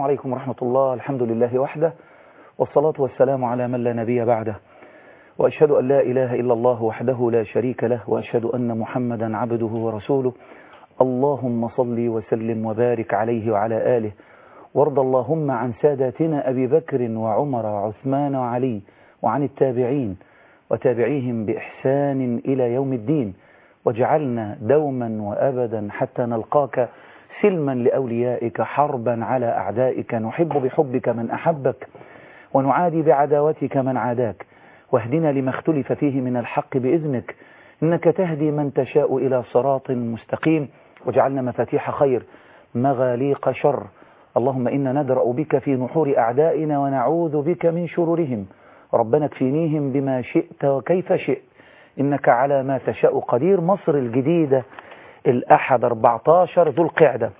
عليكم ورحمة الله الحمد لله وحده والصلاة والسلام على من لا نبي بعده وأشهد أن لا إله إلا الله وحده لا شريك له وأشهد أن محمدا عبده ورسوله اللهم صل وسلم وبارك عليه وعلى آله وارض اللهم عن ساداتنا أبي بكر وعمر وعثمان وعلي وعن التابعين وتابعيهم بإحسان إلى يوم الدين واجعلنا دوما وأبدا حتى نلقاك سلما لأوليائك حربا على أعدائك نحب بحبك من أحبك ونعادي بعداوتك من عاداك واهدنا لما اختلف فيه من الحق بإذنك إنك تهدي من تشاء إلى صراط مستقيم واجعلنا مفاتيح خير مغاليق شر اللهم إنا ندرأ بك في نحور أعدائنا ونعوذ بك من شرورهم ربنا اكفينيهم بما شئت وكيف شئت إنك على ما تشاء قدير مصر الجديدة الأحد 14 ذو القعدة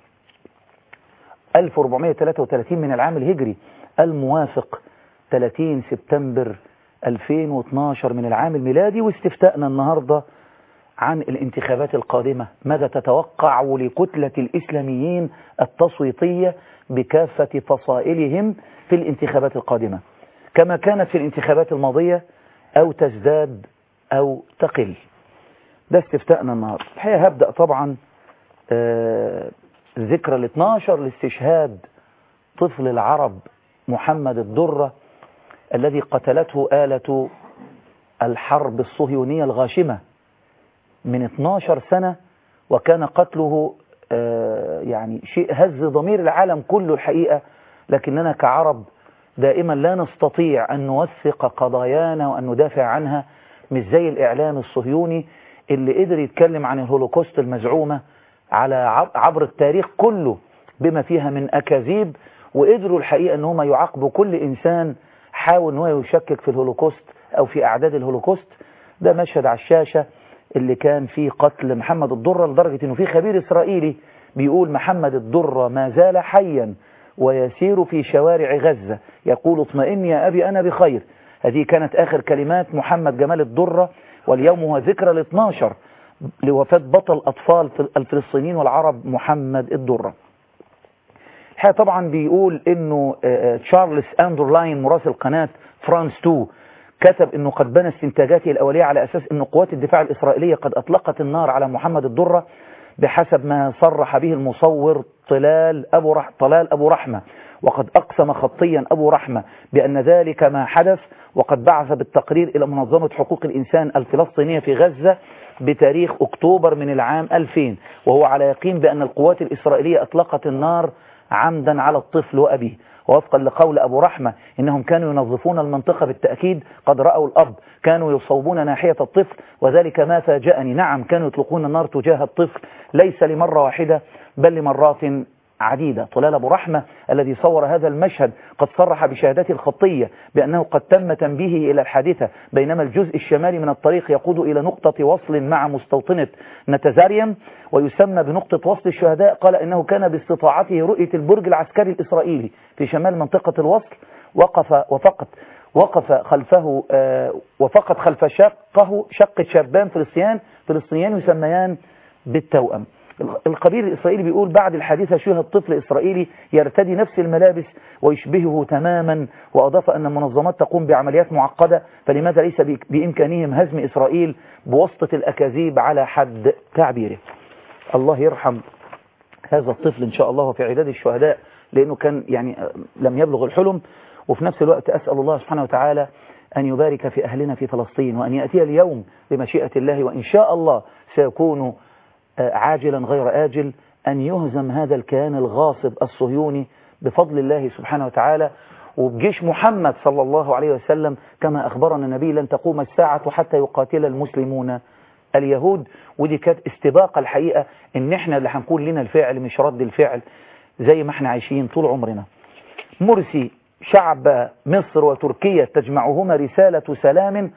1433 من العام الهجري الموافق 30 سبتمبر 2012 من العام الميلادي واستفتاءنا النهاردة عن الانتخابات القادمة ماذا تتوقع لكتلة الإسلاميين التصويتية بكافة فصائلهم في الانتخابات القادمة كما كانت في الانتخابات الماضية أو تزداد أو تقل ده استفتاءنا النهاردة الحقيقة هبدأ طبعا آه ذكرى ال 12 لاستشهاد طفل العرب محمد الدرة الذي قتلته آلة الحرب الصهيونية الغاشمة من 12 سنة وكان قتله آه يعني شيء هز ضمير العالم كله الحقيقة لكننا كعرب دائما لا نستطيع أن نوثق قضايانا وأن ندافع عنها مش زي الإعلام الصهيوني اللي قدر يتكلم عن الهولوكوست المزعومة على عبر التاريخ كله بما فيها من أكاذيب وقدروا الحقيقة أن هم يعاقبوا كل إنسان حاول أنه يشكك في الهولوكوست أو في أعداد الهولوكوست ده مشهد على الشاشة اللي كان فيه قتل محمد الضرة لدرجة أنه في خبير إسرائيلي بيقول محمد الضرة ما زال حيا ويسير في شوارع غزة يقول اطمئن يا أبي أنا بخير هذه كانت آخر كلمات محمد جمال الضرة واليوم هو ذكرى ال 12 لوفاة بطل أطفال الفلسطينيين والعرب محمد الضرة الحقيقة طبعا بيقول انه تشارلز اندرلاين مراسل قناة فرانس 2 كتب انه قد بنى استنتاجاته الاولية على اساس ان قوات الدفاع الاسرائيلية قد اطلقت النار على محمد الضرة بحسب ما صرح به المصور طلال ابو رح طلال ابو رحمة وقد اقسم خطيا ابو رحمة بان ذلك ما حدث وقد بعث بالتقرير الى منظمة حقوق الانسان الفلسطينية في غزة بتاريخ اكتوبر من العام 2000 وهو على يقين بان القوات الاسرائيلية اطلقت النار عمدا على الطفل وأبيه ووفقا لقول أبو رحمة إنهم كانوا ينظفون المنطقة بالتأكيد قد رأوا الأب كانوا يصوبون ناحية الطفل وذلك ما فاجأني نعم كانوا يطلقون النار تجاه الطفل ليس لمرة واحدة بل لمرات عديدة طلال أبو رحمة الذي صور هذا المشهد قد صرح بشهادته الخطية بأنه قد تم تنبيهه إلى الحادثة بينما الجزء الشمالي من الطريق يقود إلى نقطة وصل مع مستوطنة نتزاريم ويسمى بنقطة وصل الشهداء قال إنه كان باستطاعته رؤية البرج العسكري الإسرائيلي في شمال منطقة الوصل وقف وفقط وقف خلفه آه وفقط خلف شقه شقة شابان فلسطينيان فلسطينيان يسميان بالتوأم الخبير الإسرائيلي بيقول بعد الحادثة شوهد طفل إسرائيلي يرتدي نفس الملابس ويشبهه تماما وأضاف أن المنظمات تقوم بعمليات معقدة فلماذا ليس بإمكانهم هزم إسرائيل بواسطة الأكاذيب على حد تعبيره الله يرحم هذا الطفل إن شاء الله في عداد الشهداء لأنه كان يعني لم يبلغ الحلم وفي نفس الوقت أسأل الله سبحانه وتعالى أن يبارك في أهلنا في فلسطين وأن يأتي اليوم بمشيئة الله وإن شاء الله سيكون عاجلا غير آجل أن يهزم هذا الكيان الغاصب الصهيوني بفضل الله سبحانه وتعالى وبجيش محمد صلى الله عليه وسلم كما أخبرنا النبي لن تقوم الساعة حتى يقاتل المسلمون اليهود ودي كانت استباقة الحقيقة ان احنا اللي هنكون لنا الفعل مش رد الفعل زي ما احنا عايشين طول عمرنا مرسي شعب مصر وتركيا تجمعهما رسالة سلام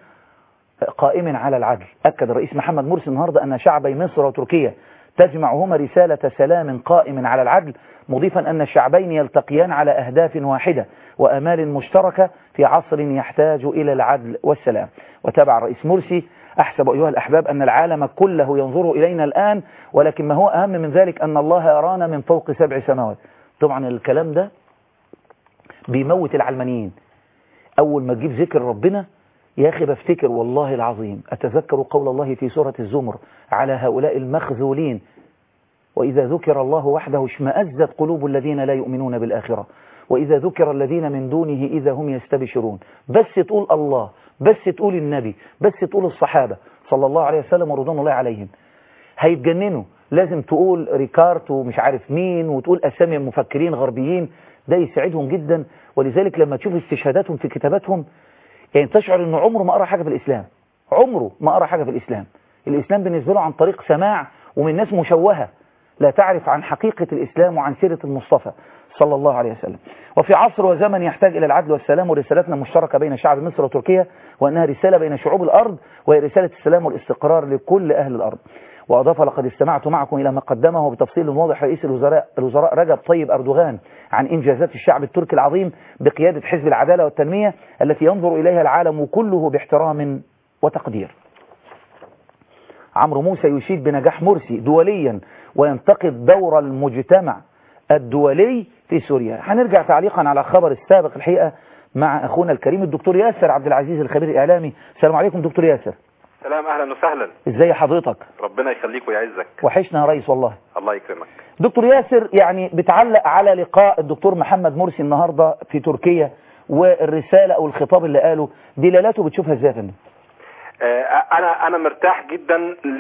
قائم على العدل أكد الرئيس محمد مرسي النهاردة أن شعبي مصر وتركيا تجمعهما رسالة سلام قائم على العدل مضيفا أن الشعبين يلتقيان على أهداف واحدة وأمال مشتركة في عصر يحتاج إلى العدل والسلام وتابع الرئيس مرسي أحسب أيها الأحباب أن العالم كله ينظر إلينا الآن ولكن ما هو أهم من ذلك أن الله يرانا من فوق سبع سماوات طبعا الكلام ده بيموت العلمانيين أول ما تجيب ذكر ربنا يا أخي بفتكر والله العظيم أتذكر قول الله في سورة الزمر على هؤلاء المخذولين وإذا ذكر الله وحده اشمأزت قلوب الذين لا يؤمنون بالآخرة وإذا ذكر الذين من دونه إذا هم يستبشرون بس تقول الله بس تقول النبي بس تقول الصحابة صلى الله عليه وسلم ورضوان الله عليهم هيتجننوا لازم تقول ريكارت ومش عارف مين وتقول أسامي مفكرين غربيين ده يساعدهم جدا ولذلك لما تشوف استشهاداتهم في كتاباتهم يعني تشعر انه عمره ما قرأ حاجة في الإسلام عمره ما قرأ حاجة في الإسلام الإسلام بالنسبة له عن طريق سماع ومن ناس مشوهة لا تعرف عن حقيقة الإسلام وعن سيرة المصطفى صلى الله عليه وسلم وفي عصر وزمن يحتاج إلى العدل والسلام ورسالتنا مشتركة بين شعب مصر وتركيا وأنها رسالة بين شعوب الأرض وهي رسالة السلام والاستقرار لكل أهل الأرض وأضاف لقد استمعت معكم إلى ما قدمه بتفصيل واضح رئيس الوزراء, الوزراء رجب طيب أردوغان عن إنجازات الشعب التركي العظيم بقيادة حزب العدالة والتنمية التي ينظر إليها العالم كله باحترام وتقدير عمرو موسى يشيد بنجاح مرسي دوليا وينتقد دور المجتمع الدولي في سوريا هنرجع تعليقا على الخبر السابق الحقيقة مع أخونا الكريم الدكتور ياسر عبد العزيز الخبير الإعلامي السلام عليكم دكتور ياسر سلام اهلا وسهلا ازاي حضرتك ربنا يخليك ويعزك وحشنا يا ريس والله الله يكرمك دكتور ياسر يعني بتعلق على لقاء الدكتور محمد مرسي النهاردة في تركيا والرسالة او الخطاب اللي قاله دلالاته بتشوفها ازاي يا فندم آه، انا انا مرتاح جدا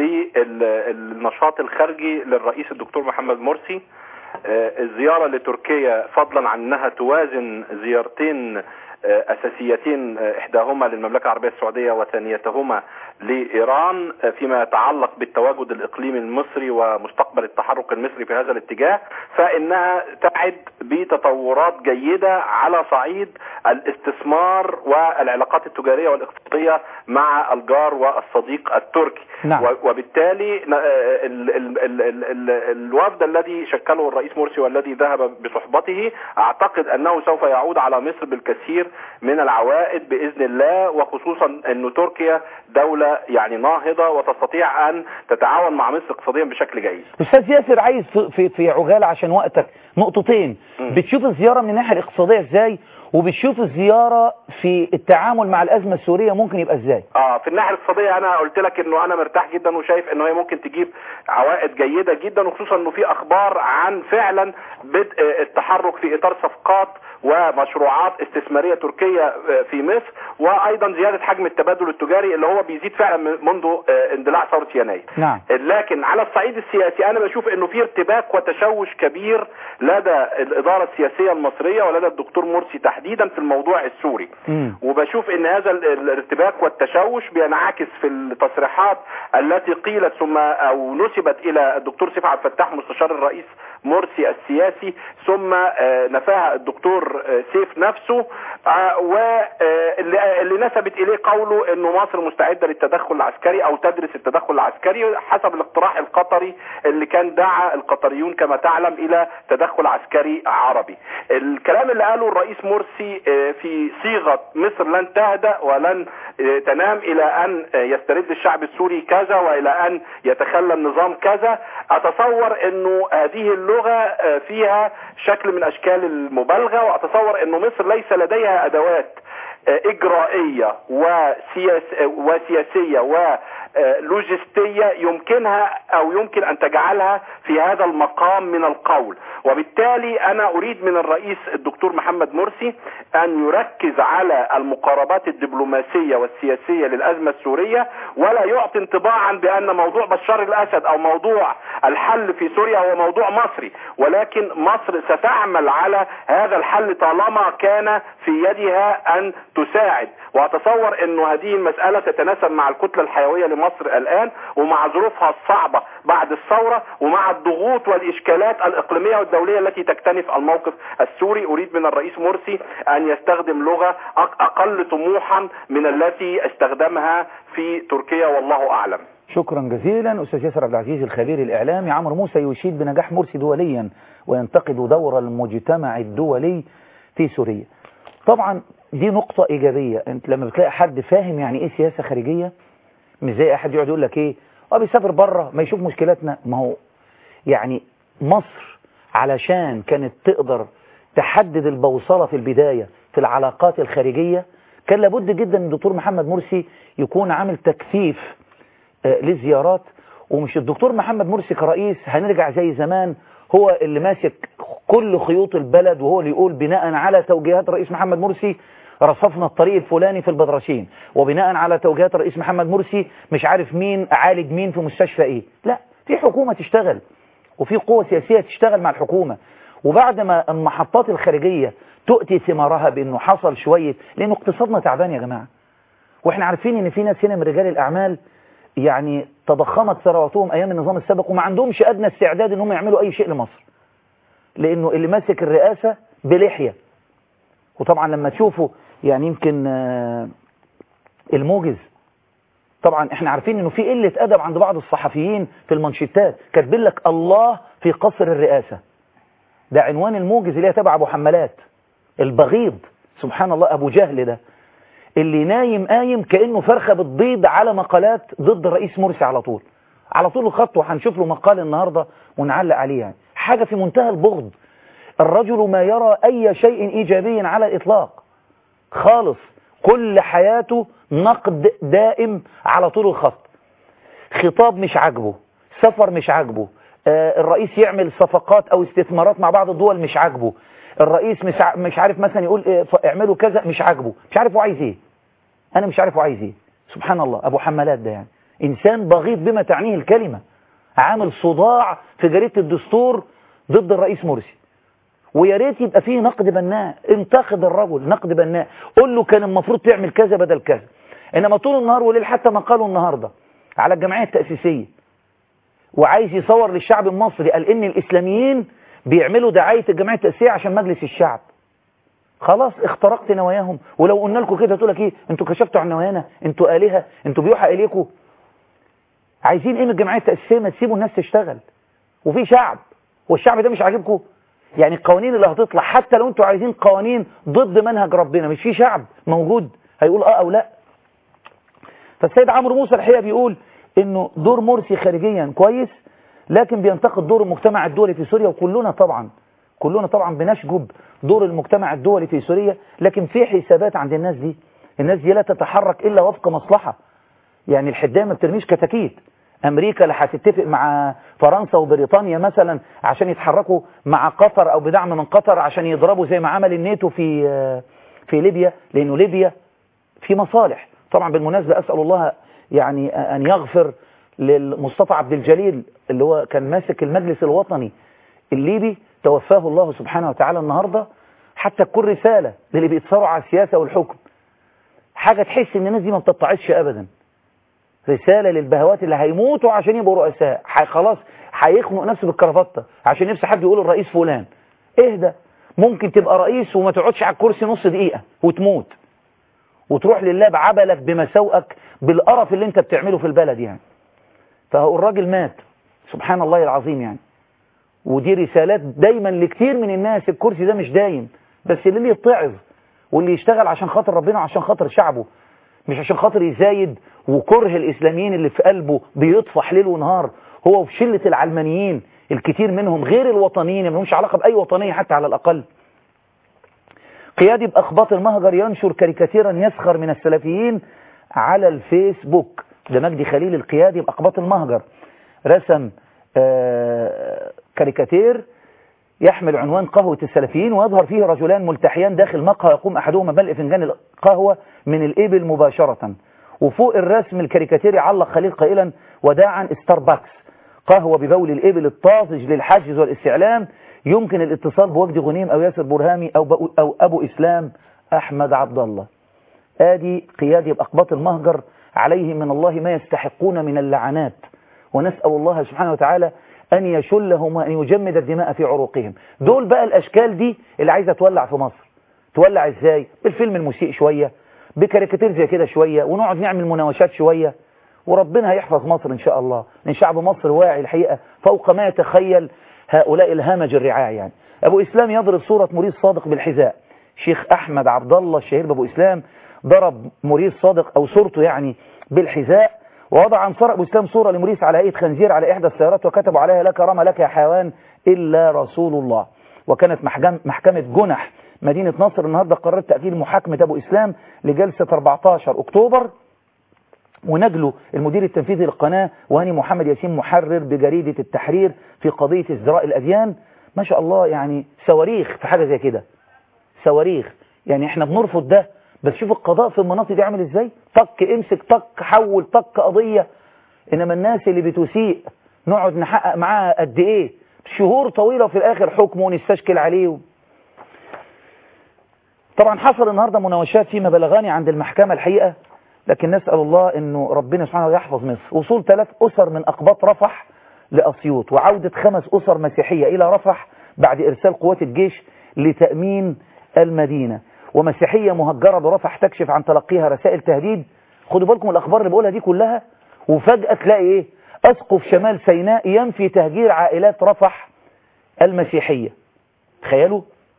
للنشاط الخارجي للرئيس الدكتور محمد مرسي آه، الزيارة لتركيا فضلا عن انها توازن زيارتين آه، اساسيتين آه، احداهما للمملكة العربية السعودية وثانيتهما لايران آه، فيما يتعلق بالتواجد الاقليمي المصري ومستقبل التحرك المصري في هذا الاتجاه فانها تعد بتطورات جيدة على صعيد الاستثمار والعلاقات التجارية والاقتصادية مع الجار والصديق التركي نعم. و- وبالتالي ن- آه، ال- ال- ال- ال- ال- الوفد الذي شكله الرئيس مرسي والذي ذهب بصحبته اعتقد انه سوف يعود على مصر بالكثير من العوائد باذن الله وخصوصا ان تركيا دوله يعني ناهضه وتستطيع ان تتعاون مع مصر اقتصاديا بشكل جيد. استاذ ياسر عايز في, في, في عجالة عشان وقتك نقطتين مم. بتشوف الزيارة من الناحية الاقتصادية ازاي وبتشوف الزيارة في التعامل مع الأزمة السورية ممكن يبقى ازاي اه في الناحيه الاقتصاديه انا قلت لك انه انا مرتاح جدا وشايف انه هي ممكن تجيب عوائد جيده جدا وخصوصا انه في اخبار عن فعلا بدء التحرك في اطار صفقات ومشروعات استثماريه تركيه آه، في مصر وايضا زياده حجم التبادل التجاري اللي هو بيزيد فعلا من- منذ آه، اندلاع ثوره يناير. نعم لكن على الصعيد السياسي انا بشوف انه في ارتباك وتشوش كبير لدى الاداره السياسيه المصريه ولدى الدكتور مرسي تحديدا في الموضوع السوري. مم. وبشوف ان هذا ال- الارتباك والتشوش بينعكس في التصريحات التي قيلت ثم او نسبت الى الدكتور سيف عبد الفتاح مستشار الرئيس مرسي السياسي ثم آه، نفاها الدكتور آه، سيف نفسه واللي اللي نسبت اليه قوله انه مصر مستعده للتدخل العسكري او تدرس التدخل العسكري حسب الاقتراح القطري اللي كان دعا القطريون كما تعلم الى تدخل عسكري عربي. الكلام اللي قاله الرئيس مرسي آه، في صيغه مصر لن تهدأ ولن آه، تنام الى ان آه، يسترد الشعب السوري كذا والى ان يتخلى النظام كذا اتصور انه هذه اللغه آه، فيها شكل من اشكال المبالغه واتصور انه مصر ليس لديها ادوات آه، اجرائيه وسياس آه، وسياسيه ولوجستيه يمكنها او يمكن ان تجعلها في هذا المقام من القول وبالتالي انا اريد من الرئيس الدكتور محمد مرسي ان يركز على المقاربات الدبلوماسيه والسياسيه للازمه السوريه ولا يعطي انطباعا بان موضوع بشار الاسد او موضوع الحل في سوريا هو موضوع مصري ولكن مصر ستعمل على هذا الحل طالما كان في يدها ان تساعد واتصور انه هذه المساله تتناسب مع الكتله الحيويه لمصر الان ومع ظروفها الصعبه بعد الثوره ومع الضغوط والاشكالات الاقليميه والدوليه التي تكتنف الموقف السوري اريد من الرئيس مرسي ان يستخدم لغه أق- اقل طموحا من التي استخدمها في تركيا والله اعلم شكرا جزيلا أستاذ ياسر عبد العزيز الخبير الإعلامي عمرو موسى يشيد بنجاح مرسي دوليا وينتقد دور المجتمع الدولي في سوريا طبعا دي نقطة إيجابية أنت لما بتلاقي حد فاهم يعني إيه سياسة خارجية مش زي أحد يقعد يقول لك إيه اه بيسافر بره ما يشوف مشكلاتنا ما هو يعني مصر علشان كانت تقدر تحدد البوصلة في البداية في العلاقات الخارجية كان لابد جدا ان الدكتور محمد مرسي يكون عامل تكثيف آه، للزيارات ومش الدكتور محمد مرسي كرئيس هنرجع زي زمان هو اللي ماسك كل خيوط البلد وهو اللي يقول بناء على توجيهات الرئيس محمد مرسي رصفنا الطريق الفلاني في البدرشين وبناء على توجيهات الرئيس محمد مرسي مش عارف مين عالج مين في مستشفى ايه لا في حكومة تشتغل وفي قوة سياسية تشتغل مع الحكومة وبعد ما المحطات الخارجية تؤتي ثمارها بانه حصل شوية لانه اقتصادنا تعبان يا جماعة واحنا عارفين ان في ناس هنا من رجال الاعمال يعني تضخمت ثرواتهم ايام النظام السابق وما عندهمش ادنى استعداد انهم يعملوا اي شيء لمصر لانه اللي ماسك الرئاسة بلحية وطبعا لما تشوفوا يعني يمكن آه، الموجز طبعا احنا عارفين انه في قلة ادب عند بعض الصحفيين في المانشيتات كاتبين لك الله في قصر الرئاسة ده عنوان الموجز اللي هي تبع ابو حمالات البغيض سبحان الله ابو جهل ده اللي نايم قايم كأنه فرخة بتبيض على مقالات ضد الرئيس مرسي على طول على طول الخط وهنشوف له مقال النهاردة ونعلق عليه يعني حاجة في منتهى البغض الرجل ما يرى أي شيء إيجابي على الإطلاق خالص كل حياته نقد دائم على طول الخط خطاب مش عاجبه سفر مش عاجبه آه الرئيس يعمل صفقات أو استثمارات مع بعض الدول مش عاجبه الرئيس مش ع- مش عارف مثلا يقول إيه ف- اعملوا كذا مش عاجبه مش عارف هو عايز ايه انا مش عارف هو عايز ايه سبحان الله ابو حمالات ده يعني انسان بغيض بما تعنيه الكلمة عامل صداع في جريدة الدستور ضد الرئيس مرسي ويا ريت يبقى فيه نقد بناء انتقد الرجل نقد بناء قول له كان المفروض تعمل كذا بدل كذا انما طول النهار وليل حتى ما قالوا النهارده على الجمعيه التاسيسيه وعايز يصور للشعب المصري قال ان الاسلاميين بيعملوا دعايه الجمعيه التاسيسيه عشان مجلس الشعب خلاص اخترقت نواياهم ولو قلنا لكم كده تقول لك ايه انتوا كشفتوا عن نوايانا انتوا الهه انتوا بيوحى اليكم عايزين ايه من الجمعيه التاسيسيه ما تسيبوا الناس تشتغل وفي شعب والشعب ده مش عاجبكم يعني القوانين اللي هتطلع حتى لو انتوا عايزين قوانين ضد منهج ربنا مش في شعب موجود هيقول اه او لا فالسيد عمرو موسى الحقيقه بيقول انه دور مرسي خارجيا كويس لكن بينتقد دور المجتمع الدولي في سوريا وكلنا طبعا كلنا طبعا بنشجب دور المجتمع الدولي في سوريا لكن في حسابات عند الناس دي الناس دي لا تتحرك الا وفق مصلحه يعني الحدايه ما بترميش كتاكيت امريكا لا هتتفق مع فرنسا وبريطانيا مثلا عشان يتحركوا مع قطر او بدعم من قطر عشان يضربوا زي ما عمل الناتو في في ليبيا لانه ليبيا في مصالح طبعا بالمناسبه اسال الله يعني ان يغفر للمصطفى عبد الجليل اللي هو كان ماسك المجلس الوطني الليبي توفاه الله سبحانه وتعالى النهارده حتى كل رساله للي بيتصارعوا على السياسه والحكم حاجه تحس ان الناس دي ما بتتعظش ابدا رسالة للبهوات اللي هيموتوا عشان يبقوا رؤساء خلاص هيخنق نفسه بالكرافته عشان نفسه حد يقول الرئيس فلان اهدى ممكن تبقى رئيس وما تقعدش على الكرسي نص دقيقة وتموت وتروح لله بعبلك بمساوئك بالقرف اللي انت بتعمله في البلد يعني فهو الراجل مات سبحان الله العظيم يعني ودي رسالات دايما لكتير من الناس الكرسي ده مش دايم بس اللي يتعظ واللي يشتغل عشان خاطر ربنا وعشان خاطر شعبه مش عشان خاطر يزايد وكره الإسلاميين اللي في قلبه بيطفح ليل ونهار هو وفي شلة العلمانيين الكثير منهم غير الوطنيين ما لهمش علاقة بأي وطنية حتى على الأقل قيادي بأخباط المهجر ينشر كاريكاتيرا يسخر من السلفيين على الفيسبوك ده مجدي خليل القيادي بأخباط المهجر رسم آه كاريكاتير يحمل عنوان قهوة السلفيين ويظهر فيه رجلان ملتحيان داخل مقهى يقوم أحدهما ملء فنجان القهوة من الإبل مباشرة وفوق الرسم الكاريكاتيري علق خليل قائلا وداعا ستاربكس قهوة ببول الإبل الطازج للحجز والاستعلام يمكن الاتصال بوجدي غنيم أو ياسر برهامي أو, أو أبو إسلام أحمد عبد الله آدي قيادي بأقباط المهجر عليه من الله ما يستحقون من اللعنات ونسأل الله سبحانه وتعالى أن يشلهم وأن يجمد الدماء في عروقهم دول بقى الأشكال دي اللي عايزة تولع في مصر تولع إزاي بالفيلم المسيء شوية بكاريكاتير زي كده شوية ونقعد نعمل مناوشات شوية وربنا هيحفظ مصر إن شاء الله لأن شعب مصر واعي الحقيقة فوق ما يتخيل هؤلاء الهمج الرعاع يعني أبو إسلام يضرب صورة مريض صادق بالحذاء شيخ أحمد عبد الله الشهير بأبو إسلام ضرب مريض صادق أو صورته يعني بالحذاء ووضع أنصار أبو إسلام صورة لمريس على هيئة خنزير على إحدى السيارات وكتبوا عليها لا كرامة لك يا حيوان إلا رسول الله وكانت محكم محكمة جنح مدينة نصر النهاردة قررت تأجيل محاكمة أبو إسلام لجلسة 14 أكتوبر ونجله المدير التنفيذي للقناة وهاني محمد ياسين محرر بجريدة التحرير في قضية ازدراء الأديان ما شاء الله يعني صواريخ في حاجة زي كده صواريخ يعني احنا بنرفض ده بس شوف القضاء في المناطق دي عامل ازاي طق امسك طق حول طق قضية انما الناس اللي بتسيء نقعد نحقق معاها قد ايه شهور طويلة وفي الاخر حكم ونستشكل عليه طبعا حصل النهاردة مناوشات فيما بلغاني عند المحكمة الحقيقة لكن نسأل الله انه ربنا سبحانه وتعالى يحفظ مصر وصول ثلاث اسر من اقباط رفح لاسيوط وعودة خمس اسر مسيحية الى رفح بعد ارسال قوات الجيش لتأمين المدينة ومسيحية مهجرة برفح تكشف عن تلقيها رسائل تهديد خدوا بالكم الاخبار اللي بقولها دي كلها وفجأة تلاقي ايه اسقف شمال سيناء ينفي تهجير عائلات رفح المسيحية تخيلوا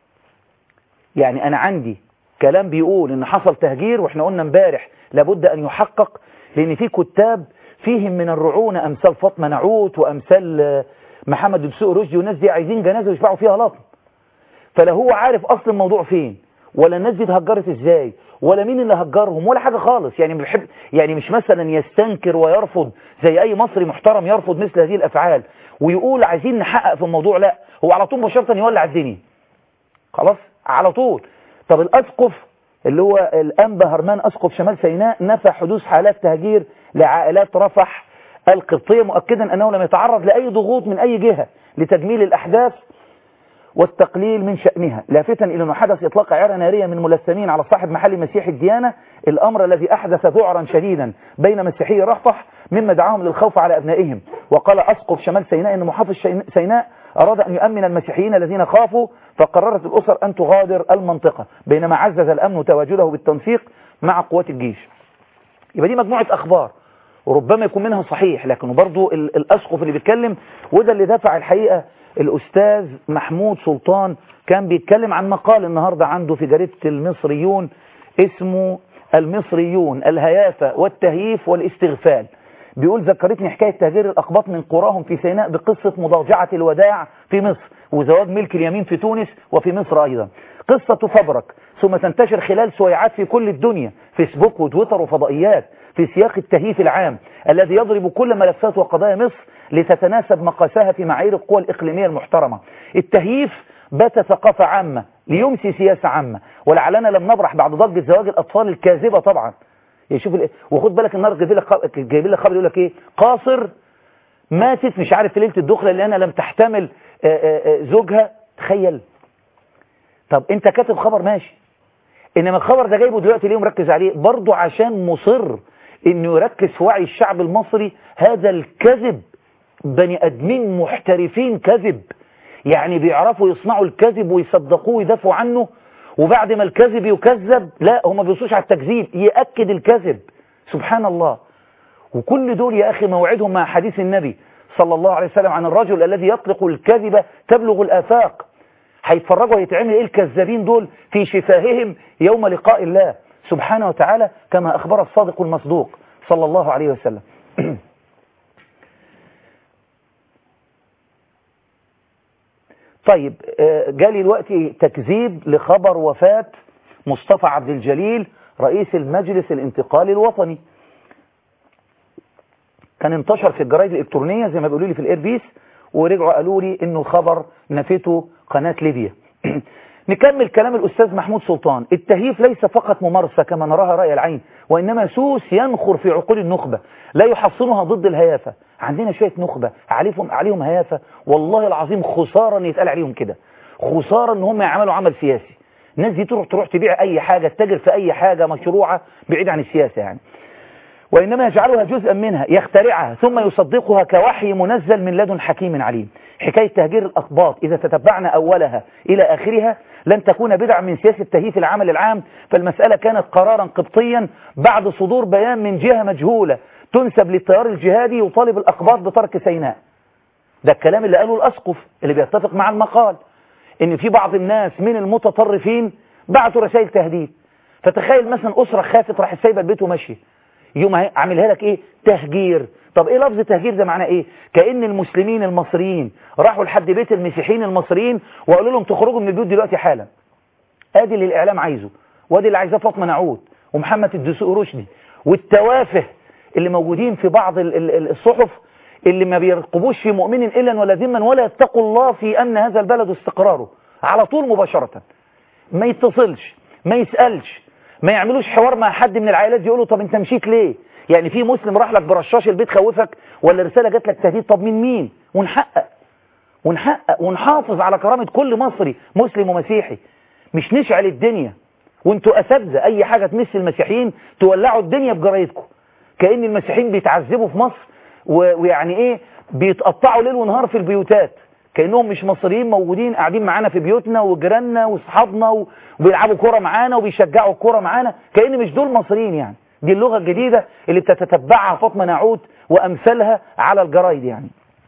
يعني انا عندي كلام بيقول ان حصل تهجير واحنا قلنا امبارح لابد ان يحقق لان في كتاب فيهم من الرعونة امثال فاطمة نعوت وامثال محمد دسوق رشدي والناس دي عايزين جنازة ويشبعوا فيها لطم فلا هو عارف اصل الموضوع فين ولا الناس دي اتهجرت ازاي ولا مين اللي هجرهم ولا حاجة خالص يعني بيحب يعني مش مثلا يستنكر ويرفض زي اي مصري محترم يرفض مثل هذه الافعال ويقول عايزين نحقق في الموضوع لا هو على طول مباشرة يولع الدنيا خلاص على طول طب الاسقف اللي هو الانبا هرمان اسقف شمال سيناء نفى حدوث حالات تهجير لعائلات رفح القبطية مؤكدا انه لم يتعرض لاي ضغوط من اي جهة لتجميل الاحداث والتقليل من شأنها لافتا إلى أنه حدث إطلاق عيارة نارية من ملثمين على صاحب محل مسيحي الديانة الأمر الذي أحدث ذعرا شديدا بين مسيحي رفح مما دعاهم للخوف على أبنائهم وقال أسقف شمال سيناء أن محافظ سيناء أراد أن يؤمن المسيحيين الذين خافوا فقررت الأسر أن تغادر المنطقة بينما عزز الأمن تواجده بالتنسيق مع قوات الجيش يبقى دي مجموعة أخبار وربما يكون منها صحيح لكن برضو الأسقف اللي بيتكلم وده اللي دفع الحقيقة الأستاذ محمود سلطان كان بيتكلم عن مقال النهاردة عنده في جريدة المصريون اسمه المصريون الهيافة والتهييف والاستغفال بيقول ذكرتني حكاية تهجير الأقباط من قراهم في سيناء بقصة مضاجعة الوداع في مصر وزواج ملك اليمين في تونس وفي مصر أيضا قصة تفبرك ثم تنتشر خلال سويعات في كل الدنيا فيسبوك وتويتر وفضائيات في سياق التهييف العام الذي يضرب كل ملفات وقضايا مصر لتتناسب مقاسها في معايير القوى الإقليمية المحترمة التهييف بات ثقافة عامة ليمسي سياسة عامة ولعلنا لم نبرح بعد ضجة زواج الأطفال الكاذبة طبعا يشوف ال... وخد بالك النهارده جايبين لك جايبين لك خبر يقول لك ايه قاصر ماتت مش عارف في ليله الدخله لانها لم تحتمل آآ آآ زوجها تخيل طب انت كاتب خبر ماشي انما الخبر ده جايبه دلوقتي ليه مركز عليه برضه عشان مصر انه يركز في وعي الشعب المصري هذا الكذب بني ادمين محترفين كذب يعني بيعرفوا يصنعوا الكذب ويصدقوه ويدافعوا عنه وبعد ما الكذب يكذب لا هم ما بيوصوش على التكذيب يأكد الكذب سبحان الله وكل دول يا أخي موعدهم مع حديث النبي صلى الله عليه وسلم عن الرجل الذي يطلق الكذب تبلغ الآفاق هيتفرجوا هيتعمل ايه الكذابين دول في شفاههم يوم لقاء الله سبحانه وتعالى كما أخبر الصادق المصدوق صلى الله عليه وسلم طيب جالي دلوقتي تكذيب لخبر وفاة مصطفى عبد الجليل رئيس المجلس الانتقالي الوطني كان انتشر في الجرايد الإلكترونية زي ما بيقولوا لي في الايربيس ورجعوا قالوا لي انه الخبر نفته قناة ليبيا نكمل كلام الأستاذ محمود سلطان التهييف ليس فقط ممارسة كما نراها رأي العين وإنما سوس ينخر في عقول النخبة لا يحصنها ضد الهيافة عندنا شوية نخبة عليهم, عليهم هيافة والله العظيم خسارة ان يتقال عليهم كده خسارة ان هم يعملوا عمل سياسي الناس دي تروح تروح تبيع أي حاجة تتاجر في أي حاجة مشروعة بعيد عن السياسة يعني وإنما يجعلها جزءا منها يخترعها ثم يصدقها كوحي منزل من لدن حكيم عليم حكاية تهجير الأقباط إذا تتبعنا أولها إلى آخرها لن تكون بدعا من سياسة تهييف العمل العام فالمسألة كانت قرارا قبطيا بعد صدور بيان من جهة مجهولة تنسب للتيار الجهادي يطالب الأقباط بترك سيناء ده الكلام اللي قاله الأسقف اللي بيتفق مع المقال إن في بعض الناس من المتطرفين بعتوا رسائل تهديد فتخيل مثلا أسرة خافت راح سايبه البيت وماشيه يوم عاملها لك ايه تهجير طب ايه لفظ تهجير ده معناه ايه كأن المسلمين المصريين راحوا لحد بيت المسيحيين المصريين وقالوا لهم تخرجوا من البيوت دلوقتي حالا ادي اللي الاعلام عايزه وادي اللي عايزاه فاطمه نعود ومحمد الدسوق رشدي والتوافه اللي موجودين في بعض ال- ال- الصحف اللي ما بيرقبوش في مؤمن الا ولا ذما ولا يتقوا الله في امن هذا البلد واستقراره على طول مباشره ما يتصلش ما يسالش ما يعملوش حوار مع حد من العائلات دي يقولوا طب انت مشيت ليه يعني في مسلم راح لك برشاش البيت خوفك ولا رساله جات لك تهديد طب من مين ونحقق ونحقق ونحافظ على كرامه كل مصري مسلم ومسيحي مش نشعل الدنيا وانتوا اساتذه اي حاجه تمس المسيحيين تولعوا الدنيا بجرايدكم كأن المسيحيين بيتعذبوا في مصر و- ويعني ايه بيتقطعوا ليل ونهار في البيوتات كأنهم مش مصريين موجودين قاعدين معانا في بيوتنا وجيراننا واصحابنا و- وبيلعبوا كرة معانا وبيشجعوا الكرة معانا كأن مش دول مصريين يعني دي اللغة الجديدة اللي بتتتبعها فاطمة نعوت وأمثالها على الجرايد يعني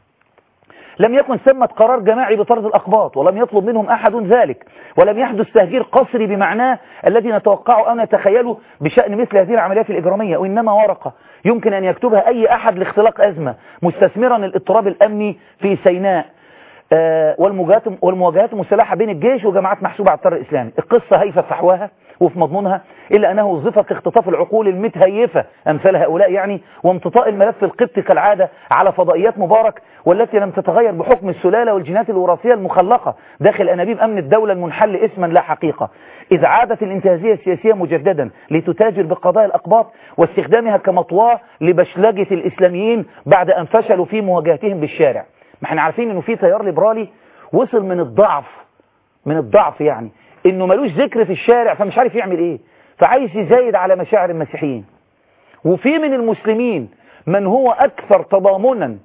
لم يكن ثمة قرار جماعي بطرد الأقباط ولم يطلب منهم أحد ذلك ولم يحدث تهجير قسري بمعناه الذي نتوقعه أو نتخيله بشأن مثل هذه العمليات الإجرامية وإنما ورقة يمكن أن يكتبها أي أحد لاختلاق أزمة مستثمرا الاضطراب الأمني في سيناء آه، والمواجهات والمواجهات المسلحة بين الجيش وجماعات محسوبة على الطريق الإسلامي القصة هيفة في فحواها وفي مضمونها إلا أنه وظفت لاختطاف العقول المتهيفة أمثال هؤلاء يعني وامتطاء الملف القبطي كالعادة على فضائيات مبارك والتي لم تتغير بحكم السلالة والجينات الوراثية المخلقة داخل أنابيب أمن الدولة المنحل اسما لا حقيقة إذ عادت الانتهازية السياسية مجددا لتتاجر بقضايا الأقباط واستخدامها كمطواه لبشلجة الإسلاميين بعد أن فشلوا في مواجهتهم بالشارع ما احنا عارفين انه في تيار ليبرالي وصل من الضعف من الضعف يعني انه ملوش ذكر في الشارع فمش عارف يعمل ايه فعايز يزايد على مشاعر المسيحيين وفي من المسلمين من هو اكثر تضامنا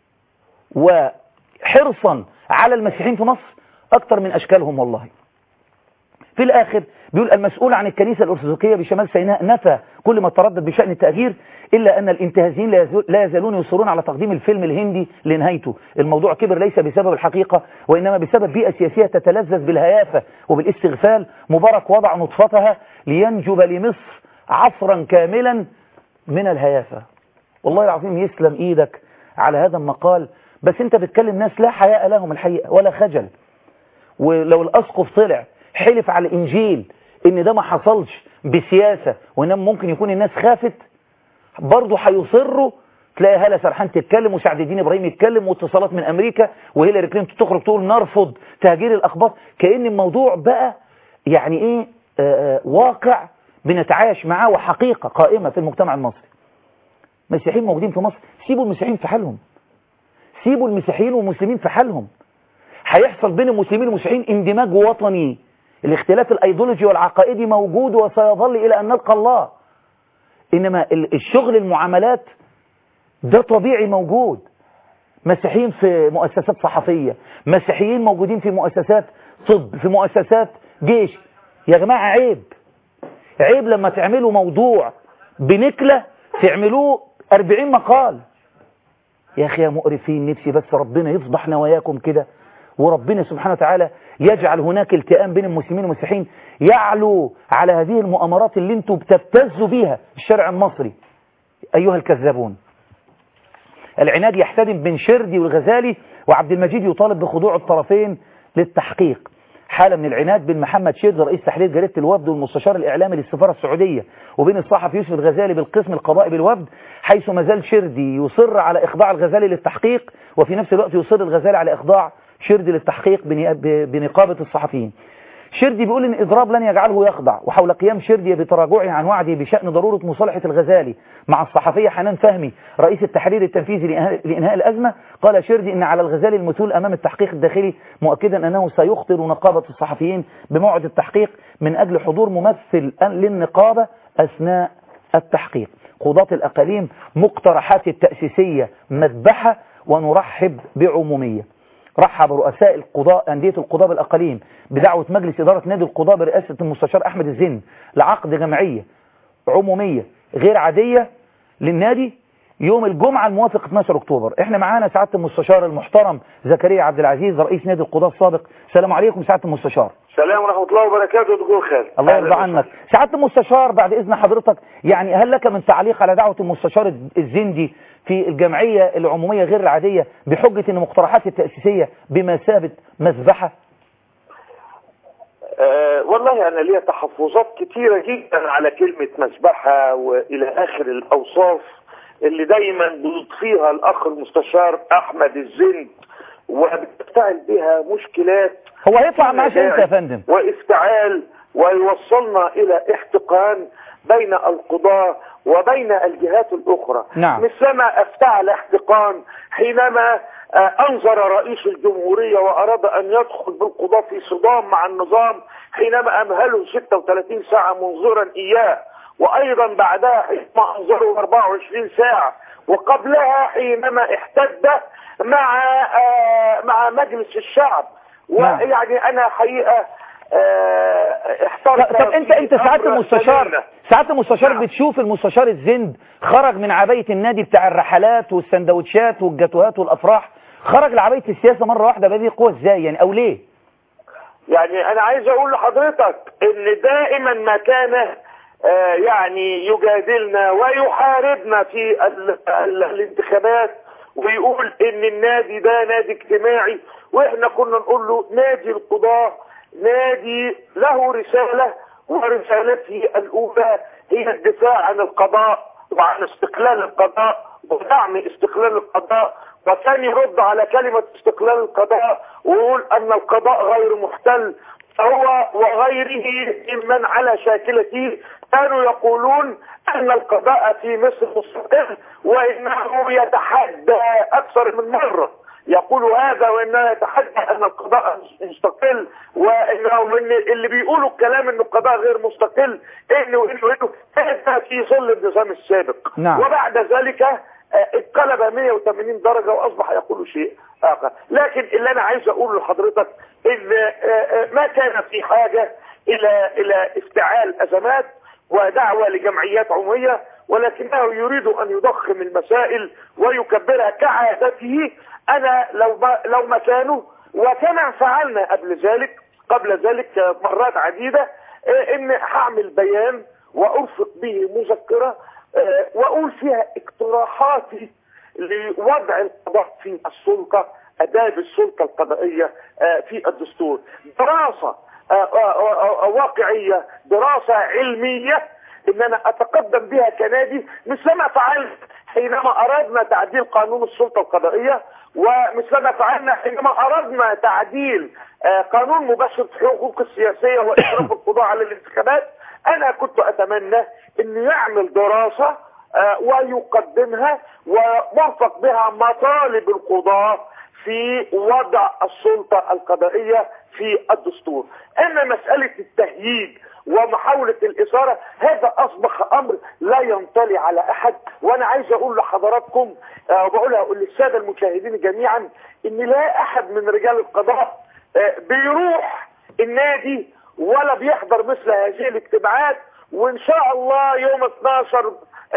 وحرصا على المسيحيين في مصر اكثر من اشكالهم والله في الآخر بيقول المسؤول عن الكنيسة الأرثوذكية بشمال سيناء نفى كل ما تردد بشأن التأجير إلا أن الانتهازيين لا يزال- لا يزالون يصرون على تقديم الفيلم الهندي لنهايته الموضوع كبر ليس بسبب الحقيقة وإنما بسبب بيئة سياسية تتلذذ بالهيافة وبالاستغفال مبارك وضع نطفتها لينجب لمصر عصرا كاملا من الهيافة والله العظيم يسلم إيدك على هذا المقال بس أنت بتكلم ناس لا حياء لهم الحقيقة ولا خجل ولو الأسقف طلع حلف على الإنجيل إن ده ما حصلش بسياسة وإنما ممكن يكون الناس خافت برضه هيصروا تلاقي هالة سرحان تتكلم وسعد الدين إبراهيم يتكلم واتصالات من أمريكا وهيلاري كلينتون تخرج تقول نرفض تهجير الأخباط كأن الموضوع بقى يعني إيه آه، آه، واقع بنتعايش معاه وحقيقة قائمة في المجتمع المصري مسيحيين موجودين في مصر سيبوا المسيحيين في حالهم سيبوا المسيحيين والمسلمين في حالهم هيحصل بين المسلمين والمسيحيين اندماج وطني الاختلاف الايديولوجي والعقائدي موجود وسيظل الى ان نلقى الله انما ال- الشغل المعاملات ده طبيعي موجود مسيحيين في مؤسسات صحفية مسيحيين موجودين في مؤسسات طب في مؤسسات جيش يا جماعة عيب عيب لما تعملوا موضوع بنكلة تعملوه 40 مقال يا أخي يا مقرفين نفسي بس ربنا يفضح نواياكم كده وربنا سبحانه وتعالى يجعل هناك التئام بين المسلمين والمسيحيين يعلو على هذه المؤامرات اللي انتم بتبتزوا بيها الشارع المصري أيها الكذابون العناد يحتدم بن شردي والغزالي وعبد المجيد يطالب بخضوع الطرفين للتحقيق حالة من العناد بين محمد شيرز رئيس تحرير جريدة الوفد والمستشار الإعلامي للسفارة السعودية وبين الصحفي يوسف الغزالي بالقسم القضائي بالوفد حيث ما زال شردي يصر على إخضاع الغزالي للتحقيق وفي نفس الوقت يصر الغزالي على إخضاع شردي للتحقيق بني- ب- بنقابة الصحفيين شردي بيقول ان اضراب لن يجعله يخضع وحول قيام شردي بتراجعه عن وعده بشأن ضرورة مصالحة الغزالي مع الصحفية حنان فهمي رئيس التحرير التنفيذي لإنهاء- لإنهاء الأزمة قال شردي ان على الغزالي المثول أمام التحقيق الداخلي مؤكدا أنه سيخطر نقابة الصحفيين بموعد التحقيق من أجل حضور ممثل للنقابة أثناء التحقيق قضاة الأقاليم مقترحات التأسيسية مذبحة ونرحب بعمومية رحب رؤساء القضاء أندية القضاء بالأقاليم بدعوة مجلس إدارة نادي القضاء برئاسة المستشار أحمد الزن لعقد جمعية عمومية غير عادية للنادي يوم الجمعة الموافق 12 أكتوبر احنا معانا سعادة المستشار المحترم زكريا عبد العزيز رئيس نادي القضاة السابق السلام عليكم سعادة المستشار السلام ورحمة الله وبركاته دكتور خالد الله يرضى عنك سعادة المستشار بعد إذن حضرتك يعني هل لك من تعليق على دعوة المستشار الزندي في الجمعية العمومية غير العادية بحجة أن مقترحات التأسيسية بمثابة مذبحة أه والله أنا ليا تحفظات كتيرة جدا على كلمة مذبحة وإلى آخر الأوصاف اللي دايما بيضفيها الأخ المستشار أحمد الزند وبتفتعل بها مشكلات هو هيطلع معاش امتى يا فندم وافتعال ويوصلنا إلى احتقان بين القضاة وبين الجهات الأخرى نعم. مثلما افتعل احتقان حينما أنظر رئيس الجمهورية وأراد أن يدخل بالقضاة في صدام مع النظام حينما أمهله 36 ساعة منظرا إياه وأيضا بعدها حينما أنظره 24 ساعة وقبلها حينما احتد مع مع مجلس الشعب ويعني أنا حقيقة احترت طب انت انت ساعات المستشار ساعات المستشار نعم. بتشوف المستشار الزند خرج من عباية النادي بتاع الرحلات والسندوتشات والجاتوهات والافراح خرج لعباية السياسة مرة واحدة بهذه القوة ازاي يعني او ليه يعني انا عايز اقول لحضرتك ان دائما ما كان آه يعني يجادلنا ويحاربنا في ال ال الانتخابات ويقول ان النادي ده نادي اجتماعي واحنا كنا نقول له نادي القضاه نادي له رسالة ورسالته الأولى هي الدفاع عن القضاء وعن استقلال القضاء ودعم استقلال القضاء وكان يرد على كلمة استقلال القضاء ويقول أن القضاء غير محتل هو وغيره ممن على شاكلته كانوا يقولون أن القضاء في مصر مستقل وإنه يتحدى أكثر من مرة يقول هذا وانه يتحدى ان القضاء مستقل وانه من اللي بيقولوا الكلام ان القضاء غير مستقل انه انه انه هذا في ظل النظام السابق نعم. وبعد ذلك اتقلب 180 درجه واصبح يقول شيء اخر لكن اللي انا عايز اقوله لحضرتك ان ما كان في حاجه الى الى افتعال ازمات ودعوه لجمعيات عموميه ولكنه يريد ان يضخم المسائل ويكبرها كعادته انا لو لو مكانه وكما فعلنا قبل ذلك قبل ذلك مرات عديده ان هعمل بيان وارفق به مذكره واقول فيها اقتراحاتي لوضع القضاء في السلطه اداب السلطه القضائيه في الدستور دراسه واقعيه دراسه علميه ان انا اتقدم بها كنادي مثلما فعلت حينما اردنا تعديل قانون السلطه القضائيه ومثلما فعلنا حينما اردنا تعديل قانون مباشره الحقوق السياسيه واشراف القضاء على الانتخابات انا كنت اتمنى انه يعمل دراسه ويقدمها ومرفق بها مطالب القضاه في وضع السلطه القضائيه في الدستور اما مساله التهييج ومحاولة الإثارة هذا أصبح أمر لا ينطلي على أحد وأنا عايز أقول لحضراتكم وبقولها للسادة المشاهدين جميعا إن لا أحد من رجال القضاء بيروح النادي ولا بيحضر مثل هذه الاجتماعات وإن شاء الله يوم 12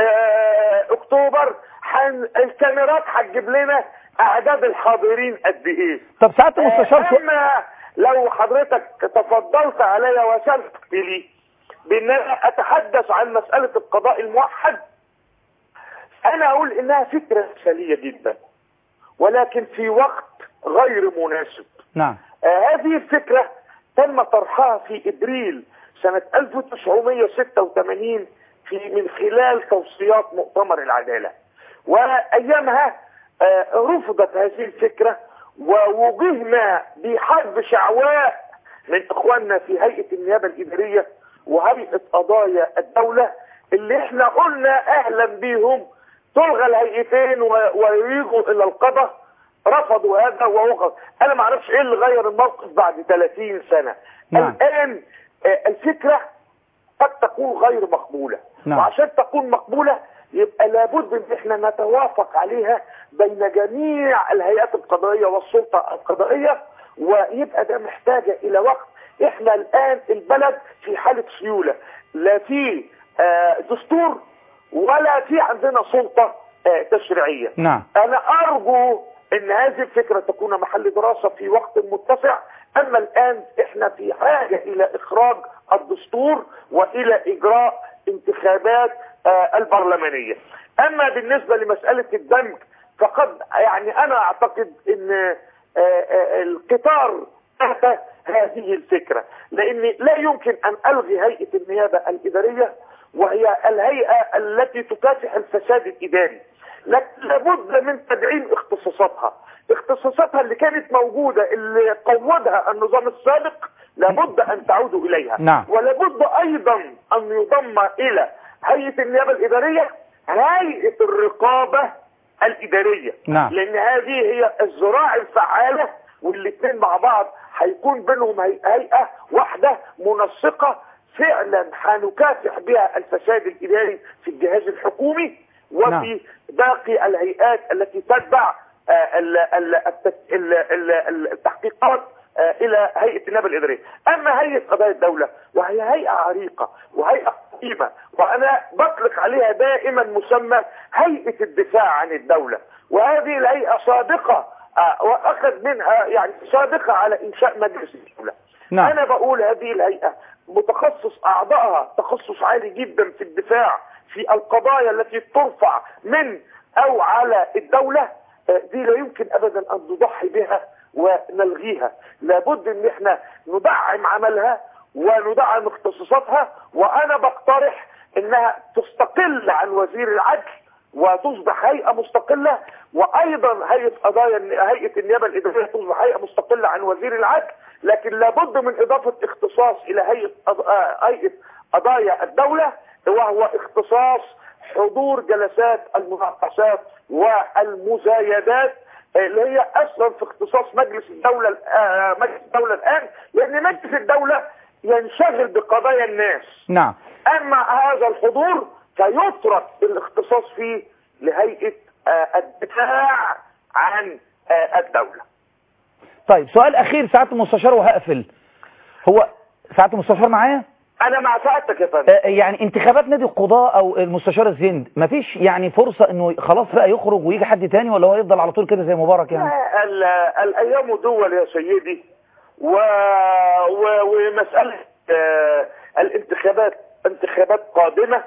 أكتوبر الكاميرات هتجيب لنا أعداد الحاضرين قد إيه طب ساعات المستشار أما لو حضرتك تفضلت علي وسلت لي بان انا اتحدث عن مسألة القضاء الموحد انا اقول انها فكرة مثالية جدا ولكن في وقت غير مناسب نعم آه هذه الفكرة تم طرحها في ابريل سنة 1986 في من خلال توصيات مؤتمر العدالة وايامها آه رفضت هذه الفكره ووجهنا بحرب شعواء من اخواننا في هيئة النيابة الادارية وهيئة قضايا الدولة اللي احنا قلنا اهلا بيهم تلغى الهيئتين وييجوا الى القضاء رفضوا هذا ووقف انا ما اعرفش ايه اللي غير الموقف بعد 30 سنة نعم. الان الفكرة قد تكون غير مقبولة نعم. وعشان تكون مقبولة يبقى لابد ان احنا نتوافق عليها بين جميع الهيئات القضائية والسلطة القضائية ويبقى ده محتاجة الى وقت احنا الان البلد في حالة سيولة لا في آه دستور ولا في عندنا سلطة آه، تشريعية نعم انا ارجو ان هذه الفكرة تكون محل دراسة في وقت متسع اما الان احنا في حاجة الى اخراج الدستور والى اجراء انتخابات آه، البرلمانية اما بالنسبة لمسألة الدمج فقد يعني انا اعتقد ان آه، آه، القطار تحت هذه الفكرة لان لا يمكن ان الغي هيئة النيابة الادارية وهي الهيئة التي تكافح الفساد الاداري لكن لابد من تدعيم اختصاصاتها اختصاصاتها اللي كانت موجودة اللي قودها النظام السابق لابد ان تعود اليها نعم. ولابد ايضا ان يضم الى هيئة النيابة الادارية هيئة الرقابة الادارية نعم. لان هذه هي الذراع الفعالة والاثنين مع بعض هيكون بينهم هي- هيئة واحدة منسقة فعلا هنكافح بها الفساد الاداري في الجهاز الحكومي وفي نعم. باقي الهيئات التي تتبع آه، ال- ال- التك- ال- ال- ال- التحقيقات آه، الى هيئه النيابه الاداريه، اما هيئه قضايا الدوله وهي هيئه عريقه وهيئه قديمه وانا بطلق عليها دائما مسمى هيئه الدفاع عن الدوله، وهذه الهيئه صادقه آه، واخذ منها يعني صادقه على انشاء مجلس الدوله. نعم. انا بقول هذه الهيئه متخصص اعضائها تخصص عالي جدا في الدفاع في القضايا التي ترفع من او على الدوله آه، دي لا يمكن ابدا ان نضحي بها ونلغيها لابد ان احنا ندعم عملها وندعم اختصاصاتها وانا بقترح انها تستقل عن وزير العدل وتصبح هيئة مستقلة وأيضا هيئة قضايا هيئة النيابة الإدارية تصبح هيئة مستقلة عن وزير العدل لكن لابد من إضافة اختصاص إلى هيئة قض- آه، هيئة قضايا الدولة وهو اختصاص حضور جلسات المناقشات والمزايدات آه، اللي هي اصلا في اختصاص مجلس الدولة آه، مجلس الدولة الان لان مجلس الدولة ينشغل بقضايا الناس نعم اما هذا الحضور فيترك الاختصاص فيه لهيئة آه، الدفاع عن آه، الدولة طيب سؤال اخير سعاده المستشار وهقفل هو سعاده المستشار معايا انا مع سعادتك يا فندم آه، يعني انتخابات نادي القضاء او المستشار الزند مفيش يعني فرصة انه خلاص بقى يخرج ويجي حد تاني ولا هو يفضل على طول كده زي مبارك يعني لا، ال- الايام دول يا سيدي و... و... ومسألة آه، الانتخابات انتخابات قادمة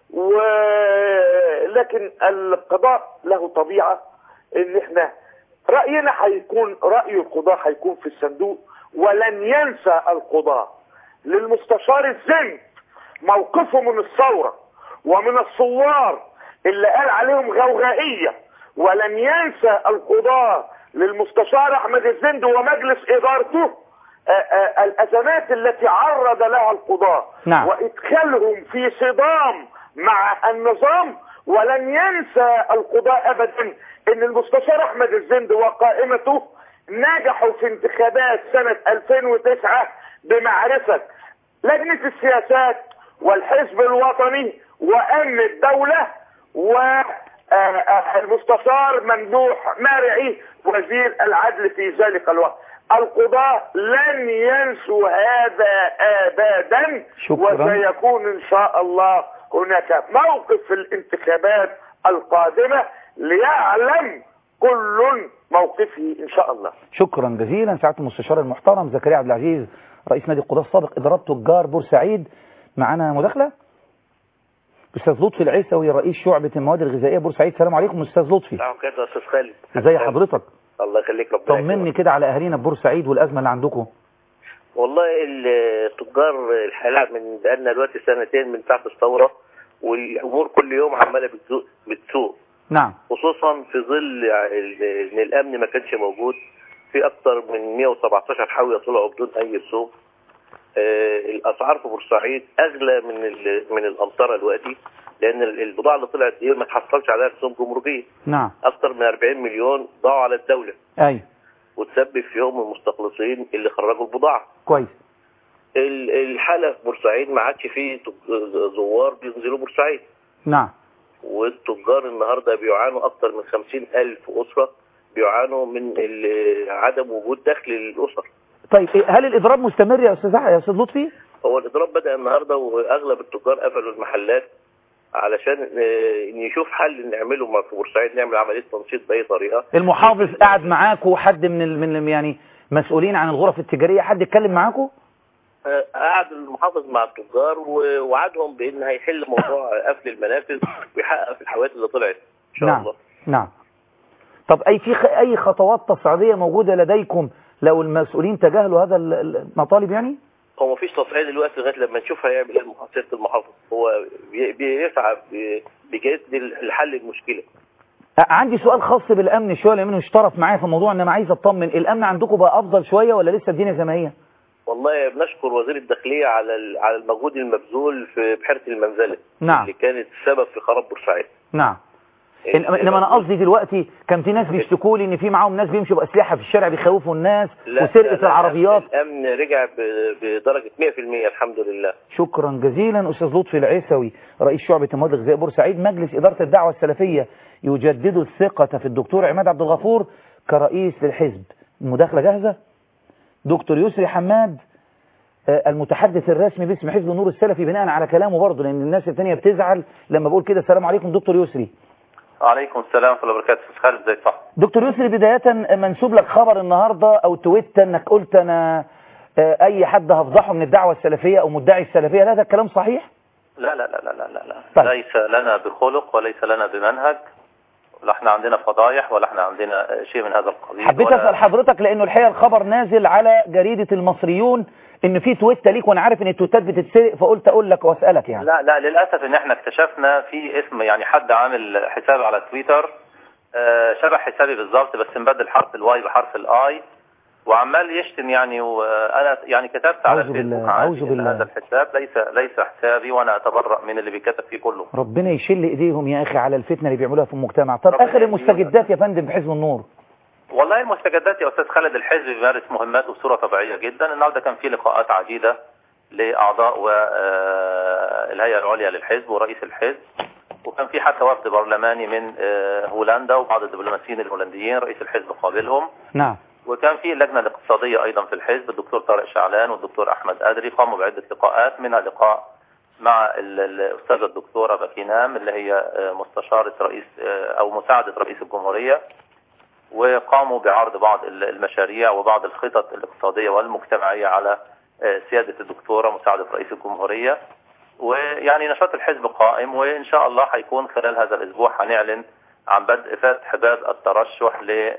ولكن القضاء له طبيعة ان احنا رأينا هيكون رأي القضاء هيكون في الصندوق ولن ينسى القضاء للمستشار الزند موقفه من الثورة ومن الثوار اللي قال عليهم غوغائية ولن ينسى القضاة للمستشار احمد الزند ومجلس ادارته آه، آه، الازمات التي عرض لها القضاة نعم. وادخالهم في صدام مع النظام ولن ينسى القضاء ابدا ان المستشار احمد الزند وقائمته نجحوا في انتخابات سنة 2009 بمعرفة لجنة السياسات والحزب الوطني وامن الدولة والمستشار ممدوح مرعي وزير العدل في ذلك الوقت القضاة لن ينسوا هذا ابدا شكراً. وسيكون ان شاء الله هناك موقف في الانتخابات القادمة ليعلم كل موقفه ان شاء الله شكرا جزيلا سعاده المستشار المحترم زكريا عبد العزيز رئيس نادي القضاء السابق ادارات تجار بورسعيد معانا مداخله استاذ لطفي العيسوي رئيس شعبه المواد الغذائيه بورسعيد السلام عليكم استاذ لطفي نعم كده يا استاذ خالد ازي حضرتك الله يخليك ربنا طمني يكرمك. كده على اهالينا ببورسعيد والازمه اللي عندكم والله التجار الحالة من بقالنا دلوقتي سنتين من ساعة الثورة والامور كل يوم عمالة بتسوق بتسوق نعم خصوصا في ظل ال- ان الامن ما كانش موجود في اكتر من 117 حاوية طلعوا بدون اي رسوم آه، الاسعار في بورسعيد اغلى من ال- من الامطار دلوقتي لان ال- البضاعة اللي طلعت دي ما تحصلش عليها رسوم جمركية نعم اكتر من 40 مليون ضاعوا على الدولة ايوه وتسبب فيهم المستخلصين اللي خرجوا البضاعة كويس ال- الحالة في بورسعيد ما عادش فيه تج- زوار بينزلوا بورسعيد نعم والتجار النهاردة بيعانوا أكتر من خمسين ألف أسرة بيعانوا من ال- عدم وجود دخل للأسر طيب إيه، هل الاضراب مستمر يا استاذ يا استاذ لطفي هو الإضراب بدأ النهاردة وأغلب التجار قفلوا المحلات علشان آه، نشوف حل نعمله مع- في بورسعيد نعمل عمليه تنشيط باي طريقه المحافظ قعد معاكم حد من ال... من ال- يعني مسؤولين عن الغرف التجارية حد اتكلم معاكم آه، قعد المحافظ مع التجار و- ووعدهم بان هيحل موضوع قفل المنافذ ويحقق في الحوادث اللي طلعت ان شاء نعم الله نعم طب اي في خ... اي خطوات تصعيدية موجودة لديكم لو المسؤولين تجاهلوا هذا ال- ال- المطالب يعني هو مفيش تصعيد دلوقتي لغايه لما نشوف هيعمل ايه المح- سياده المحافظ هو بي- بيسعى ب- بجد لحل المشكله أ- عندي سؤال خاص بالامن شويه لانه اشترك معايا في الموضوع انما عايز اطمن الامن عندكم بقى افضل شويه ولا لسه الدنيا زي ما هي والله بنشكر وزير الداخليه على ال- على المجهود المبذول في بحيره المنزله نعم اللي كانت السبب في خراب بورسعيد نعم إن- انما انا قصدي دلوقتي كان في ناس بيشتكوا لي ان في معاهم ناس بيمشوا باسلحه في الشارع بيخوفوا الناس لا، وسرقه لا، لا، العربيات الامن رجع ب- بدرجه 100% الحمد لله شكرا جزيلا استاذ لطفي العيسوي رئيس شعبة المواد الغذائية بورسعيد مجلس إدارة الدعوة السلفية يجدد الثقة في الدكتور عماد عبد الغفور كرئيس للحزب المداخلة جاهزة دكتور يسري حماد آه، المتحدث الرسمي باسم حزب النور السلفي بناء على كلامه برضه لأن الناس التانية بتزعل لما بقول كده السلام عليكم دكتور يسري وعليكم السلام ورحمة الله وبركاته استاذ خالد ازيك صح دكتور يسري بداية منسوب لك خبر النهاردة أو تويت أنك قلت أنا آه، أي حد هفضحه من الدعوة السلفية أو مدعي السلفية لا ده الكلام صحيح؟ لا لا لا لا لا لا, لا. طيب. ليس لنا بخلق وليس لنا بمنهج ولا احنا عندنا فضايح ولا احنا عندنا شيء من هذا القبيل حبيت ولا- اسال حضرتك لانه الحقيقه الخبر نازل على جريده المصريون ان في تويته ليك وانا عارف ان التويتات بتتسرق فقلت اقول لك واسالك يعني لا لا للاسف ان احنا اكتشفنا في اسم يعني حد عامل حساب على تويتر آه، شبه حسابي بالظبط بس مبدل حرف الواي بحرف الاي وعمال يشتم يعني وانا يعني كتبت على أعوذ الفيسبوك بالله، عادي أعوذ إن بالله. هذا الحساب ليس ليس حسابي وانا اتبرأ من اللي بيكتب فيه كله ربنا يشل ايديهم يا اخي على الفتنه اللي بيعملوها في المجتمع طب ربنا اخر يهديهم. المستجدات يا فندم في حزب النور والله المستجدات يا استاذ خالد الحزب بيمارس مهماته بصوره طبيعيه جدا النهارده كان في لقاءات عديده لاعضاء والهيئه العليا للحزب ورئيس الحزب وكان في حتى وفد برلماني من آه، هولندا وبعض الدبلوماسيين الهولنديين رئيس الحزب قابلهم نعم وكان في اللجنه الاقتصاديه ايضا في الحزب الدكتور طارق شعلان والدكتور احمد ادري قاموا بعده لقاءات منها لقاء مع ال- الاستاذه الدكتوره باكينام اللي هي آه، مستشاره رئيس آه، او مساعده رئيس الجمهوريه وقاموا بعرض بعض ال- المشاريع وبعض الخطط الاقتصاديه والمجتمعيه على آه، سياده الدكتوره مساعده رئيس الجمهوريه ويعني نشاط الحزب قائم وان شاء الله هيكون خلال هذا الاسبوع هنعلن عن بدء فتح باب الترشح ل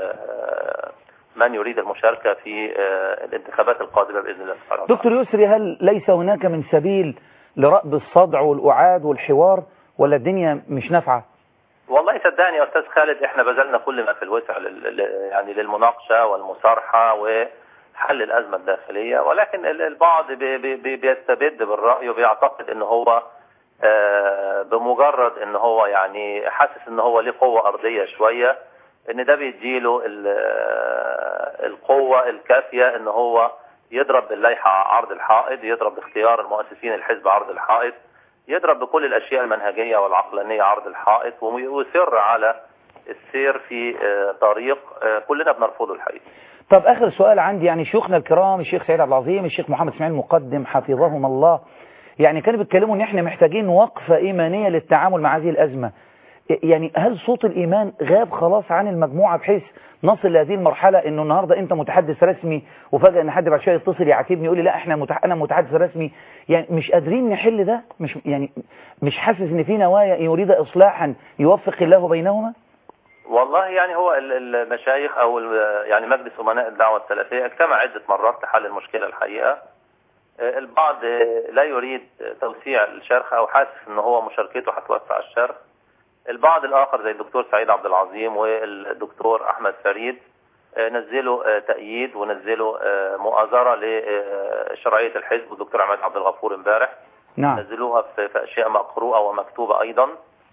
آه، من يريد المشاركه في آه، الانتخابات القادمه باذن الله سبحانه وتعالى. دكتور يسري هل ليس هناك من سبيل لرأب الصدع والأعاد والحوار ولا الدنيا مش نافعة والله صدقني يا استاذ خالد احنا بذلنا كل ما في الوسع لل... ل- يعني للمناقشه والمصارحه وحل الازمه الداخليه ولكن ال- البعض بي... بي... بي- بيستبد بالراي وبيعتقد ان هو آه، بمجرد ان هو يعني حاسس ان هو ليه قوه ارضيه شويه ان ده بيديله ال- آه، القوه الكافيه ان هو يضرب باللائحه عرض الحائط يضرب باختيار المؤسسين الحزب عرض الحائط يضرب بكل الاشياء المنهجيه والعقلانيه عرض ويصر ويصر على السير في آه، طريق آه، كلنا بنرفضه الحقيقه طب آخر سؤال عندي يعني شيوخنا الكرام الشيخ سعيد عبد العظيم الشيخ محمد اسماعيل مقدم حفظهم الله يعني كانوا بيتكلموا ان احنا محتاجين وقفة ايمانية للتعامل مع هذه الازمة يعني هل صوت الايمان غاب خلاص عن المجموعة بحيث نصل لهذه المرحلة انه النهاردة انت متحدث رسمي وفجأة ان حد بعد شوية يتصل يعاتبني يقول لي لا احنا متح... انا متحدث رسمي يعني مش قادرين نحل ده مش يعني مش حاسس ان في نوايا يريد اصلاحا يوفق الله بينهما والله يعني هو ال- المشايخ او ال- يعني مجلس امناء الدعوه السلفيه اجتمع عده مرات لحل المشكله الحقيقه آه، البعض آه، لا يريد توسيع الشرخ او حاسس ان هو مشاركته هتوسع الشرخ البعض الاخر زي الدكتور سعيد عبد العظيم والدكتور احمد فريد آه، نزلوا آه، تأييد ونزلوا آه، مؤازرة لشرعية الحزب والدكتور عماد عبد الغفور امبارح نعم نزلوها في في اشياء مقروءه ومكتوبه ايضا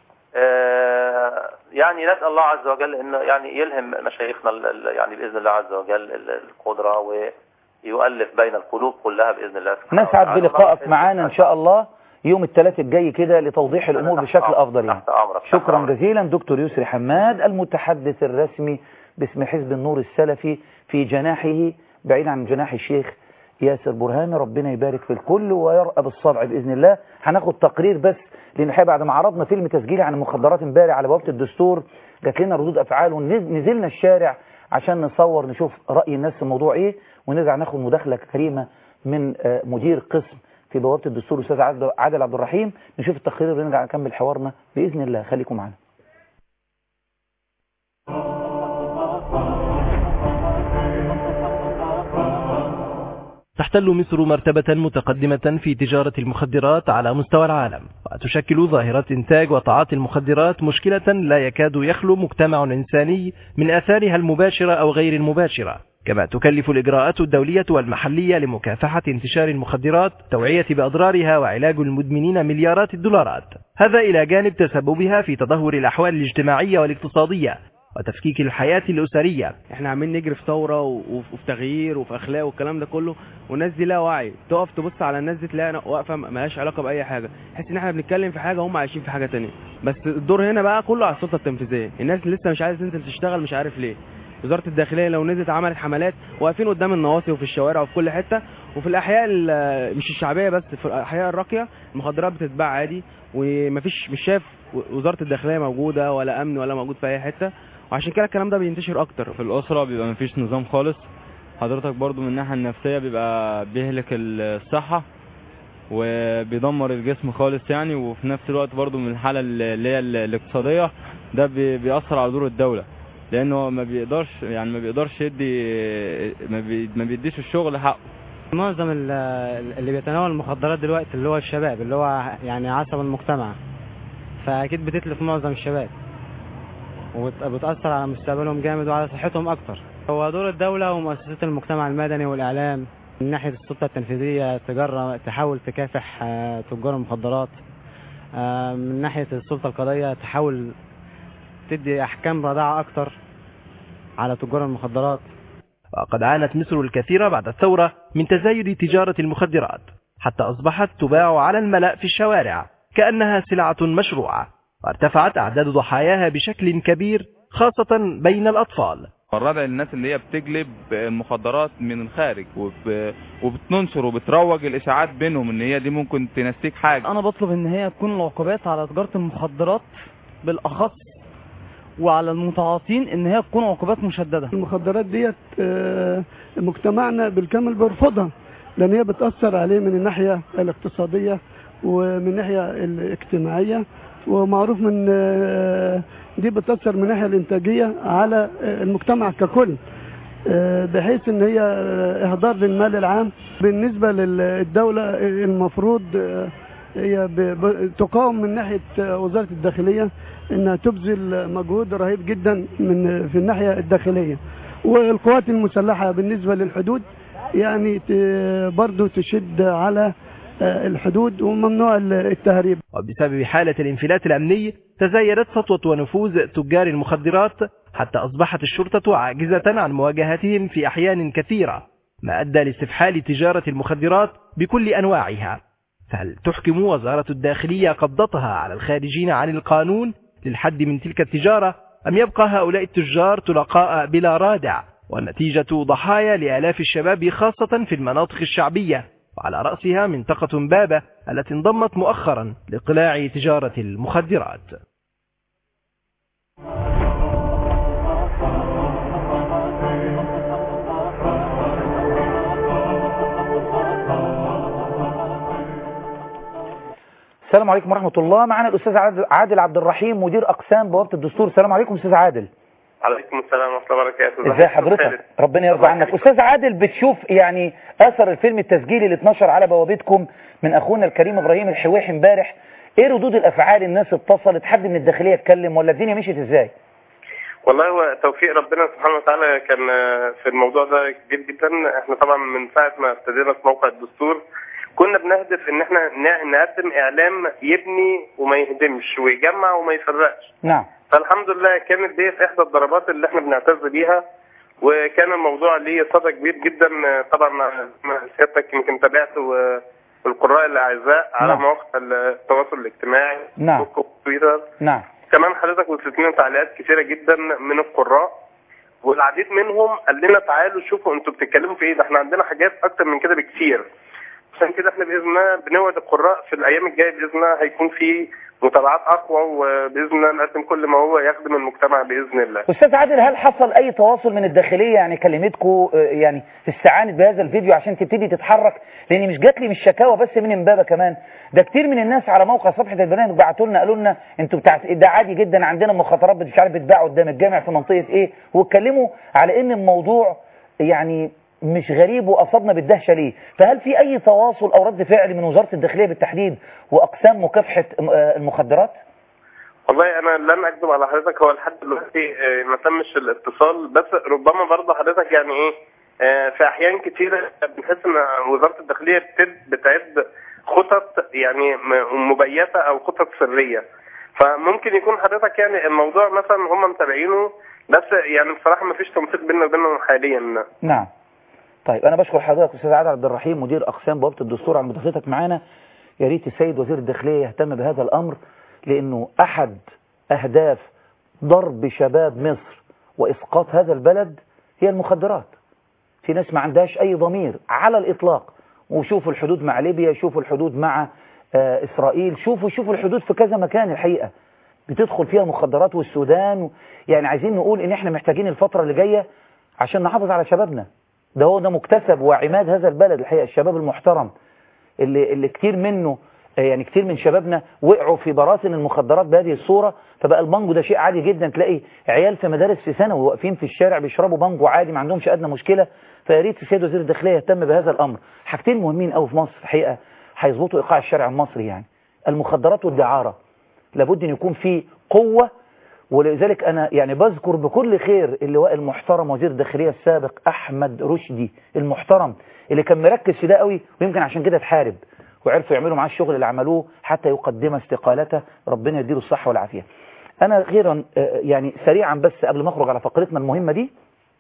آه، يعني نسال الله عز وجل انه يعني يلهم مشايخنا ال- ال- يعني باذن الله عز وجل ال- القدره ويؤلف بين القلوب كلها باذن الله سبحانه نسعد وتعالى. بلقائك معانا ان شاء الله يوم الثلاث الجاي كده لتوضيح الامور بشكل افضل يعني تحت امرك تحت شكرا أمرك. جزيلا دكتور يسري حماد المتحدث الرسمي باسم حزب النور السلفي في جناحه بعيد عن جناح الشيخ ياسر برهامي ربنا يبارك في الكل ويرأى بالصدع بإذن الله هناخد تقرير بس لان الحقيقه بعد ما عرضنا فيلم تسجيلي عن المخدرات امبارح على بوابه الدستور جات لنا ردود افعال ونزلنا الشارع عشان نصور نشوف راي الناس في الموضوع ايه ونرجع ناخد مداخله كريمه من آه، مدير قسم في بوابه الدستور الاستاذ عادل عادل عبد الرحيم نشوف التقرير ونرجع نكمل حوارنا باذن الله خليكم معانا تحتل مصر مرتبة متقدمة في تجارة المخدرات على مستوى العالم وتشكل ظاهرة إنتاج وتعاطي المخدرات مشكلة لا يكاد يخلو مجتمع إنساني من آثارها المباشرة أو غير المباشرة كما تكلف الإجراءات الدولية والمحلية لمكافحة انتشار المخدرات توعية بأضرارها وعلاج المدمنين مليارات الدولارات هذا إلى جانب تسببها في تدهور الأحوال الاجتماعية والاقتصادية وتفكيك الحياة الأسرية احنا عمالين نجري في ثوره و- وفي وفي تغيير وفي اخلاق والكلام ده كله والناس دي لا وعي تقف تبص على الناس دي تلاقيها واقفه مالهاش علاقه باي حاجه تحس ان احنا بنتكلم في حاجه هم عايشين في حاجه تانية بس الدور هنا بقى كله على السلطه التنفيذيه الناس اللي لسه مش عايزه تنزل تشتغل مش عارف ليه وزاره الداخليه لو نزلت عملت حملات واقفين قدام النواصي وفي الشوارع وفي كل حته وفي الاحياء ال- مش الشعبيه بس في الاحياء الراقيه المخدرات بتتباع عادي ومفيش مش شايف وزاره الداخليه موجوده ولا امن ولا موجود في اي حته وعشان كده الكلام ده بينتشر اكتر في الأسرة بيبقى مفيش نظام خالص حضرتك برضو من الناحية النفسية بيبقى بيهلك الصحة وبيدمر الجسم خالص يعني وفي نفس الوقت برضو من الحالة اللي هي الاقتصادية ده بي- بيأثر على دور الدولة لأنه ما بيقدرش يعني ما بيقدرش يدي ما, بي ما بيديش الشغل حقه معظم ال- اللي بيتناول المخدرات دلوقتي اللي هو الشباب اللي هو يعني عصب المجتمع فاكيد بتتلف معظم الشباب وبتأثر على مستقبلهم جامد وعلى صحتهم اكتر هو دور الدولة ومؤسسات المجتمع المدني والاعلام من ناحية السلطة التنفيذية تجرب تحاول تكافح آه، تجار المخدرات آه، من ناحية السلطة القضائية تحاول تدي احكام رادعة اكتر على تجار المخدرات وقد عانت مصر الكثير بعد الثورة من تزايد تجارة المخدرات حتى أصبحت تباع على الملأ في الشوارع كأنها سلعة مشروعة وارتفعت أعداد ضحاياها بشكل كبير خاصة بين الأطفال الرابع للناس اللي هي بتجلب المخدرات من الخارج وب... وبتنشر وبتروج الاشاعات بينهم ان هي دي ممكن تنسيك حاجه انا بطلب ان هي تكون العقوبات على تجارة المخدرات بالاخص وعلى المتعاطين ان هي تكون عقوبات مشددة المخدرات ديت آه، مجتمعنا بالكامل بيرفضها لان هي بتاثر عليه من الناحيه الاقتصاديه ومن الناحيه الاجتماعيه ومعروف من آه، دي بتاثر من الناحيه الانتاجيه على آه، المجتمع ككل آه، بحيث ان هي آه، اهدار للمال العام بالنسبه للدوله آه، المفروض آه، هي ب- ب- تقاوم من ناحيه آه، وزاره الداخليه انها تبذل مجهود رهيب جدا من في الناحيه الداخليه والقوات المسلحه بالنسبه للحدود يعني ت- برضو تشد على آه، الحدود وممنوع التهريب وبسبب حالة الانفلات الأمني تزايدت سطوة ونفوذ تجار المخدرات حتى أصبحت الشرطة عاجزة عن مواجهتهم في أحيان كثيرة ما أدى لاستفحال تجارة المخدرات بكل أنواعها فهل تحكم وزارة الداخلية قبضتها على الخارجين عن القانون للحد من تلك التجارة أم يبقى هؤلاء التجار تلقاء بلا رادع والنتيجة ضحايا لآلاف الشباب خاصة في المناطق الشعبية وعلى رأسها منطقة بابة التي انضمت مؤخرا لقلاع تجارة المخدرات السلام عليكم ورحمة الله معنا الأستاذ عادل- عادل عبد الرحيم مدير أقسام بوابة الدستور السلام عليكم أستاذ عادل عليكم السلام ورحمة الله وبركاته ازي حضرتك ربنا يرضى عنك أستاذ عادل بتشوف يعني أثر الفيلم التسجيلي اللي اتنشر على بوابتكم من أخونا الكريم إبراهيم الحويحي امبارح إيه ردود الأفعال الناس اتصلت حد من الداخلية اتكلم ولا الدنيا مشيت إزاي والله هو توفيق ربنا سبحانه وتعالى كان آه، في الموضوع ده كبير جدا احنا طبعا من ساعة ما ابتدينا في موقع الدستور كنا بنهدف ان احنا ن- نقدم اعلام يبني وما يهدمش ويجمع وما يفرقش نعم فالحمد لله كانت دي احدى الضربات اللي احنا بنعتز بيها وكان الموضوع ليه صدى كبير جدا آه، طبعا ما سيادتك يمكن تابعته آه، القراء الاعزاء على نعم. مواقع التواصل الاجتماعي نعم. فيسبوك وتويتر نعم كمان حضرتك وصلت لنا تعليقات كثيره جدا من القراء والعديد منهم قال لنا تعالوا شوفوا انتوا بتتكلموا في ايه ده احنا عندنا حاجات اكتر من كده بكتير عشان كده احنا باذن الله بنوعد القراء في الايام الجايه باذن الله هيكون في متابعات اقوى وباذن الله نقدم كل ما هو يخدم المجتمع باذن الله استاذ عادل هل حصل اي تواصل من الداخليه يعني كلمتكم يعني استعانت بهذا الفيديو عشان تبتدي تتحرك لان مش جات لي مش شكاوى بس من امبابه كمان ده كتير من الناس على موقع صفحه البرنامج بعتوا لنا قالوا لنا انتوا بتاع ده عادي جدا عندنا مخاطرات مش عارف بتتباع قدام الجامع في منطقه ايه واتكلموا على ان الموضوع يعني مش غريب واصابنا بالدهشه ليه فهل في اي تواصل او رد فعل من وزاره الداخليه بالتحديد واقسام مكافحه المخدرات والله انا لن اكذب على حضرتك هو لحد دلوقتي آه، ما تمش الاتصال بس ربما برضه حضرتك يعني ايه آه، في احيان كتيره بنحس ان وزاره الداخليه بتد بتعد خطط يعني م- مبيته او خطط سريه فممكن يكون حضرتك يعني الموضوع مثلا هم متابعينه بس يعني بصراحه ما فيش تنسيق بيننا وبينهم حاليا نعم طيب انا بشكر حضرتك استاذ عادل عبد الرحيم مدير اقسام بوابه الدستور على مداخلتك معانا يا ريت السيد وزير الداخليه يهتم بهذا الامر لانه احد اهداف ضرب شباب مصر واسقاط هذا البلد هي المخدرات في ناس ما عندهاش اي ضمير على الاطلاق وشوفوا الحدود مع ليبيا شوفوا الحدود مع آه اسرائيل شوفوا شوفوا الحدود في كذا مكان الحقيقه بتدخل فيها مخدرات والسودان و... يعني عايزين نقول ان احنا محتاجين الفتره اللي جايه عشان نحافظ على شبابنا ده هو ده مكتسب وعماد هذا البلد الحقيقه الشباب المحترم اللي اللي كتير منه آه، يعني كتير من شبابنا وقعوا في براثن المخدرات بهذه الصوره فبقى البانجو ده شيء عادي جدا تلاقي عيال في مدارس في ثانوي واقفين في الشارع بيشربوا بانجو عادي ما عندهمش ادنى مشكله فيا ريت السيد وزير الداخليه يهتم بهذا الامر حاجتين مهمين قوي في مصر الحقيقه هيظبطوا ايقاع الشارع المصري يعني المخدرات والدعاره لابد ان يكون في قوه ولذلك انا يعني بذكر بكل خير اللواء المحترم وزير الداخليه السابق احمد رشدي المحترم اللي كان مركز في ده قوي ويمكن عشان كده اتحارب وعرفوا يعملوا معاه الشغل اللي عملوه حتى يقدم استقالته ربنا يديله الصحه والعافيه انا غيرا آه، يعني سريعا بس قبل ما اخرج على فقرتنا المهمه دي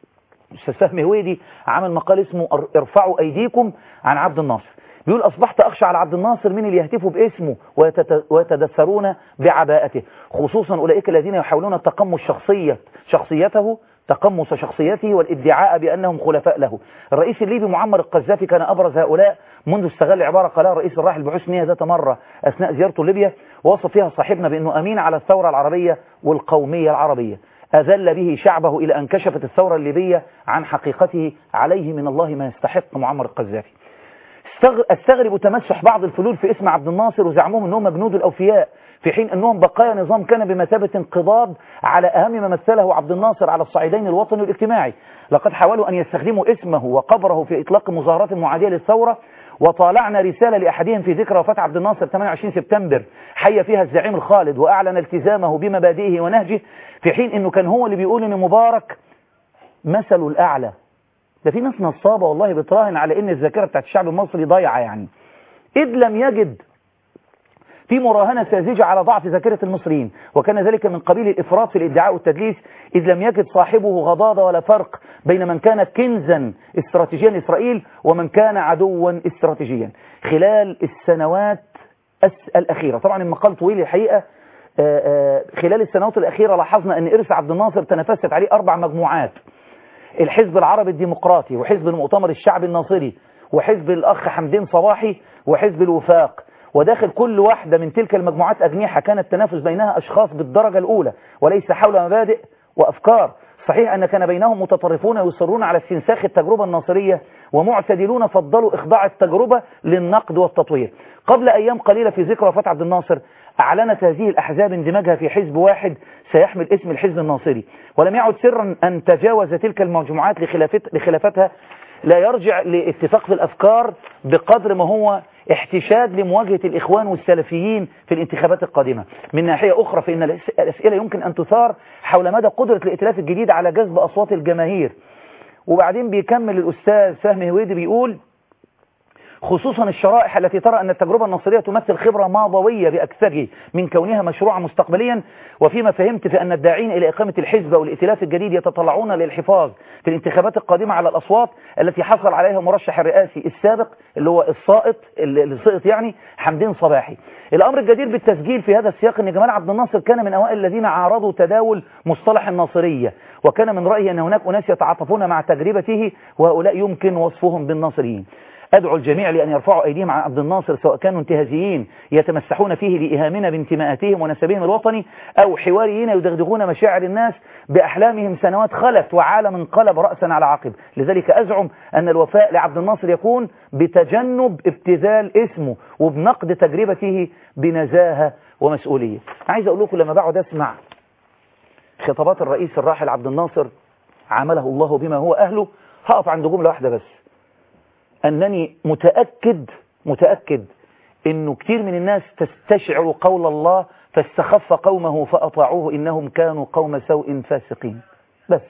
استاذ فهمي هويدي عمل مقال اسمه ار- ارفعوا ايديكم عن عبد الناصر بيقول اصبحت اخشى على عبد الناصر من اللي يهتفوا باسمه ويتت- ويتدثرون بعباءته خصوصا اولئك الذين يحاولون تقمص شخصيه شخصيته تقمص شخصيته والادعاء بانهم خلفاء له الرئيس الليبي معمر القذافي كان ابرز هؤلاء منذ استغل عباره قالها الرئيس الراحل بحسن ذات مره اثناء زيارته ليبيا ووصف فيها صاحبنا بانه امين على الثوره العربيه والقوميه العربيه أذل به شعبه إلى أن كشفت الثورة الليبية عن حقيقته عليه من الله ما يستحق معمر القذافي استغ- استغرب تمسح بعض الفلول في اسم عبد الناصر وزعمهم أنهم جنود الأوفياء في حين أنهم بقايا نظام كان بمثابة انقضاض على أهم ما مثله عبد الناصر على الصعيدين الوطني والاجتماعي لقد حاولوا أن يستخدموا اسمه وقبره في إطلاق مظاهرات معادية للثورة وطالعنا رسالة لأحدهم في ذكرى وفاة عبد الناصر 28 سبتمبر حي فيها الزعيم الخالد وأعلن التزامه بمبادئه ونهجه في حين أنه كان هو اللي بيقول أن مبارك مثله الأعلى ده في ناس نصابة والله بتراهن على أن الذاكرة بتاعت الشعب المصري ضايعة يعني إذ لم يجد في مراهنة ساذجة على ضعف ذاكرة المصريين وكان ذلك من قبيل الإفراط في الادعاء والتدليس إذ لم يجد صاحبه غضاضة ولا فرق بين من كان كنزا استراتيجيا إسرائيل ومن كان عدوا استراتيجيا خلال السنوات الس- الأخيرة طبعا المقال طويل الحقيقة آه، آه، خلال السنوات الأخيرة لاحظنا أن إرث عبد الناصر تنافست عليه أربع مجموعات الحزب العربي الديمقراطي وحزب المؤتمر الشعبي الناصري وحزب الأخ حمدين صباحي وحزب الوفاق وداخل كل واحدة من تلك المجموعات أجنحة كان التنافس بينها أشخاص بالدرجة الأولى وليس حول مبادئ وأفكار صحيح أن كان بينهم متطرفون يصرون على استنساخ التجربة الناصرية ومعتدلون فضلوا إخضاع التجربة للنقد والتطوير قبل أيام قليلة في ذكرى وفاة عبد الناصر أعلنت هذه الأحزاب اندماجها في حزب واحد سيحمل اسم الحزب الناصري ولم يعد سرا أن تجاوز تلك المجموعات لخلافت لخلافتها لا يرجع لاتفاق في الأفكار بقدر ما هو احتشاد لمواجهة الإخوان والسلفيين في الانتخابات القادمة من ناحية أخرى فإن الأس- الأسئلة يمكن أن تثار حول مدى قدرة الائتلاف الجديد على جذب أصوات الجماهير وبعدين بيكمل الأستاذ فهمي هويدي بيقول خصوصا الشرائح التي ترى أن التجربة النصرية تمثل خبرة ماضوية بأكثره من كونها مشروعا مستقبليا وفيما فهمت في أن الداعين إلى إقامة الحزب أو الائتلاف الجديد يتطلعون للحفاظ في الانتخابات القادمة على الأصوات التي حصل عليها مرشح الرئاسي السابق اللي هو السائط اللي اللي سقط يعني حمدين صباحي الأمر الجدير بالتسجيل في هذا السياق أن جمال عبد الناصر كان من أوائل الذين عارضوا تداول مصطلح الناصرية وكان من رأيه أن هناك أناس يتعاطفون مع تجربته وهؤلاء يمكن وصفهم بالناصريين أدعو الجميع لأن يرفعوا أيديهم عن عبد الناصر سواء كانوا انتهازيين يتمسحون فيه لإهامنا بانتماءاتهم ونسبهم الوطني أو حواريين يدغدغون مشاعر الناس بأحلامهم سنوات خلت وعالم انقلب رأسا على عقب لذلك أزعم أن الوفاء لعبد الناصر يكون بتجنب ابتذال اسمه وبنقد تجربته بنزاهة ومسؤولية عايز أقول لكم لما بقعد أسمع خطابات الرئيس الراحل عبد الناصر عامله الله بما هو أهله هقف عند جملة واحدة بس أنني متأكد متأكد أنه كتير من الناس تستشعر قول الله فاستخف قومه فأطاعوه إنهم كانوا قوم سوء فاسقين بس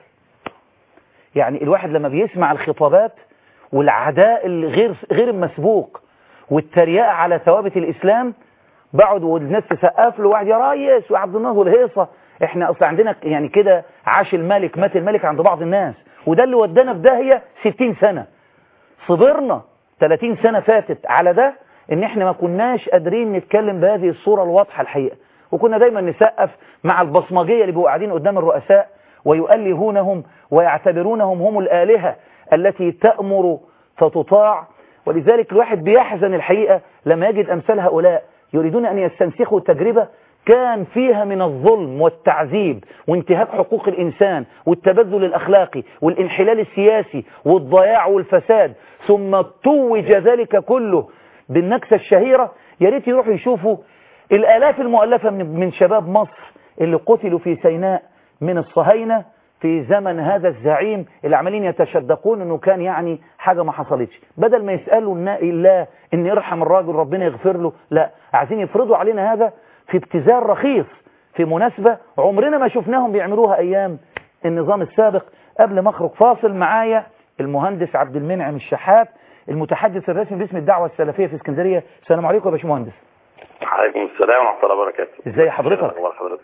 يعني الواحد لما بيسمع الخطابات والعداء الغير غير المسبوق والتريقة على ثوابت الإسلام بقعد والناس تسقف له واحد يا ريس وعبد الناصر والهيصة احنا اصلا عندنا يعني كده عاش الملك مات الملك عند بعض الناس وده اللي ودانا في داهية 60 سنة صبرنا 30 سنة فاتت على ده ان احنا ما كناش قادرين نتكلم بهذه الصورة الواضحة الحقيقة وكنا دايما نسقف مع البصمجية اللي بيبقوا قاعدين قدام الرؤساء ويؤلهونهم ويعتبرونهم هم الآلهة التي تأمر فتطاع ولذلك الواحد بيحزن الحقيقة لما يجد أمثال هؤلاء يريدون أن يستنسخوا تجربة كان فيها من الظلم والتعذيب وانتهاك حقوق الإنسان والتبذل الأخلاقي والانحلال السياسي والضياع والفساد ثم توج ذلك كله بالنكسة الشهيرة يا ريت يروحوا يشوفوا الآلاف المؤلفة من, من شباب مصر اللي قتلوا في سيناء من الصهاينة في زمن هذا الزعيم اللي عمالين يتشدقون انه كان يعني حاجة ما حصلتش بدل ما يسألوا الله ان يرحم الراجل ربنا يغفر له لا عايزين يفرضوا علينا هذا في ابتذال رخيص في مناسبة عمرنا ما شفناهم بيعملوها ايام النظام السابق قبل ما اخرج فاصل معايا المهندس عبد المنعم الشحات المتحدث الرسمي باسم الدعوة السلفية في اسكندرية السلام عليكم يا باشمهندس عليكم السلام ورحمة الله وبركاته ازاي حضرتك اخبار حضرتك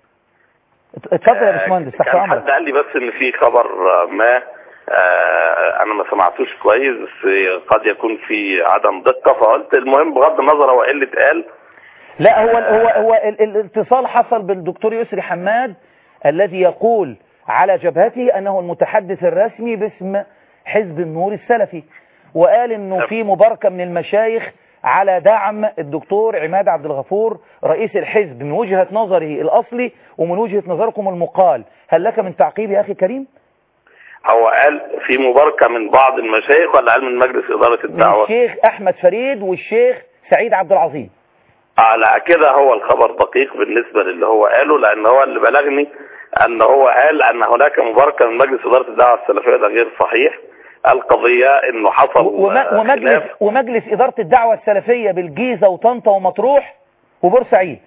اتفضل يا باشمهندس تحت كان امرك حد قال لي بس ان في خبر ما آه انا ما سمعتوش كويس بس قد يكون في عدم دقة فقلت المهم بغض النظر هو ايه اللي اتقال لا هو هو هو ال- ال- الاتصال حصل بالدكتور يسري حماد الذي يقول على جبهته انه المتحدث الرسمي باسم حزب النور السلفي وقال انه في مباركة من المشايخ على دعم الدكتور عماد عبد الغفور رئيس الحزب من وجهة نظره الأصلي ومن وجهة نظركم المقال هل لك من تعقيب يا أخي كريم؟ هو قال في مباركة من بعض المشايخ ولا قال من مجلس إدارة من الدعوة الشيخ أحمد فريد والشيخ سعيد عبد العظيم على كده هو الخبر دقيق بالنسبة للي هو قاله لأن هو اللي بلغني أن هو قال أن هناك مباركة من مجلس إدارة الدعوة السلفية ده غير صحيح القضية أنه حصل وم- آه، ومجلس, خلاف ومجلس إدارة الدعوة السلفية بالجيزة وطنطا ومطروح وبورسعيد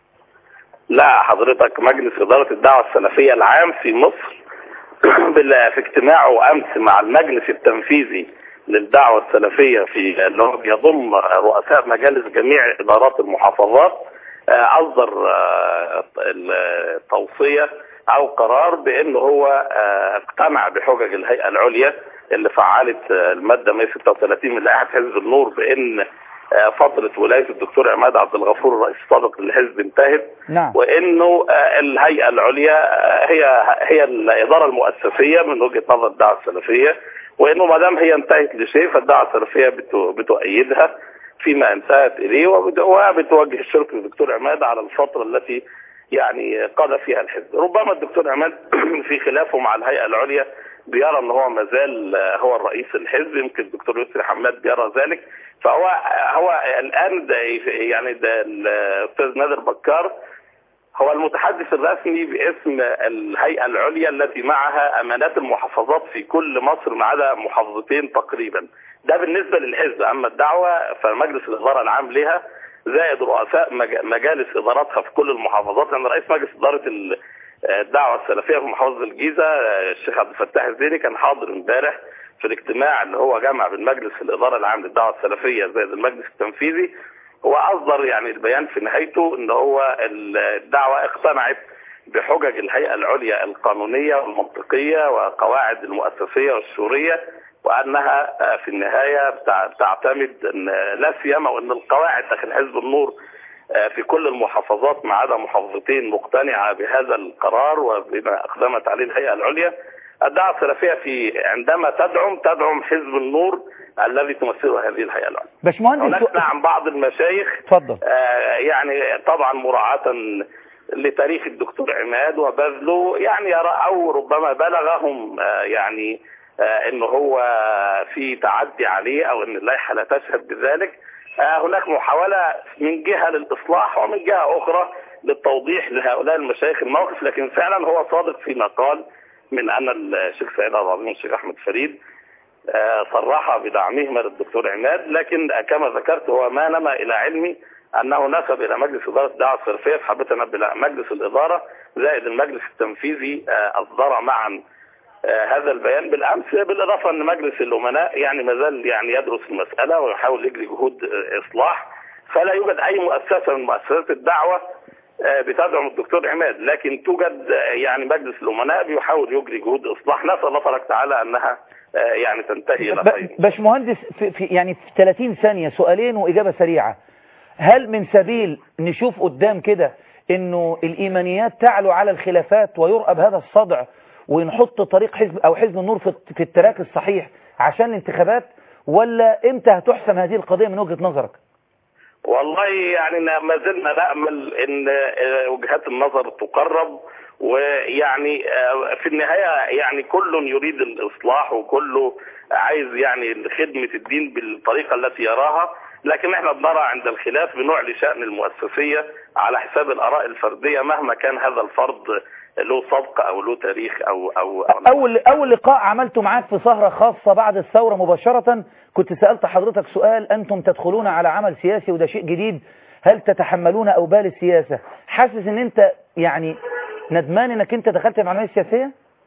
لا حضرتك مجلس إدارة الدعوة السلفية العام في مصر بال- في اجتماعه أمس مع المجلس التنفيذي للدعوة السلفية في اللي هو بيضم رؤساء مجالس جميع إدارات المحافظات آه، أصدر آه، التوصية أو قرار بأنه هو آه، اقتنع بحجج الهيئة العليا اللي فعلت آه، المادة 136 من لائحة حزب النور بأن آه، فترة ولاية الدكتور عماد عبد الغفور الرئيس السابق للحزب انتهت نعم وانه آه، الهيئه العليا آه، هي هي الاداره المؤسسيه من وجهه نظر الدعوه السلفيه وانه ما دام هي انتهت لشيء فالدعوه السلفيه بتو- بتؤيدها فيما انتهت اليه وبت- وبتوجه الشرك للدكتور عماد على الفتره التي يعني قاد فيها الحزب ربما الدكتور عماد في خلافه مع الهيئه العليا بيرى ان هو ما زال آه، هو الرئيس الحزب يمكن الدكتور يسري حماد بيرى ذلك فهو هو الان ده يعني ده الاستاذ نادر بكار هو المتحدث الرسمي باسم الهيئة العليا التي معها أمانات المحافظات في كل مصر ما عدا محافظتين تقريبا ده بالنسبة للحزب أما الدعوة فمجلس الإدارة العام لها زائد رؤساء مج- مجالس إداراتها في كل المحافظات لأن رئيس مجلس إدارة ال- الدعوة السلفية في محافظة الجيزة الشيخ عبد الفتاح الزيني كان حاضر امبارح في الاجتماع اللي هو جمع بين مجلس الإدارة العام للدعوة السلفية زائد المجلس التنفيذي واصدر يعني البيان في نهايته ان هو الدعوه اقتنعت بحجج الهيئه العليا القانونيه والمنطقيه وقواعد المؤسسيه والشوريه وانها آه، في النهايه بتع- بتعتمد ان لا سيما وان القواعد داخل حزب النور آه، في كل المحافظات ما عدا محافظتين مقتنعه بهذا القرار وبما اقدمت عليه الهيئه العليا الدعوه السلفيه في عندما تدعم تدعم حزب النور الذي تمثله هذه الهيئه العليا باشمهندس هناك نعم بعض المشايخ اتفضل آه، يعني طبعا مراعاة لتاريخ الدكتور عماد وبذله يعني يرى او ربما بلغهم آه، يعني آه، ان هو في تعدي عليه او ان اللائحه لا تشهد بذلك آه، هناك محاوله من جهه للاصلاح ومن جهه اخرى للتوضيح لهؤلاء المشايخ الموقف لكن فعلا هو صادق فيما قال من ان الشيخ سعيد العظيم والشيخ احمد فريد آه، صرح بدعمهما للدكتور عماد لكن كما ذكرت هو ما نما الى علمي انه نسب الى مجلس اداره الدعوه الصرفيه فحبيت انبه لا، مجلس الاداره زائد المجلس التنفيذي آه، اصدر معا آه، هذا البيان بالامس بالاضافه ان مجلس الامناء يعني ما زال يعني يدرس المساله ويحاول يجري جهود آه، اصلاح فلا يوجد اي مؤسسه من مؤسسات الدعوه آه، بتدعم الدكتور عماد لكن توجد آه، يعني مجلس الامناء بيحاول يجري جهود اصلاح نسال الله تبارك وتعالى انها آه، يعني تنتهي الى خير ب- باشمهندس في, في يعني في 30 ثانية سؤالين وإجابة سريعة هل من سبيل نشوف قدام كده إنه الإيمانيات تعلو على الخلافات ويرأى بهذا الصدع ونحط طريق حزب أو حزب النور في, في التراك الصحيح عشان الانتخابات ولا إمتى هتحسم هذه القضية من وجهة نظرك؟ والله يعني ما زلنا نأمل ان آه، وجهات النظر تقرب ويعني آه، في النهاية يعني كل يريد الإصلاح وكله عايز يعني خدمة الدين بالطريقة التي يراها لكن احنا بنرى عند الخلاف بنعلي شأن المؤسسية على حساب الآراء الفردية مهما كان هذا الفرد له سبق أو له تاريخ أو أو, أو أول أول لقاء عملته معاك في سهرة خاصة بعد الثورة مباشرة كنت سألت حضرتك سؤال أنتم تدخلون على عمل سياسي وده شيء جديد هل تتحملون أوبال السياسة حاسس أن أنت يعني ندمان أنك أنت دخلت في العملية السياسية؟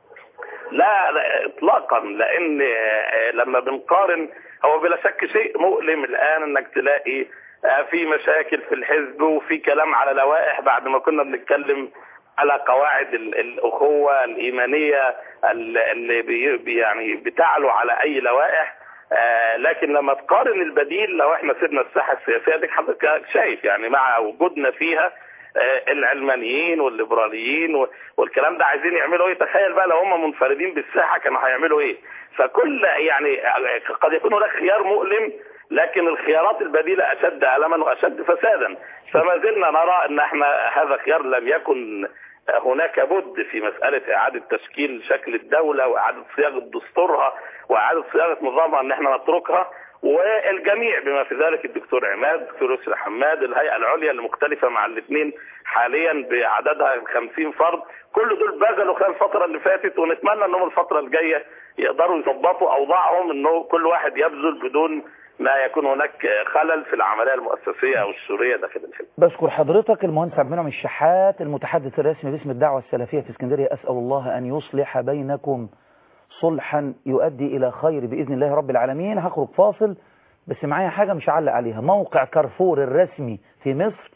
لا, لا اطلاقا لان آه، لما بنقارن هو بلا شك شيء مؤلم الان انك تلاقي آه، في مشاكل في الحزب وفي كلام على لوائح بعد ما كنا بنتكلم على قواعد ال- الاخوه الايمانيه ال- اللي بي بي- يعني بتعلو على اي لوائح آه، لكن لما تقارن البديل لو احنا سيبنا الساحه السياسيه دي حضرتك شايف يعني مع وجودنا فيها آه، العلمانيين والليبراليين و- والكلام ده عايزين يعملوا ايه تخيل بقى لو هم منفردين بالساحه كانوا هيعملوا ايه فكل يعني آه، قد يكون هناك خيار مؤلم لكن الخيارات البديله اشد الما واشد فسادا فما زلنا نرى ان احنا هذا خيار لم يكن هناك بد في مسألة إعادة تشكيل شكل الدولة وإعادة صياغة دستورها وإعادة صياغة نظامها إن احنا نتركها والجميع بما في ذلك الدكتور عماد الدكتور يسري حماد الهيئة العليا اللي مختلفة مع الاثنين حاليا بعددها 50 فرد كل دول بذلوا خلال الفترة اللي فاتت ونتمنى انهم الفترة الجاية يقدروا يظبطوا اوضاعهم انه كل واحد يبذل بدون ما يكون هناك خلل في العملية المؤسسية او السورية داخل الحزب بشكر حضرتك المهندس عبد المنعم الشحات المتحدث الرسمي باسم الدعوة السلفية في اسكندرية أسأل الله أن يصلح بينكم صلحا يؤدي إلى خير بإذن الله رب العالمين هخرج فاصل بس معايا حاجة مش هعلق عليها موقع كارفور الرسمي في مصر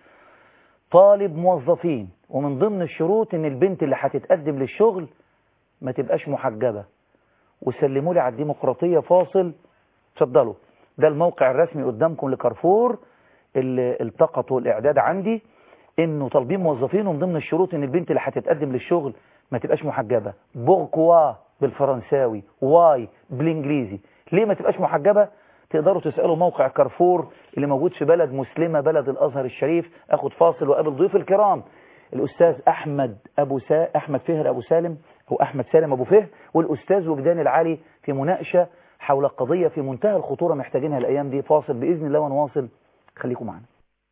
طالب موظفين ومن ضمن الشروط ان البنت اللي هتتقدم للشغل ما تبقاش محجبة وسلموا لي على الديمقراطية فاصل اتفضلوا ده الموقع الرسمي قدامكم لكارفور اللي التقطوا الاعداد عندي انه طالبين موظفين ومن ضمن الشروط ان البنت اللي هتتقدم للشغل ما تبقاش محجبة بوركوا بالفرنساوي واي بالانجليزي ليه ما تبقاش محجبة تقدروا تسألوا موقع كارفور اللي موجود في بلد مسلمة بلد الأزهر الشريف أخد فاصل وقابل ضيوف الكرام الأستاذ أحمد أبو سا... أحمد فهر أبو سالم أو أحمد سالم أبو فهر والأستاذ وجدان العلي في مناقشة حول قضية في منتهى الخطورة محتاجينها الأيام دي فاصل بإذن الله ونواصل خليكم معنا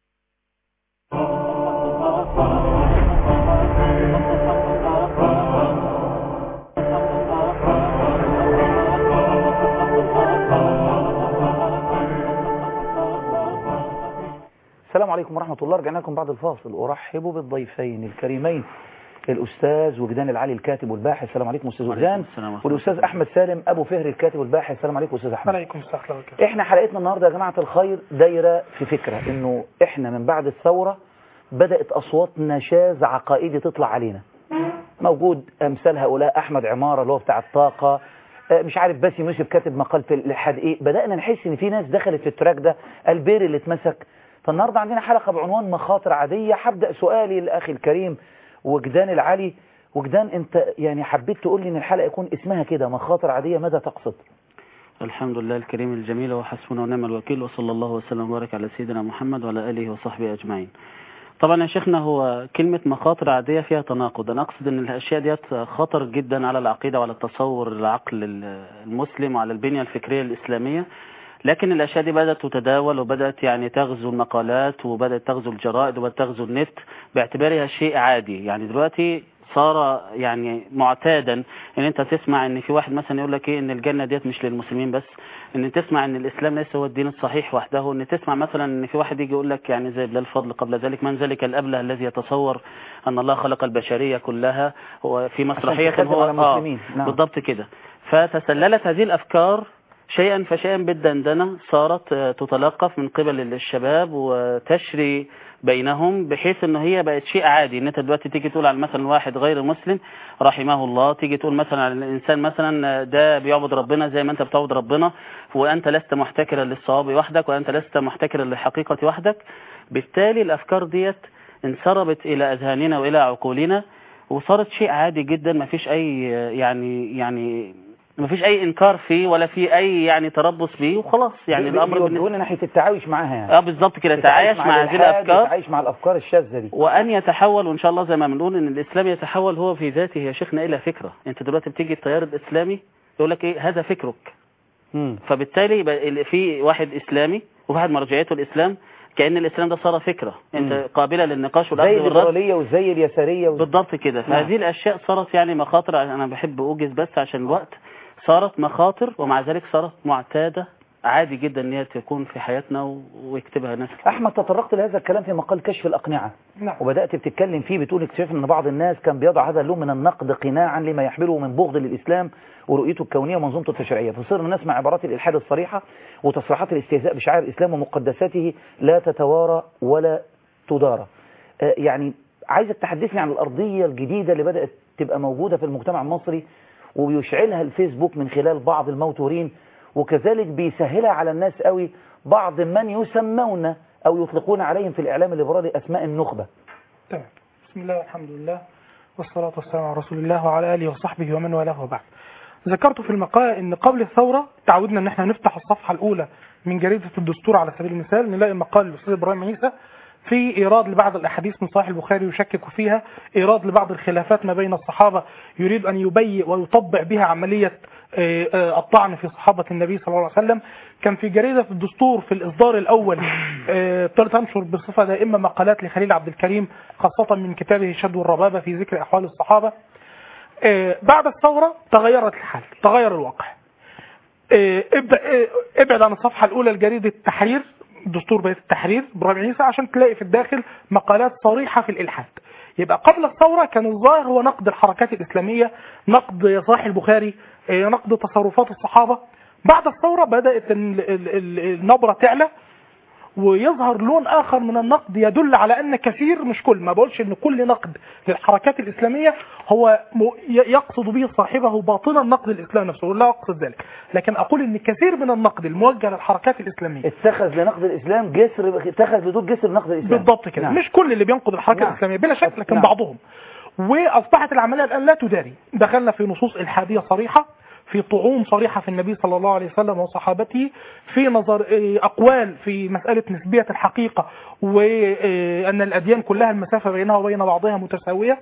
السلام عليكم ورحمة الله رجعنا لكم بعد الفاصل أرحب بالضيفين الكريمين الأستاذ وجدان العلي الكاتب والباحث السلام عليكم أستاذ وجدان والأستاذ أحمد سالم أبو فهر الكاتب والباحث السلام عليكم أستاذ أحمد عليكم السلام ورحمة الله وبركاته. احنا حلقتنا النهاردة يا جماعة الخير دايرة في فكرة انه احنا من بعد الثورة بدأت أصوات نشاز عقائدي تطلع علينا موجود أمثال هؤلاء أحمد عمارة اللي هو بتاع الطاقة آه، مش عارف باسم يوسف كاتب مقال في الإلحاد إيه بدأنا نحس إن في ناس دخلت في التراك ده البير اللي اتمسك فالنهاردة عندنا حلقة بعنوان مخاطر عادية هبدأ سؤالي لأخي الكريم وجدان العلي وجدان انت يعني حبيت تقول لي ان الحلقة يكون اسمها كده مخاطر عادية ماذا تقصد الحمد لله الكريم الجميل وحسبنا ونعم الوكيل وصلى الله وسلم وبارك على سيدنا محمد وعلى آله وصحبه أجمعين طبعا يا شيخنا هو كلمة مخاطر عادية فيها تناقض أنا أقصد أن الأشياء ديت خطر جدا على العقيدة وعلى التصور العقل المسلم وعلى البنية الفكرية الإسلامية لكن الأشياء دي بدأت تتداول وبدأت يعني تغزو المقالات وبدأت تغزو الجرائد وبدأت تغزو النت باعتبارها شيء عادي يعني دلوقتي صار يعني معتادا ان انت تسمع ان في واحد مثلا يقول لك ايه ان الجنه ديت مش للمسلمين بس ان تسمع ان الاسلام ليس هو الدين الصحيح وحده ان تسمع مثلا ان في واحد يجي يقول لك يعني زي بلال الفضل قبل ذلك من ذلك الابله الذي يتصور ان الله خلق البشريه كلها وفي مسرحيه تخدم هو على المسلمين. نعم. بالضبط كده فتسللت هذه الافكار شيئا فشيئا بالدندنه صارت آه، تتلقف من قبل الشباب وتشري بينهم بحيث ان هي بقت شيء عادي ان انت دلوقتي تيجي تقول على مثلا واحد غير مسلم رحمه الله تيجي تقول مثلا على الانسان مثلا ده بيعبد ربنا زي ما انت بتعبد ربنا وانت لست محتكرا للصواب وحدك وانت لست محتكرا للحقيقه وحدك بالتالي الافكار ديت انسربت الى اذهاننا والى عقولنا وصارت شيء عادي جدا ما فيش اي يعني يعني ما فيش اي انكار فيه ولا في اي يعني تربص بيه وخلاص يعني الامر بيوجهونا ناحية التعايش معاها يعني اه بالظبط كده تعايش مع هذه الإلحاد الافكار وتعايش مع الافكار الشاذة دي وان يتحول وان شاء الله زي ما بنقول ان الاسلام يتحول هو في ذاته يا شيخنا الى فكره انت دلوقتي بتيجي التيار الاسلامي يقول لك ايه هذا فكرك مم. فبالتالي يبقى ال- في واحد اسلامي وواحد مرجعيته الاسلام كان الاسلام ده صار فكره انت مم. قابله للنقاش والاخذ زي والرد الليبرالية وزي اليسارية وزي... بالضبط كده فهذه الاشياء صارت يعني مخاطر انا بحب اوجز بس عشان الوقت صارت مخاطر ومع ذلك صارت معتاده عادي جدا ان هي تكون في حياتنا و- ويكتبها ناس كتير. احمد تطرقت لهذا الكلام في مقال كشف الاقنعة نعم وبدأت بتتكلم فيه بتقول اكتشاف ان بعض الناس كان بيضع هذا اللون من النقد قناعا لما يحمله من بغض للإسلام ورؤيته الكونية ومنظومته التشريعية فصرنا نسمع عبارات الإلحاد الصريحة وتصريحات الاستهزاء بشعائر الإسلام ومقدساته لا تتوارى ولا تدارى آه، يعني عايزك تحدثني عن الأرضية الجديدة اللي بدأت تبقى موجودة في المجتمع المصري وبيشعلها الفيسبوك من خلال بعض الموتورين وكذلك بيسهلها على الناس قوي بعض من يسمون أو يطلقون عليهم في الإعلام الليبرالي أسماء النخبة تمام بسم الله والحمد لله والصلاة والسلام على رسول الله وعلى آله وصحبه ومن والاه وبعد ذكرت في المقال ان قبل الثورة تعودنا ان احنا نفتح الصفحة الاولى من جريدة الدستور على سبيل المثال نلاقي مقال الاستاذ ابراهيم عيسى في ايراد لبعض الاحاديث من صحيح البخاري يشكك فيها ايراد لبعض الخلافات ما بين الصحابة يريد ان يبيئ ويطبع بها عملية آه، آه، الطعن في صحابة النبي صلى الله عليه وسلم كان في جريدة الدستور في الإصدار الأول آه، تنشر بصفة دائمة مقالات لخليل عبد الكريم خاصة من كتابه شدو الربابة في ذكر أحوال الصحابة آه، بعد الثورة تغيرت الحال تغير الواقع آه، ابدأ آه، ابعد عن الصفحة الأولى لجريدة التحرير دستور بيت التحرير إبراهيم عيسى عشان تلاقي في الداخل مقالات صريحة في الإلحاد يبقى قبل الثورة كان الظاهر هو نقد الحركات الإسلامية نقد صحيح البخاري آه، نقد تصرفات الصحابة بعد الثورة بدأت ال- ال- ال- النبرة تعلى ويظهر لون آخر من النقد يدل على أن كثير مش كل ما بقولش أن كل نقد للحركات الإسلامية هو م- ي- يقصد به صاحبه باطنا النقد الإسلامي نفسه لا أقصد ذلك لكن أقول أن كثير من النقد الموجه للحركات الإسلامية اتخذ لنقد الإسلام جسر اتخذ لدول جسر نقد الإسلام بالضبط كده نعم. مش كل اللي بينقد الحركه نعم. الاسلاميه بلا شك لكن نعم. بعضهم واصبحت العمليه الان لا تداري دخلنا في نصوص الحاديه صريحه في طعون صريحه في النبي صلى الله عليه وسلم وصحابته في نظر آه، اقوال في مساله نسبيه الحقيقه وان الاديان كلها المسافه بينها وبين بعضها متساويه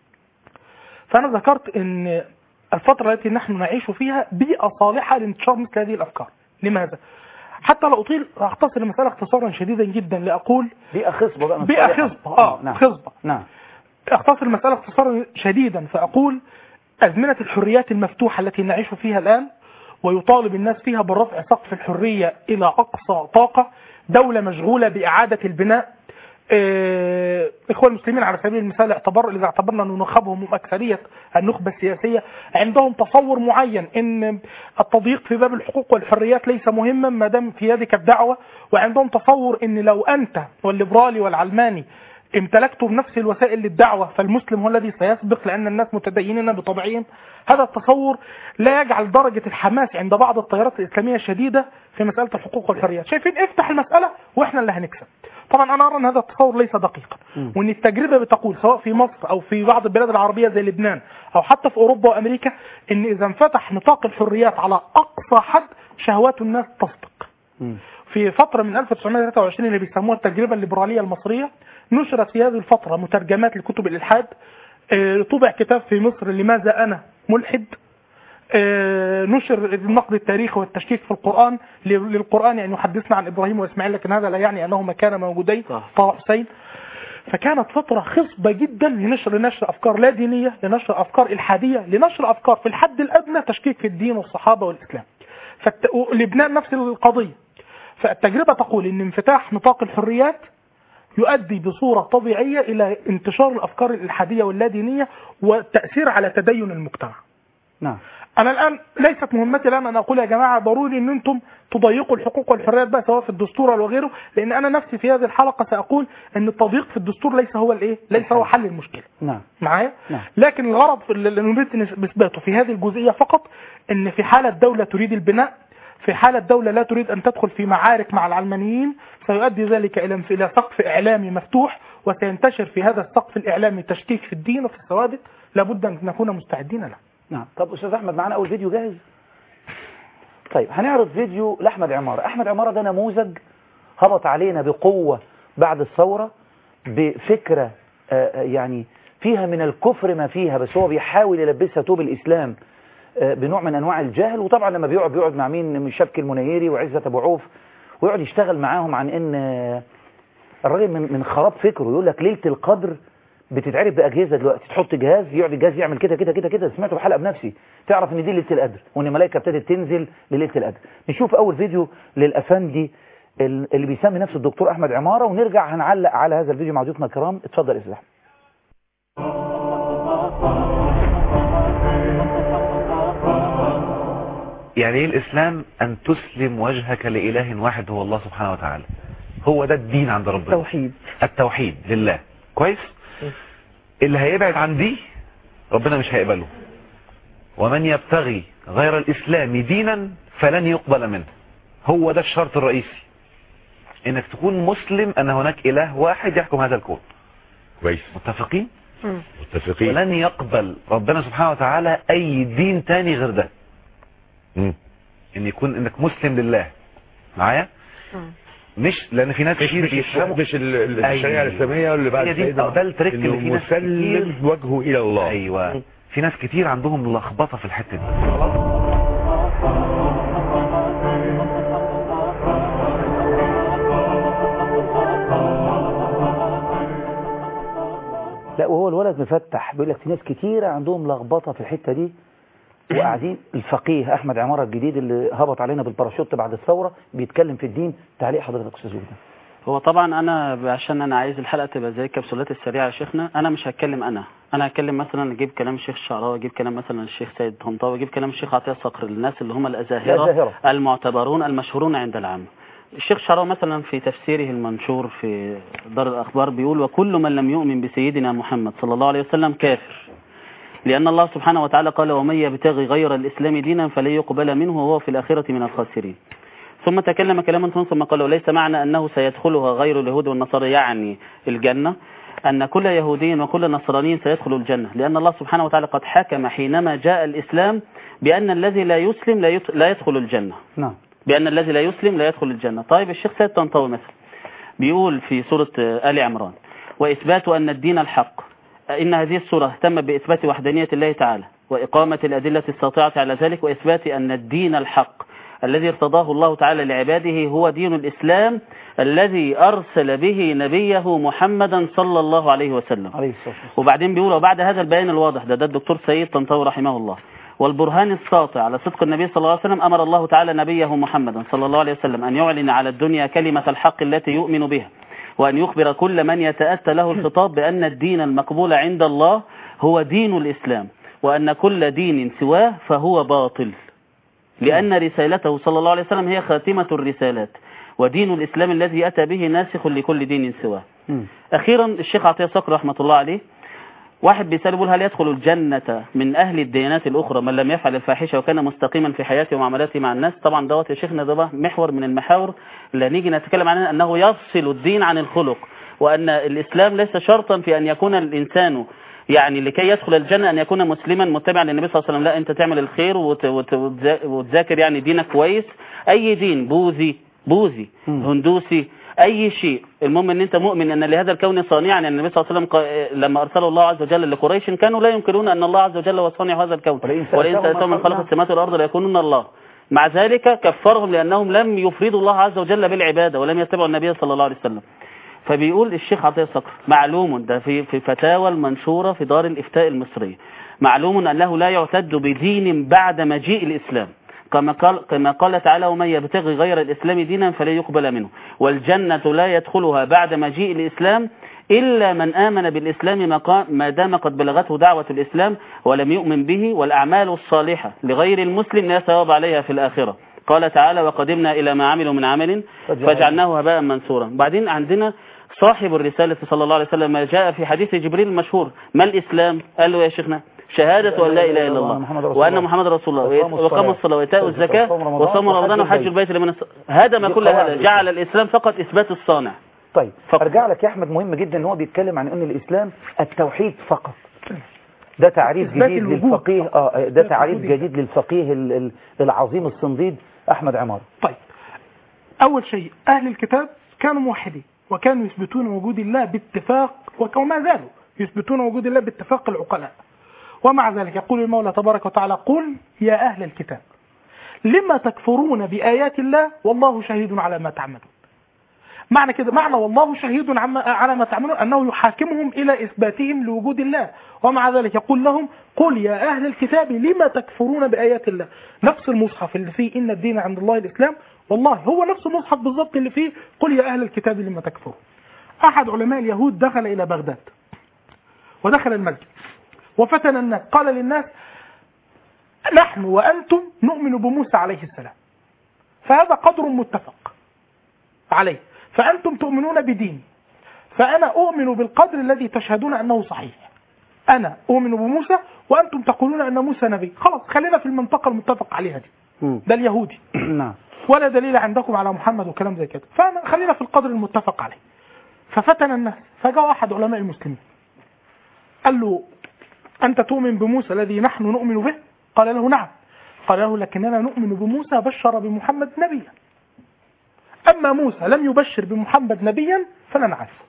فانا ذكرت ان الفتره التي نحن نعيش فيها بيئه صالحه لانتشار مثل هذه الافكار لماذا حتى لا اطيل اختصر المساله اختصارا شديدا جدا لاقول بيئة خصبة بقى مش بيئة صالحة. خصبة اه نعم. خصبة نعم اختصر المسألة اختصارا شديدا فأقول أزمنة الحريات المفتوحة التي نعيش فيها الآن ويطالب الناس فيها برفع سقف الحرية إلى أقصى طاقة دولة مشغولة بإعادة البناء آه، إخوة المسلمين على سبيل المثال اعتبر إذا اعتبرنا أن نخبهم هم أكثرية النخبة السياسية عندهم تصور معين أن التضييق في باب الحقوق والحريات ليس مهما ما دام في يدك الدعوة وعندهم تصور أن لو أنت والليبرالي والعلماني امتلكته بنفس الوسائل للدعوة فالمسلم هو الذي سيسبق لأن الناس متدينين بطبعهم هذا التصور لا يجعل درجة الحماس عند بعض التيارات الإسلامية شديدة في مسألة الحقوق والحريات شايفين افتح المسألة وإحنا اللي هنكسب طبعا أنا أرى أن هذا التصور ليس دقيقا وأن التجربة بتقول سواء في مصر أو في بعض البلاد العربية زي لبنان أو حتى في أوروبا وأمريكا أن إذا انفتح نطاق الحريات على أقصى حد شهوات الناس تصدق في فترة من 1923 اللي بيسموها التجربة الليبرالية المصرية نشرت في هذه الفترة مترجمات لكتب الإلحاد آه، طبع كتاب في مصر لماذا أنا ملحد آه، نشر النقد التاريخي والتشكيك في القرآن ل- للقرآن يعني يحدثنا عن إبراهيم وإسماعيل لكن هذا لا يعني أنهما كانا موجودين طه حسين فكانت فترة خصبة جدا لنشر نشر أفكار لا دينية لنشر أفكار إلحادية لنشر أفكار في الحد الأدنى تشكيك في الدين والصحابة والإسلام فالت... لبنان نفس القضية فالتجربة تقول أن انفتاح نطاق الحريات يؤدي بصورة طبيعية إلى انتشار الأفكار الإلحادية واللادينية والتأثير على تدين المجتمع نعم أنا الآن ليست مهمتي الآن أن أقول يا جماعة ضروري أن أنتم تضيقوا الحقوق والحريات بقى سواء في الدستور أو غيره لأن أنا نفسي في هذه الحلقة سأقول أن التضييق في الدستور ليس هو الإيه ليس هو حل المشكلة نعم معايا نعم. لكن الغرض في اللي نريد اثباته في هذه الجزئيه فقط ان في حاله دوله تريد البناء في حاله دوله لا تريد ان تدخل في معارك مع العلمانيين سيؤدي ذلك الى الى سقف اعلامي مفتوح وسينتشر في هذا السقف الاعلامي تشكيك في الدين وفي الثوابت لابد ان نكون مستعدين له نعم طب استاذ احمد معانا اول فيديو جاهز طيب هنعرض فيديو لاحمد عماره احمد عماره ده نموذج هبط علينا بقوه بعد الثوره بفكره آه، آه، يعني فيها من الكفر ما فيها بس هو بيحاول يلبسها توب الاسلام آه، بنوع من انواع الجهل وطبعا لما بيقعد بيقعد مع مين من شبكي المنيري وعزه ابو عوف ويقعد يشتغل معاهم عن ان آه، الراجل من من خراب فكره يقول لك ليله القدر بتتعرف باجهزه دلوقتي تحط جهاز يقعد الجهاز يعمل كده كده كده كده سمعته بحلقه بنفسي تعرف ان دي ليله القدر وان الملائكه ابتدت تنزل لليله القدر نشوف اول فيديو للافندي ال- اللي بيسمي نفسه الدكتور احمد عماره ونرجع هنعلق على هذا الفيديو مع ضيوفنا الكرام اتفضل يا استاذ احمد يعني ايه الاسلام ان تسلم وجهك لاله واحد هو الله سبحانه وتعالى هو ده الدين عند ربنا التوحيد التوحيد لله كويس اللي هيبعد عن دي ربنا مش هيقبله ومن يبتغي غير الاسلام دينا فلن يقبل منه هو ده الشرط الرئيسي انك تكون مسلم ان هناك اله واحد يحكم هذا الكون كويس متفقين متفقين ولن يقبل ربنا سبحانه وتعالى اي دين تاني غير ده مم. ان يكون انك مسلم لله معايا مش لان في ناس مش كتير مش بيفهموا مش ال- ال- الشريعه أيوة. الاسلاميه اللي بعد هي دي سيدنا آه، ده التريك اللي إنه في ناس مسلم كتير وجهه الى الله ايوه في ناس كتير عندهم لخبطه في الحته دي لا وهو الولد مفتح بيقول لك في ناس كتيرة عندهم لخبطة في الحتة دي وقاعدين الفقيه أحمد عمارة الجديد اللي هبط علينا بالباراشوت بعد الثورة بيتكلم في الدين تعليق حضرتك أستاذ وجدان هو طبعا انا عشان انا عايز الحلقه تبقى زي الكبسولات السريعه يا شيخنا انا مش هتكلم انا انا هتكلم مثلا اجيب كلام الشيخ الشعراوي اجيب كلام مثلا الشيخ سيد طنطاوي اجيب كلام الشيخ عطيه الصقر الناس اللي هم الازاهره الأزاهرة. المعتبرون المشهورون عند العامه الشيخ الشعراوي مثلا في تفسيره المنشور في دار الاخبار بيقول وكل من لم يؤمن بسيدنا محمد صلى الله عليه وسلم كافر لأن الله سبحانه وتعالى قال ومن يبتغي غير الإسلام دينا فلن يقبل منه وهو في الآخرة من الخاسرين ثم تكلم كلاما ثم قال وليس معنى أنه سيدخلها غير اليهود والنصارى يعني الجنة أن كل يهودي وكل نصراني سيدخل الجنة لأن الله سبحانه وتعالى قد حكم حينما جاء الإسلام بأن الذي لا يسلم لا يت- لا يدخل الجنة نعم بأن الذي لا يسلم لا يدخل الجنة طيب الشيخ سيد طنطاوي مثلا بيقول في سورة آه، آل عمران وإثبات أن الدين الحق إن هذه السورة اهتمت بإثبات وحدانية الله تعالى وإقامة الأدلة الساطعة على ذلك وإثبات أن الدين الحق الذي ارتضاه الله تعالى لعباده هو دين الإسلام الذي أرسل به نبيه محمدا صلى الله عليه وسلم عليه الصلاة والسلام وبعدين بيقول وبعد هذا البيان الواضح ده ده الدكتور سيد طنطاوي رحمه الله والبرهان الساطع على صدق النبي صلى الله عليه وسلم أمر الله تعالى نبيه محمدا صلى الله عليه وسلم أن يعلن على الدنيا كلمة الحق التي يؤمن بها وأن يخبر كل من يتأتى له الخطاب بأن الدين المقبول عند الله هو دين الإسلام وأن كل دين سواه فهو باطل لأن رسالته صلى الله عليه وسلم هي خاتمة الرسالات ودين الإسلام الذي أتى به ناسخ لكل دين سواه أخيرا الشيخ عطية صقر رحمة الله عليه واحد بيسأل بيقول هل يدخل الجنة من أهل الديانات الأخرى من لم يفعل الفاحشة وكان مستقيما في حياته ومعاملاته مع الناس طبعا دوت يا شيخنا ده بقى محور من المحاور اللي نيجي نتكلم عنها أنه يفصل الدين عن الخلق وأن الإسلام ليس شرطا في أن يكون الإنسان يعني لكي يدخل الجنة أن يكون مسلما متبعا للنبي صلى الله عليه وسلم لا أنت تعمل الخير وت- وت- وتذا- وتذاكر يعني دينك كويس أي دين بوذي بوذي هندوسي أي شيء المهم أن أنت مؤمن أن لهذا الكون صانعا يعني النبي صلى الله عليه وسلم قا- لما أرسله الله عز وجل لقريش كانوا لا ينكرون أن الله عز وجل هو صانع هذا الكون ولئن سألتهم من خلق السماوات والأرض ليكونون الله مع ذلك كفرهم لأنهم لم يفردوا الله عز وجل بالعبادة ولم يتبعوا النبي صلى الله عليه وسلم فبيقول الشيخ عطية صقر معلوم ده في في فتاوى المنشورة في دار الإفتاء المصرية معلوم أنه لا يعتد بدين بعد مجيء الإسلام كما قال كما قال تعالى ومن يبتغي غير الإسلام دينا فلا يقبل منه والجنة لا يدخلها بعد مجيء الإسلام إلا من آمن بالإسلام ما قا- ما دام قد بلغته دعوة الإسلام ولم يؤمن به والأعمال الصالحة لغير المسلم لا ثواب عليها في الآخرة قال تعالى وقدمنا إلى ما عملوا من عمل فجعلناه هباء منثورا بعدين عندنا صاحب الرسالة صلى الله عليه وسلم ما جاء في حديث جبريل المشهور ما الإسلام قال له يا شيخنا شهادة أن لا إله إلا الله وأن محمد رسول الله وقام الصلاة وإيتاء الزكاة وصوم رمضان وحج البيت لمن است- هدم كل هذا جعل الإسلام فقط إثبات الصانع طيب ارجع لك يا احمد مهم جدا ان هو بيتكلم عن ان الاسلام التوحيد فقط ده تعريف إثبات جديد الوجود. للفقيه اه ده تعريف الوجود. جديد للفقيه ال- ال- العظيم الصنديد احمد عمار طيب أول شيء أهل الكتاب كانوا موحدين وكانوا يثبتون وجود الله باتفاق وما زالوا يثبتون وجود الله باتفاق العقلاء ومع ذلك يقول المولى تبارك وتعالى قل يا أهل الكتاب لما تكفرون بآيات الله والله شهيد على ما تعملون معنى كده معنى والله شهيد عما- على ما تعملون أنه يحاكمهم إلى إثباتهم لوجود الله ومع ذلك يقول لهم قل يا أهل الكتاب لما تكفرون بآيات الله نفس المصحف اللي فيه إن الدين عند الله الإسلام والله هو نفس المصحف بالضبط اللي فيه قل يا أهل الكتاب لما تكفرون أحد علماء اليهود دخل إلى بغداد ودخل المسجد وفتن الناس قال للناس نحن وأنتم نؤمن بموسى عليه السلام فهذا قدر متفق عليه فأنتم تؤمنون بديني فأنا أؤمن بالقدر الذي تشهدون أنه صحيح أنا أؤمن بموسى وأنتم تقولون أن موسى نبي خلاص خلينا في المنطقة المتفق عليها دي ده اليهودي نعم ولا دليل عندكم على محمد وكلام زي كده فأنا خلينا في القدر المتفق عليه ففتن الناس فجاء أحد علماء المسلمين قال له أنت تؤمن بموسى الذي نحن نؤمن به قال له نعم قال له لكننا نؤمن بموسى بشر بمحمد نبيا أما موسى لم يبشر بمحمد نبيا فلا نعرفه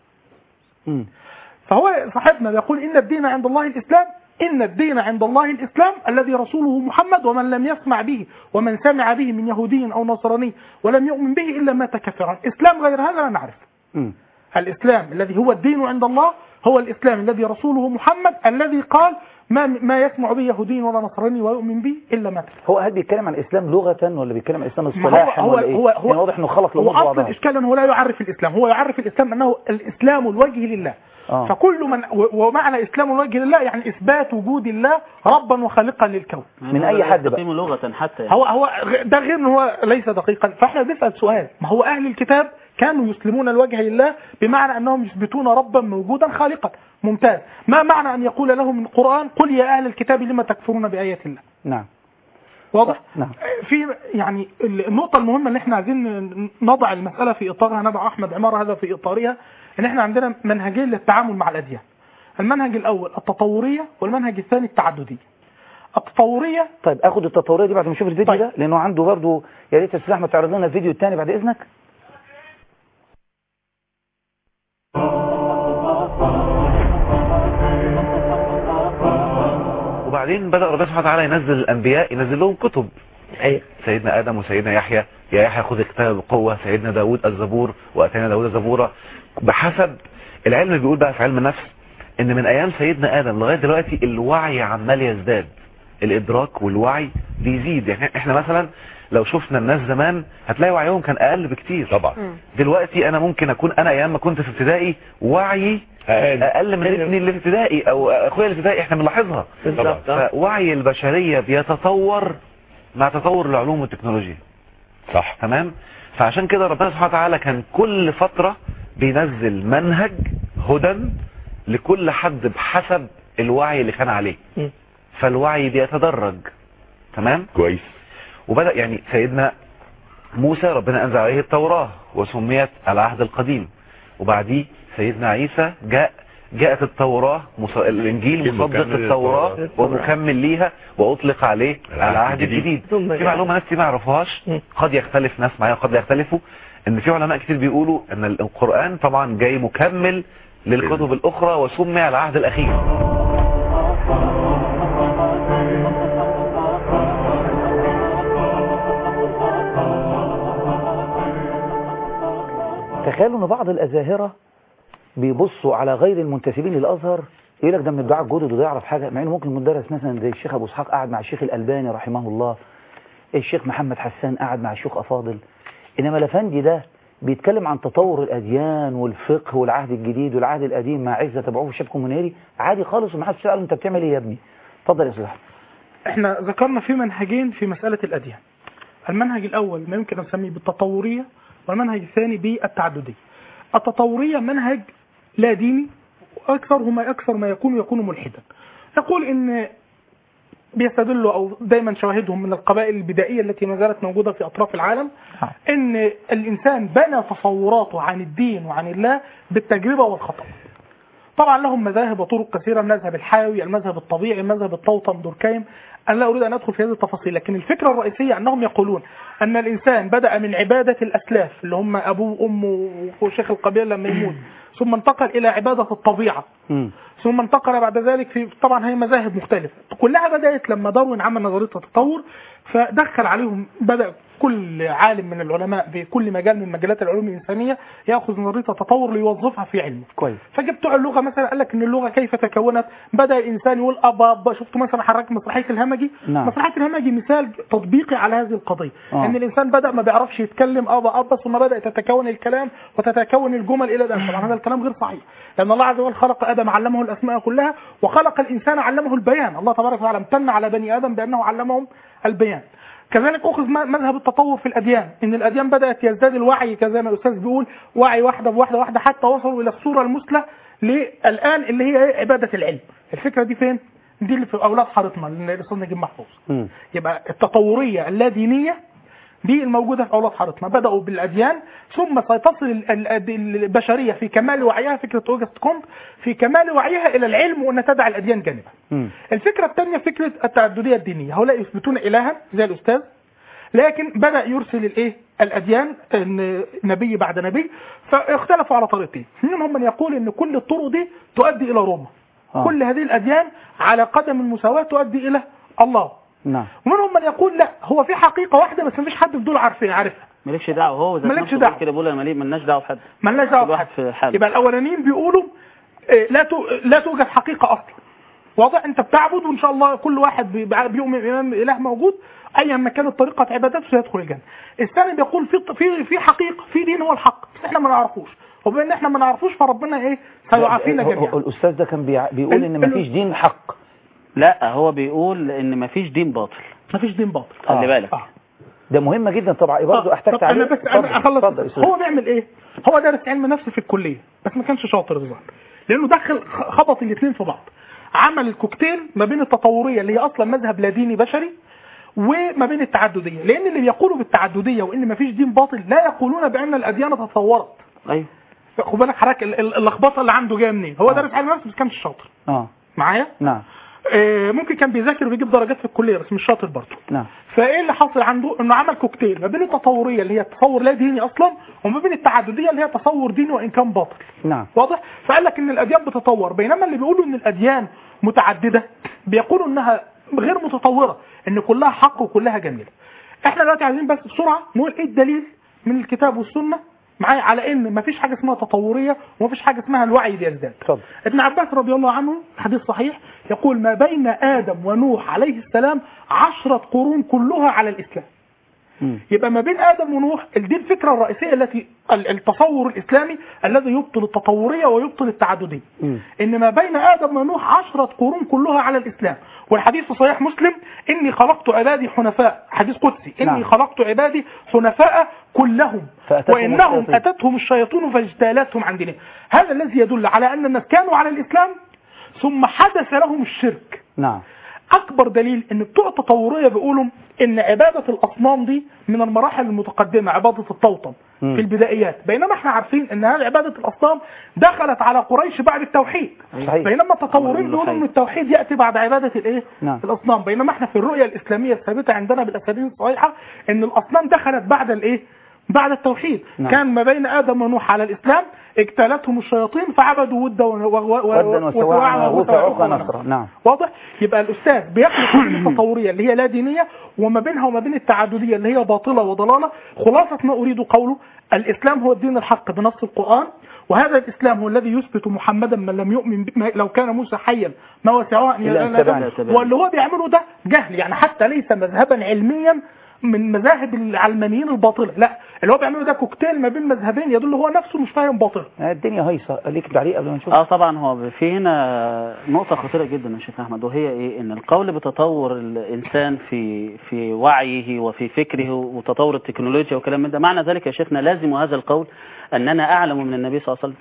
فهو صاحبنا يقول إن الدين عند الله الإسلام إن الدين عند الله الإسلام الذي رسوله محمد ومن لم يسمع به ومن سمع به من يهودي أو نصراني ولم يؤمن به إلا مات كافرا إسلام غير هذا لا نعرف الإسلام الذي هو الدين عند الله هو الإسلام الذي رسوله محمد الذي قال ما ما يسمع به يهودي ولا نصراني ويؤمن به إلا مات هو هل بيتكلم عن الاسلام لغه ولا بيتكلم عن الاسلام ما هو اصطلاحا هو ولا ايه هو هو يعني واضح انه خلط هو الامور اصل ببعضها الاشكال انه لا يعرف الاسلام هو يعرف الاسلام انه الاسلام الوجه لله آه. فكل من و- ومعنى اسلام الوجه لله يعني اثبات وجود الله ربا وخالقا للكون من اي حد بقى يستقيم لغة حتى يعني. هو هو غ- ده غير ان هو ليس دقيقا فاحنا بنسال سؤال ما هو اهل الكتاب كانوا يسلمون الوجه لله بمعنى انهم يثبتون ربا موجودا خالقا ممتاز ما معنى ان يقول لهم القران قل يا اهل الكتاب لما تكفرون بايات الله نعم واضح نعم في يعني النقطة المهمة اللي احنا عايزين نضع المسألة في إطارها نضع أحمد عمارة هذا في إطارها إن احنا عندنا منهجين للتعامل مع الأديان. المنهج الأول التطورية والمنهج الثاني التعددية. التطورية طيب اخد التطوريه دي بعد ما اشوف الفيديو طيب. ده لانه عنده برضه يا ريت يا استاذ احمد تعرض لنا الفيديو الثاني بعد اذنك وبعدين بدأ ربنا سبحانه وتعالى ينزل الأنبياء ينزل لهم كتب سيدنا آدم وسيدنا يحيى يا يحيى خذ الكتاب بقوة سيدنا داود الزبور وأتينا داود زبورا بحسب العلم اللي بيقول بقى في علم النفس ان من ايام سيدنا ادم لغايه دلوقتي الوعي عمال يزداد الادراك والوعي بيزيد يعني احنا مثلا لو شفنا الناس زمان هتلاقي وعيهم كان اقل بكتير طبعا دلوقتي انا ممكن اكون انا ايام ما كنت في ابتدائي وعي أقل. اقل من ابني اللي في ابتدائي او اخويا اللي في ابتدائي احنا بنلاحظها بالظبط. فوعي البشريه بيتطور مع تطور العلوم والتكنولوجيا صح تمام فعشان كده ربنا سبحانه وتعالى كان كل فترة بينزل منهج هدى لكل حد بحسب الوعي اللي كان عليه م. فالوعي بيتدرج تمام كويس وبدأ يعني سيدنا موسى ربنا أنزل عليه التوراة وسميت العهد القديم وبعديه سيدنا عيسى جاء جاءت التوراة مص... الإنجيل مصدق مكمل التوراة للتوراة. ومكمل ليها وأطلق عليه العهد العهد الجديد. الجديد في معلومة ناس كتير ما يعرفوهاش قد يختلف ناس معايا وقد لا يختلفوا ان في علماء كتير بيقولوا ان القرآن طبعا جاي مكمل للكتب الأخرى وسمي العهد الأخير تخيلوا ان بعض الازاهره بيبصوا على غير المنتسبين للازهر يقول لك ده من الدعاء الجدد وده يعرف حاجه مع انه ممكن مدرس مثلا زي الشيخ ابو اسحاق قعد مع الشيخ الالباني رحمه الله الشيخ محمد حسان قعد مع الشيخ افاضل انما الافندي ده بيتكلم عن تطور الاديان والفقه والعهد الجديد والعهد القديم مع عزه تبعوه في شبكه منيري عادي خالص ومحدش ساله انت بتعمل ايه يا ابني اتفضل يا استاذ احمد احنا ذكرنا في منهجين في مسألة الأديان المنهج الأول ما يمكن أن نسميه بالتطورية والمنهج الثاني بالتعددية التطورية منهج لا ديني وأكثر ما أكثر ما يكون يكون ملحدا يقول إن بيستدلوا أو دايما شواهدهم من القبائل البدائية التي ما زالت موجودة في أطراف العالم إن الإنسان بنى تصوراته عن الدين وعن الله بالتجربة والخطأ طبعا لهم مذاهب وطرق كثيرة المذهب الحيوي المذهب الطبيعي المذهب الطوطم دوركايم أنا لا أريد أن أدخل في هذه التفاصيل لكن الفكرة الرئيسية أنهم يقولون أن الإنسان بدأ من عبادة الأسلاف اللي هم أبوه وأمه وشيخ القبيلة لما يموت ثم انتقل إلى عبادة الطبيعة ثم انتقل بعد ذلك في طبعا هي مذاهب مختلفة كلها بدأت لما داروين عمل نظرية التطور فدخل عليهم بدأ كل عالم من العلماء بكل مجال من مجالات العلوم الإنسانية يأخذ نظرية التطور ليوظفها في علمه كويس فجاء بتوع اللغه مثلا قال لك ان اللغه كيف تكونت بدا الانسان يقول ابا ابا شفتوا مثلا حضرتك مسرحيه الهمجي نعم. مسرحيه الهمجي مثال تطبيقي على هذه القضيه آه. ان الانسان بدا ما بيعرفش يتكلم ابا ابا ثم بدا تتكون الكلام وتتكون الجمل الى الان طبعا هذا الكلام غير صحيح لان الله عز وجل خلق ادم علمه الاسماء كلها وخلق الانسان علمه البيان الله تبارك وتعالى امتن على بني ادم بانه علمهم البيان كذلك اخذ م- مذهب التطور في الاديان ان الاديان بدات يزداد الوعي كزي ما الاستاذ بيقول وعي واحده بواحده واحده حتى وصلوا الى الصوره المثلى للان اللي هي إيه؟ عباده العلم الفكره دي فين دي اللي في اولاد حارتنا الاستاذ نجيب محفوظ يبقى التطوريه اللادينيه دي الموجودة في أولاد حارتنا بدأوا بالأديان ثم ستصل ال- ال- البشرية في كمال وعيها فكرة أوجست كومب في كمال وعيها إلى العلم وأن تدع الأديان جانبا الفكرة الثانية فكرة التعددية الدينية هؤلاء يثبتون إلها زي الأستاذ لكن بدأ يرسل الإيه الأديان إن نبي بعد نبي فاختلفوا على طريقتين منهم من يقول إن كل الطرق دي تؤدي إلى روما آه. كل هذه الأديان على قدم المساواة تؤدي إلى الله نعم ومنهم من يقول لا هو في حقيقة واحدة بس مفيش حد في دول عارفين عارفها مالكش دعوه هو ذات مالكش نفسه دعوة. بيقول كده بيقول انا مالي- مالناش دعوه بحد مالناش دعوة كل واحد بحد. في حاله يبقى الاولانيين بيقولوا إيه، لا تو- لا توجد حقيقه اصلا واضح انت بتعبد وان شاء الله كل واحد بي- بيؤمن بإمام اله موجود ايا ما كانت طريقه عبادته سيدخل الجنه الثاني بيقول في في في حقيقه في دين هو الحق بس احنا ما نعرفوش وبما ان احنا ما نعرفوش فربنا ايه سيعافينا هو- جميعا هو الأستاذ ده كان بيع- بيقول إن مفيش دين حق لا هو بيقول ان مفيش دين باطل مفيش دين باطل خلي بالك ده مهمة جدا طبعا برضه احتجت طب عليه انا بس اتفضل، انا اخلص اتفضل يا أستاذ. هو بيعمل ايه هو دارس علم نفس في الكليه بس ما كانش شاطر الظاهر لانه دخل خ- خبط الاثنين في بعض عمل الكوكتيل ما بين التطوريه اللي هي اصلا مذهب لا ديني بشري وما بين التعدديه لان اللي بيقولوا بالتعدديه وان ما فيش دين باطل لا يقولون بان الاديان تطورت ايوه خد بالك حضرتك ال- ال- اللخبطه اللي عنده جايه منين هو دارس علم نفس بس كانش شاطر اه معايا نعم آه، ممكن كان بيذاكر وبيجيب درجات في الكليه بس مش شاطر برضه نعم فايه اللي حصل عنده انه عمل كوكتيل ما بين التطوريه اللي هي تصور لا ديني اصلا وما بين التعدديه اللي هي تصور ديني وان كان باطل نعم واضح فقال لك ان الاديان بتتطور بينما اللي بيقولوا ان الاديان متعدده بيقولوا انها غير متطوره ان كلها حق وكلها جميله احنا دلوقتي عايزين بس بسرعه نقول ايه الدليل من الكتاب والسنه معايا على ان مفيش حاجه اسمها تطوريه ومفيش حاجه اسمها الوعي بيزداد اتفضل ابن عباس رضي الله عنه حديث صحيح يقول ما بين آدم ونوح عليه السلام عشرة قرون كلها على الإسلام يبقى ما بين ادم ونوح دي الفكره الرئيسيه التي ال- التصور الاسلامي الذي يبطل التطوريه ويبطل التعدديه ان ما بين ادم ونوح عشرة قرون كلها على الاسلام والحديث في صحيح مسلم اني خلقت عبادي حنفاء حديث قدسي اني نعم. خلقت عبادي حنفاء كلهم فأتتهم وانهم الشياطين. اتتهم الشياطين فاجتالتهم عن دينهم هذا الذي يدل على ان الناس كانوا على الاسلام ثم حدث لهم الشرك نعم اكبر دليل ان بتوع التطوريه بيقولوا ان عباده الاصنام دي من المراحل المتقدمه عباده الطوطم مم. في البدايات بينما احنا عارفين ان هذه عباده الاصنام دخلت على قريش بعد التوحيد صحيح. بينما التطورين بيقولوا ان التوحيد ياتي بعد عباده الايه نعم. الاصنام بينما احنا في الرؤيه الاسلاميه الثابته عندنا بالاساليب الصحيحه ان الاصنام دخلت بعد الايه بعد التوحيد نعم. كان ما بين ادم ونوح على الاسلام اجتالتهم الشياطين فعبدوا ودا و- و- و- ودا وسواعا وغوث وعوق نصرا نعم واضح يبقى الاستاذ بيخلق بين التطوريه اللي هي لا دينيه وما بينها وما بين التعدديه اللي هي باطله وضلاله خلاصه ما اريد قوله الاسلام هو الدين الحق بنص القران وهذا الاسلام هو الذي يثبت محمدا من لم يؤمن ب- ما- لو كان موسى حيا ما وسعه ان إلا أن يؤمن تبعني. به. واللي هو بيعمله ده جهل يعني حتى ليس مذهبا علميا من مذاهب العلمانيين الباطله لا اللي هو بيعمله ده كوكتيل ما بين مذهبين يدل هو نفسه مش فاهم باطل الدنيا هيصه ليك تعليق قبل ما نشوف اه طبعا هو في هنا نقطة خطيرة جدا يا شيخ احمد وهي ايه ان القول بتطور الانسان في في وعيه وفي فكره وتطور التكنولوجيا وكلام من ده معنى ذلك يا شيخنا لازم هذا القول اننا اعلم من النبي صلى الله عليه وسلم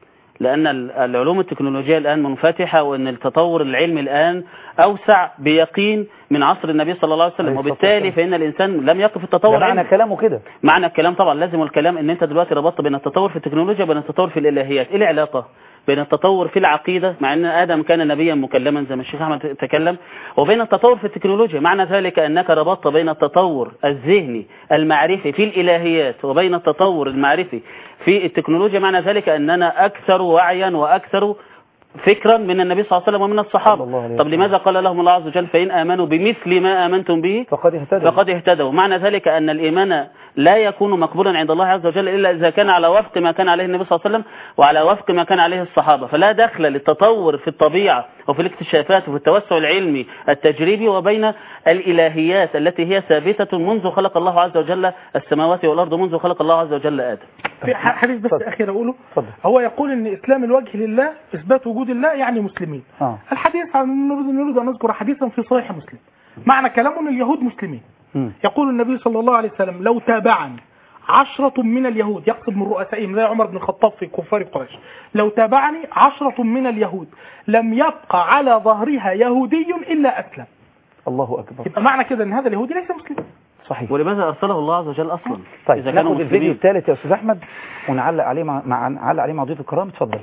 لان ال- العلوم التكنولوجية الان منفتحة وان التطور العلمي الان اوسع بيقين من عصر النبي صلى الله عليه وسلم عليه الصلاة وبالتالي فان الانسان لم يقف التطور ده معنى العلمي. كلامه كده معنى الكلام طبعا لازم الكلام ان انت دلوقتي ربطت بين التطور في التكنولوجيا وبين التطور في الالهيات ايه العلاقه بين التطور في العقيدة مع ان ادم كان نبيا مكلما زي ما الشيخ احمد تكلم وبين التطور في التكنولوجيا معنى ذلك انك ربطت بين التطور الذهني المعرفي في الالهيات وبين التطور المعرفي في التكنولوجيا معنى ذلك اننا اكثر وعيا واكثر فكرا من النبي صلى الله عليه وسلم ومن الصحابة طب لماذا قال لهم الله عز وجل فإن آمنوا بمثل ما آمنتم به فقد اهتدوا فقد اهتدوا معنى ذلك أن الإيمان لا يكون مقبولا عند الله عز وجل إلا إذا كان على وفق ما كان عليه النبي صلى الله عليه وسلم وعلى وفق ما كان عليه الصحابة فلا دخل للتطور في الطبيعة وفي الاكتشافات وفي التوسع العلمي التجريبي وبين الإلهيات التي هي ثابتة منذ خلق الله عز وجل السماوات والأرض منذ خلق الله عز وجل آدم في ح- حديث بس اخير اقوله هو يقول ان اسلام الوجه لله اثبات وجود الله يعني مسلمين اه الحديث عن نريد نريد ان نذكر حديثا في صحيح مسلم معنى كلامه ان اليهود مسلمين مم. يقول النبي صلى الله عليه وسلم لو تابعني عشرة من اليهود يقصد من رؤسائهم زي عمر بن الخطاب في كفار قريش لو تابعني عشرة من اليهود لم يبقى على ظهرها يهودي إلا أسلم الله اكبر يبقى معنى كده ان هذا اليهودي ليس مسلم صحيح ولماذا أرسله الله عز وجل أصلا طيب إذا كانوا ناخد الفيديو مسلمين الثالث يا استاذ احمد ونعلق عليه مع, مع نعلق عليه مع ضيوف الكرام اتفضل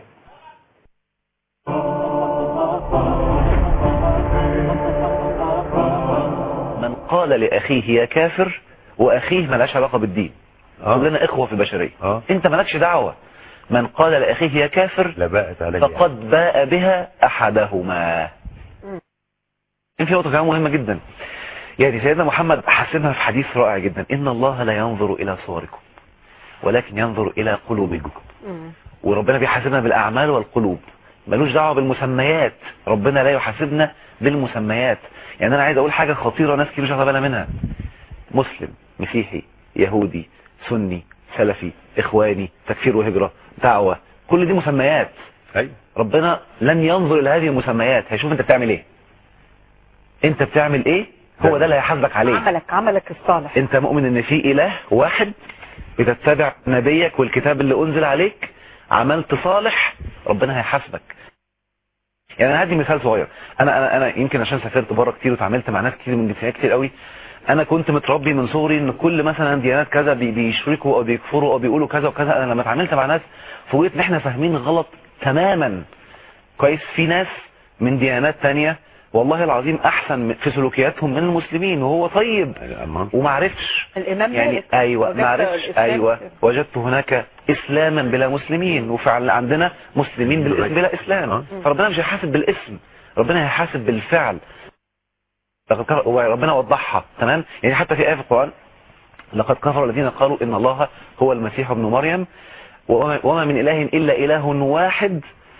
من قال لأخيه يا كافر وأخيه ملاش علاقة بالدين كلنا إخوة في البشرية أنت مالكش دعوة من قال لأخيه يا كافر لباءت علي فقد باء بها أحدهما في نقطة كمان مهمة جدا يعني سيدنا محمد حسنها في حديث رائع جدا إن الله لا ينظر إلى صوركم ولكن ينظر إلى قلوبكم وربنا بيحاسبنا بالأعمال والقلوب ملوش دعوة بالمسميات ربنا لا يحاسبنا بالمسميات يعني أنا عايز أقول حاجة خطيرة ناس كتير مش واخدة بالها منها مسلم مسيحي يهودي سني سلفي إخواني تكفير وهجرة دعوة كل دي مسميات أيوة. ربنا لن ينظر إلى هذه المسميات هيشوف أنت بتعمل إيه أنت بتعمل إيه هو ده اللي هيحاسبك عليه عملك عملك الصالح انت مؤمن ان في اله واحد بتتبع نبيك والكتاب اللي انزل عليك عملت صالح ربنا هيحاسبك يعني انا هدي مثال صغير انا انا انا يمكن عشان سافرت بره كتير وتعاملت مع ناس كتير من جنسيات كتير قوي انا كنت متربي من صغري ان كل مثلا ديانات كذا بي- بيشركوا او بيكفروا او بيقولوا كذا وكذا انا لما اتعاملت مع ناس فوجئت ان احنا فاهمين غلط تماما كويس في ناس من ديانات تانية والله العظيم احسن من- في سلوكياتهم من المسلمين وهو طيب وما عرفش الإمام يعني مالك ايوه وجدت ما عرفش الإسلام ايوه في- وجدت هناك اسلاما بلا مسلمين وفعلا عندنا مسلمين بالاسم بلا اسلام فربنا مش هيحاسب بالاسم ربنا هيحاسب بالفعل لقد كفر- وربنا وضحها تمام يعني حتى في ايه في القران لقد كفر الذين قالوا ان الله هو المسيح ابن مريم وما وما من اله الا اله واحد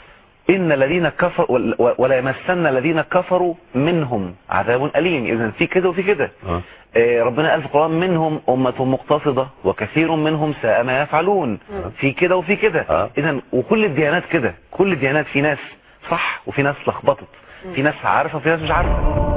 إن الذين كفروا ولا يمسن الذين كفروا منهم عذاب أليم إذا في كده وفي كده آه، ربنا قال في القرآن منهم أمة مقتصدة وكثير منهم ساء ما يفعلون في كده وفي كده إذا وكل الديانات كده كل الديانات في ناس صح وفي ناس لخبطت في ناس عارفة وفي ناس مش عارفة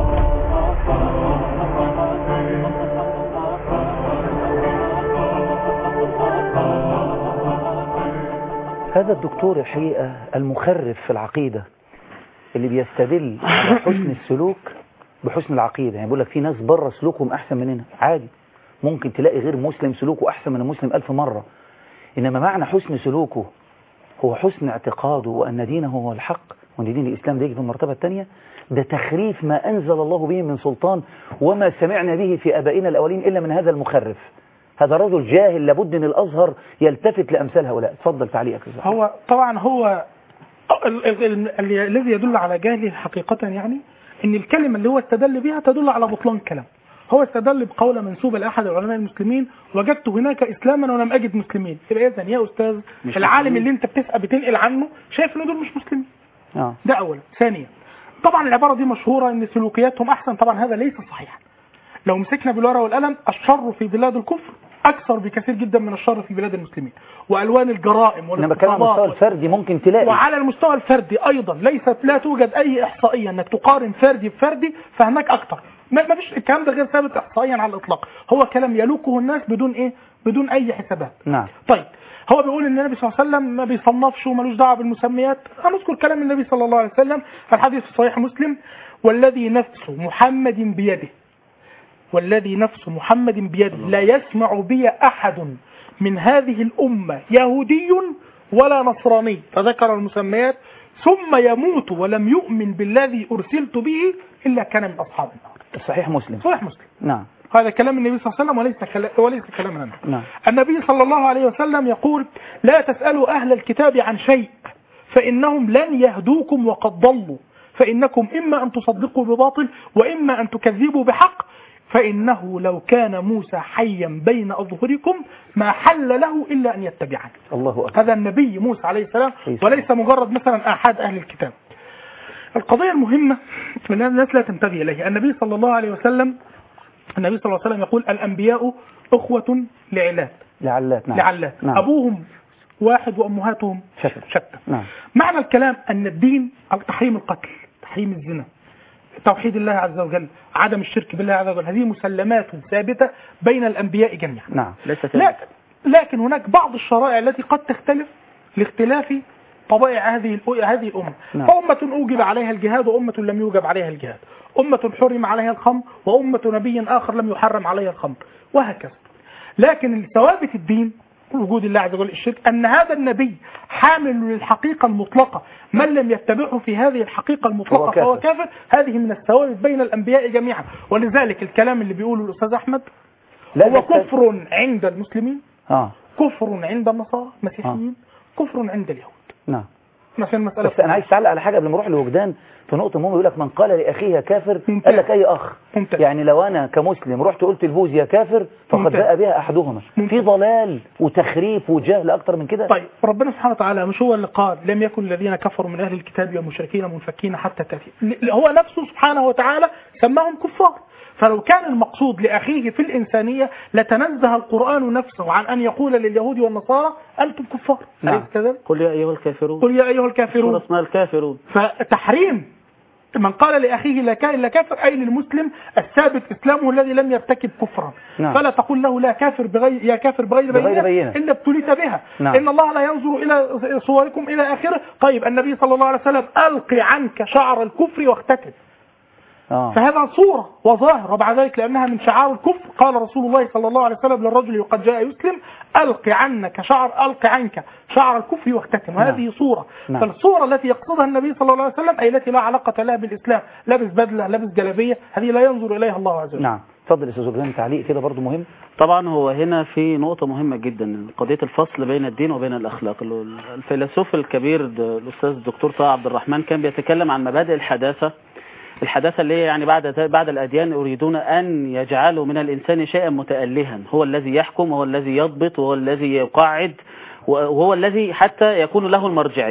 هذا الدكتور الحقيقة المخرف في العقيدة اللي بيستدل على حسن السلوك بحسن العقيدة يعني بيقول لك في ناس بره سلوكهم أحسن مننا عادي ممكن تلاقي غير مسلم سلوكه أحسن من المسلم ألف مرة إنما معنى حسن سلوكه هو حسن اعتقاده وأن دينه هو الحق وأن دين الإسلام ده يجي في المرتبة الثانية ده تخريف ما أنزل الله به من سلطان وما سمعنا به في أبائنا الأولين إلا من هذا المخرف هذا رجل جاهل لابد أن الأزهر يلتفت لأمثال هؤلاء اتفضل تعليقك يا زهر. هو طبعا هو ال- ال- ال- ال- الذي يدل على جهله حقيقة يعني ان الكلمة اللي هو استدل بها تدل على بطلان الكلام هو استدل بقولة منسوبة لأحد العلماء المسلمين وجدت هناك إسلاما ولم أجد مسلمين يبقى إذا يا أستاذ مش العالم مسلمين. اللي أنت بتسأل بتنقل عنه شايف إن دول مش مسلمين آه. ده أولا ثانيا طبعا العبارة دي مشهورة إن سلوكياتهم أحسن طبعا هذا ليس صحيحا لو مسكنا بالورقة والقلم الشر في بلاد الكفر أكثر بكثير جدا من الشر في بلاد المسلمين وألوان الجرائم إنما كان على المستوى والاغتصابات الفردي ممكن تلاقي وعلى المستوى الفردي ايضا ليست لا توجد اي احصائيه انك تقارن فردي بفردي فهناك اكتر ما ما فيش الكلام ده غير ثابت احصائيا على الاطلاق هو كلام يلوكه الناس بدون ايه بدون اي حسابات نعم طيب هو بيقول ان النبي صلى الله عليه وسلم ما بيصنفش وملوش دعوه بالمسميات هنذكر كلام النبي صلى الله عليه وسلم الحديث في صحيح مسلم والذي نفس محمد بيده والذي نفس محمد بيده لا يسمع بي احد من هذه الامه يهودي ولا نصراني فذكر المسميات ثم يموت ولم يؤمن بالذي ارسلت به الا كان من اصحاب النار صحيح مسلم صحيح مسلم نعم هذا كلام النبي صلى الله عليه وسلم وليس كلام وليس كلامنا نحن. نعم النبي صلى الله عليه وسلم يقول لا تسألوا أهل الكتاب عن شيء فإنهم لن يهدوكم وقد ضلوا فإنكم إما أن تصدقوا بباطل وإما أن تكذبوا بحق فإنه لو كان موسى حيا بين أظهركم ما حل له إلا أن يتبعني الله أكبر هذا النبي موسى عليه السلام عليه وليس مجرد مثلا أحد أهل الكتاب القضية المهمة اللي الناس لا تنتبه إليها النبي صلى الله عليه وسلم النبي صلى الله عليه وسلم يقول الأنبياء أخوة لعلات لعلات نعم لعلات نعم. أبوهم واحد وأمهاتهم شتى شتى نعم معنى الكلام أن الدين أو تحريم القتل تحريم الزنا توحيد الله عز وجل عدم الشرك بالله عز وجل هذه مسلمات ثابتة بين الأنبياء جميعا نعم ليس لكن, لكن هناك بعض الشرائع التي قد تختلف لاختلاف طبائع هذه الأ- هذه الأمة نعم. فأمة أوجب عليها الجهاد وأمة لم يوجب عليها الجهاد أمة حرم عليها الخمر وأمة نبي آخر لم يحرم عليها الخمر وهكذا لكن ثوابت الدين وجود الله عز وجل الشرك أن هذا النبي حامل للحقيقة المطلقة من لم يتبعه في هذه الحقيقة هو المطلقة كافر. فهو كافر هذه من الثوابت بين الأنبياء جميعا ولذلك الكلام اللي بيقوله الأستاذ أحمد لا هو تستاذ. كفر عند المسلمين اه كفر عند النصارى المسيحيين كفر عند اليهود نعم مثلا مسألة بس انا عايز تعلق على حاجه قبل ما اروح لوجدان في نقطه مهمه يقول لك من قال لاخيه يا كافر قال لك اي اخ ممتاز. يعني لو انا كمسلم رحت قلت البوز يا كافر فقد ممتاز. باء بها احدهما في ضلال وتخريف وجهل اكتر من كده طيب ربنا سبحانه وتعالى مش هو اللي قال لم يكن الذين كفروا من اهل الكتاب والمشركين منفكين حتى تاتي ل- هو نفسه سبحانه وتعالى سماهم كفار فلو كان المقصود لاخيه في الانسانيه لتنزه القران نفسه عن ان يقول لليهود والنصارى انتم كفار نعم. أليس كذلك؟ قل يا أيها الكافرون قل يا ايها سورة الكافرون اسمها الكافرون فتحريم من قال لاخيه لا كائن لا كافر اي للمسلم الثابت اسلامه الذي لم يرتكب كفرا نعم. فلا تقول له لا كافر بغير يا كافر بغير, بغير بينه بينة. الا ابتليت بها نعم. ان الله لا ينظر الى صوركم الى اخره طيب النبي صلى الله عليه وسلم القي عنك شعر الكفر واختتن اه فهذا صورة وظاهر وبعد ذلك لأنها من شعار الكفر قال رسول الله صلى الله عليه وسلم للرجل قد جاء يسلم ألق عنك شعر ألق عنك شعر الكفر واختتم وهذه صورة نعم. فالصورة التي يقصدها النبي صلى الله عليه وسلم أي التي لا علاقة لها بالإسلام لابس بدلة لابس جلبية هذه لا ينظر إليها الله عز وجل نعم اتفضل يا استاذ وجدان تعليق كده برضو مهم طبعا هو هنا في نقطة مهمة جدا قضية الفصل بين الدين وبين الأخلاق الفيلسوف الكبير د- الأستاذ الدكتور طه عبد الرحمن كان بيتكلم عن مبادئ الحداثة الحداثة اللي هي يعني بعد بعد الأديان يريدون أن يجعلوا من الإنسان شيئا متألها هو الذي يحكم وهو الذي يضبط وهو الذي يقعد وهو الذي حتى يكون له المرجعية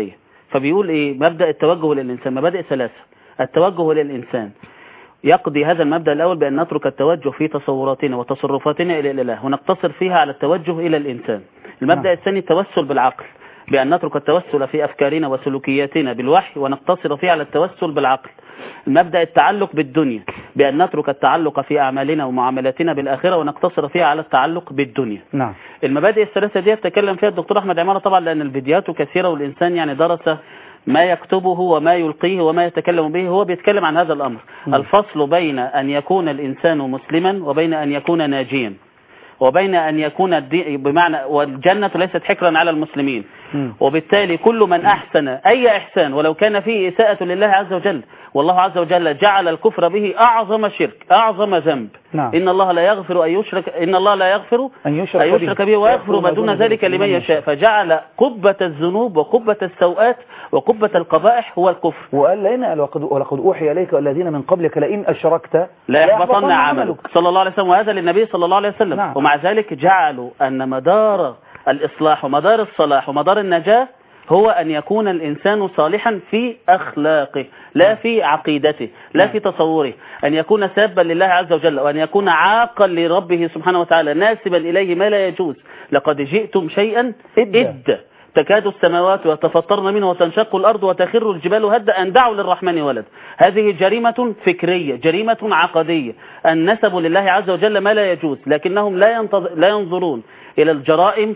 فبيقول ايه مبدأ التوجه للإنسان مبادئ ثلاثة التوجه للإنسان يقضي هذا المبدأ الأول بأن نترك التوجه في تصوراتنا وتصرفاتنا إلى الإله ونقتصر فيها على التوجه إلى الإنسان المبدأ الثاني التوسل بالعقل بأن نترك التوسل في أفكارنا وسلوكياتنا بالوحي ونقتصر فيه على التوسل بالعقل المبدأ التعلق بالدنيا بأن نترك التعلق في أعمالنا ومعاملاتنا بالآخرة ونقتصر فيها على التعلق بالدنيا نعم المبادئ الثلاثة دي تكلم فيها الدكتور أحمد عمارة طبعا لأن الفيديوهات كثيرة والإنسان يعني درس ما يكتبه وما يلقيه وما يتكلم به هو بيتكلم عن هذا الأمر مم. الفصل بين أن يكون الإنسان مسلما وبين أن يكون ناجيا وبين أن يكون الدين بمعنى والجنة ليست حكرا على المسلمين وبالتالي كل من أحسن أي إحسان ولو كان فيه إساءة لله عز وجل والله عز وجل جعل الكفر به أعظم شرك أعظم ذنب نعم. إن الله لا يغفر أن يشرك إن الله لا يغفر أن يشرك, أن يشرك به ويغفر ما دون ذلك لمن يشاء فجعل قبة الذنوب وقبة السوءات وقبة القبائح هو الكفر وقال لنا ولقد, ولقد أوحي إليك والذين من قبلك لئن أشركت لا يحبطن عملك صلى الله عليه وسلم وهذا للنبي صلى الله عليه وسلم نعم. ومع ذلك جعلوا أن مدار الإصلاح ومدار الصلاح ومدار النجاة هو أن يكون الإنسان صالحا في أخلاقه لا في عقيدته لا في تصوره أن يكون سابا لله عز وجل وأن يكون عاقا لربه سبحانه وتعالى ناسبا إليه ما لا يجوز لقد جئتم شيئا إد تكاد السماوات يتفطرن منه وتنشق الأرض وتخر الجبال هدا أن دعوا للرحمن ولد هذه جريمة فكرية جريمة عقدية أن نسبوا لله عز وجل ما لا يجوز لكنهم لا, ينتظ... لا ينظرون إلى الجرائم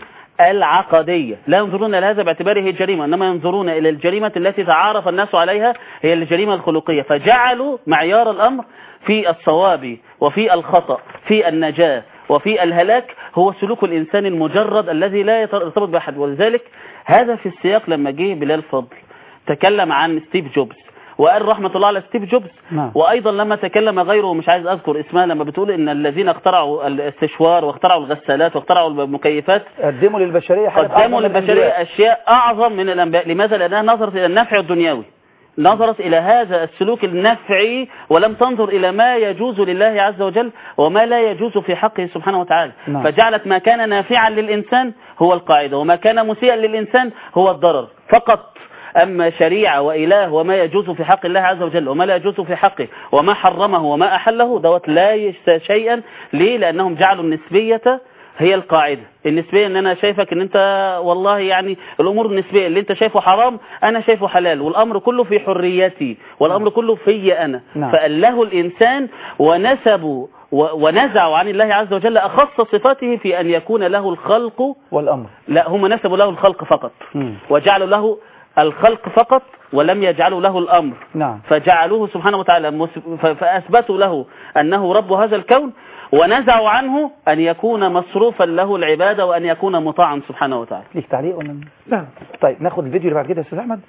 العقدية لا ينظرون إلى هذا باعتباره جريمة إنما ينظرون إلى الجريمة التي تعارف الناس عليها هي الجريمة الخلقية فجعلوا معيار الأمر في الصواب وفي الخطأ في النجاة وفي الهلاك هو سلوك الإنسان المجرد الذي لا يرتبط بأحد ولذلك هذا في السياق لما جه بلال فضل تكلم عن ستيف جوبز وقال رحمة الله على ستيف جوبز نعم. وأيضا لما تكلم غيره مش عايز أذكر اسمها لما بتقول إن الذين اخترعوا الاستشوار واخترعوا الغسالات واخترعوا المكيفات قدموا للبشرية حاجات قدموا أعظم من للبشرية الأنبياء. أشياء أعظم من الأنبياء لماذا؟ لأنها نظرت إلى النفع الدنيوي نظرت إلى هذا السلوك النفعي ولم تنظر إلى ما يجوز لله عز وجل وما لا يجوز في حقه سبحانه وتعالى نعم. فجعلت ما كان نافعا للإنسان هو القاعدة وما كان مسيئا للإنسان هو الضرر فقط أما شريعة وإله وما يجوز في حق الله عز وجل وما لا يجوز في حقه وما حرمه وما أحله دوت لا يجزى شيئا ليه لأنهم جعلوا النسبية هي القاعدة النسبية ان انا شايفك ان انت والله يعني الامور النسبية اللي انت شايفه حرام انا شايفه حلال والامر كله في حريتي والامر كله في انا نعم. فأله الانسان ونسبوا و- ونزعوا عن الله عز وجل اخص صفاته في ان يكون له الخلق والأمر لا هم نسبوا له الخلق فقط مم. وجعلوا له الخلق فقط ولم يجعلوا له الامر نعم فجعلوه سبحانه وتعالى مس- ف- فأثبتوا له أنه رب هذا الكون ونزعوا عنه أن يكون مصروفا له العبادة وأن يكون مطاعا سبحانه وتعالى ليك تعليق ولا لا طيب ناخد الفيديو اللي بعد كده يا استاذ احمد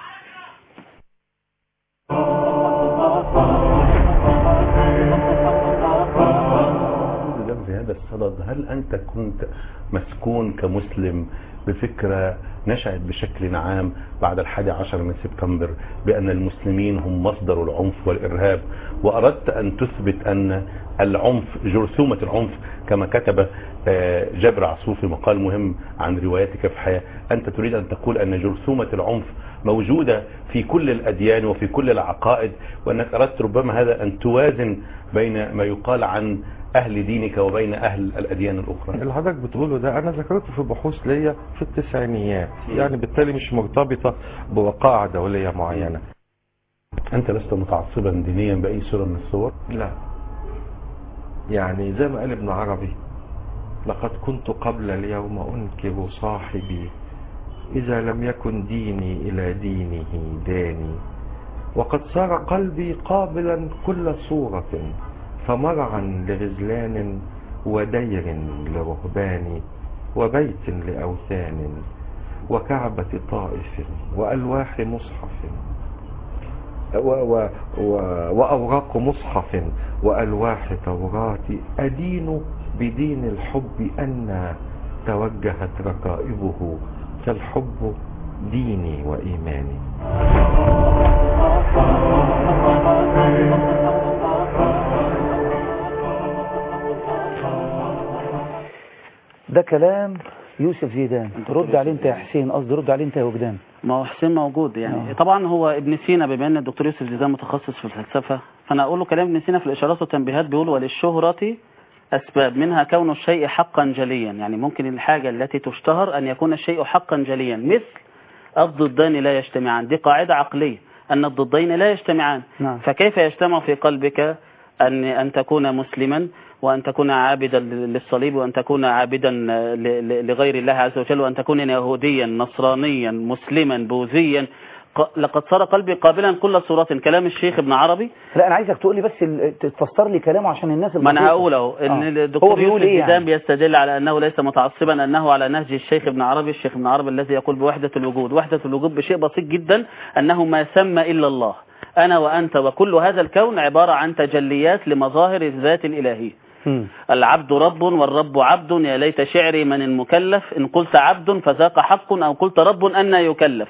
لله في هذا الصدد هل أنت كنت مسكون كمسلم بفكرة نشأت بشكل عام بعد الحادي عشر من سبتمبر بأن المسلمين هم مصدر العنف والإرهاب وأردت أن تثبت أن العنف جرثومة العنف كما كتب آه، جابر عصور في مقال مهم عن رواياتك في حياة أنت تريد أن تقول أن جرثومة العنف موجودة في كل الأديان وفي كل العقائد وأنك أردت ربما هذا أن توازن بين ما يقال عن أهل دينك وبين أهل الأديان الأخرى اللي حضرتك بتقوله ده انا ذكرته في بحوث ليا في التسعينيات يعني بالتالي مش مرتبطة بوقائع دولية معينة أنت لست متعصبا دينيا بأي صورة من الصور لا يعني زي ما قال ابن عربي لقد كنت قبل اليوم أنكر صاحبي إذا لم يكن ديني إلى دينه داني وقد صار قلبي قابلا كل صورة فمرعا لغزلان ودير لرهبان وبيت لأوثان وكعبة طائف وألواح مصحف و و و وأوراق مصحف وألواح توراة أدين بدين الحب أن توجهت ركائبه فالحب ديني وإيماني ده كلام يوسف زيدان رد عليه انت يا حسين قصدي رد عليه انت يا وجدان ما هو حسين موجود يعني طبعا هو ابن سينا بما ان الدكتور يوسف زيدان متخصص في الفلسفه فانا اقول له كلام ابن سينا في الاشارات والتنبيهات بيقول وللشهره اسباب منها كون الشيء حقا جليا يعني ممكن الحاجه التي تشتهر ان يكون الشيء حقا جليا مثل الضدان لا يجتمعان دي قاعده عقليه ان الضدين لا يجتمعان نعم. فكيف يجتمع في قلبك أن أن تكون مسلما وأن تكون عابدا للصليب وأن تكون عابدا ل- ل- لغير الله عز وجل وأن تكون يهوديا نصرانيا مسلما بوذيا ق- لقد صار قلبي قابلا كل صورات كلام الشيخ ابن عربي لا انا عايزك تقول لي بس ال- تفسر لي كلامه عشان الناس ما انا البسيطة. هقول اهو ان آه. هو الدكتور بيقول يوسف ايه زيدان يعني بيستدل على انه ليس متعصبا انه على نهج الشيخ ابن عربي الشيخ ابن عربي الذي يقول بوحده الوجود وحده الوجود بشيء بسيط جدا انه ما سمى الا الله انا وانت وكل هذا الكون عباره عن تجليات لمظاهر الذات الالهيه العبد رب والرب عبد يا ليت شعري من المكلف إن قلت عبد فذاك حق أو قلت رب أن يكلف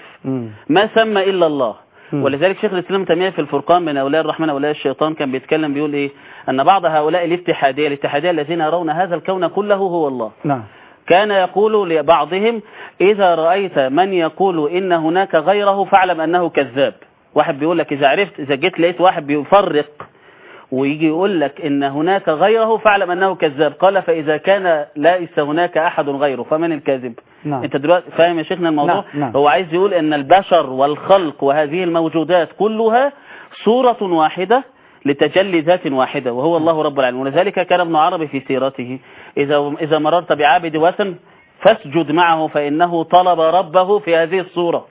ما سمى إلا الله ولذلك شيخ الإسلام تيمية في الفرقان بين أولياء الرحمن وأولياء الشيطان كان بيتكلم بيقول إيه أن بعض هؤلاء الاتحادية الاتحادية الذين يرون هذا الكون كله هو الله نعم كان يقول لبعضهم إذا رأيت من يقول إن هناك غيره فاعلم أنه كذاب واحد بيقول لك إذا عرفت إذا جيت لقيت واحد بيفرق ويجي يقول لك إن هناك غيره فاعلم أنه كذاب قال فإذا كان ليس هناك أحد غيره فمن الكاذب نعم. انت دلوقتي فاهم يا شيخنا الموضوع نعم، نعم. هو عايز يقول ان البشر والخلق وهذه الموجودات كلها صورة واحدة لتجلي ذات واحدة وهو الله رب العالمين ولذلك كان ابن عربي في سيرته إذا, إذا مررت بعابد وثن فاسجد معه فإنه طلب ربه في هذه الصورة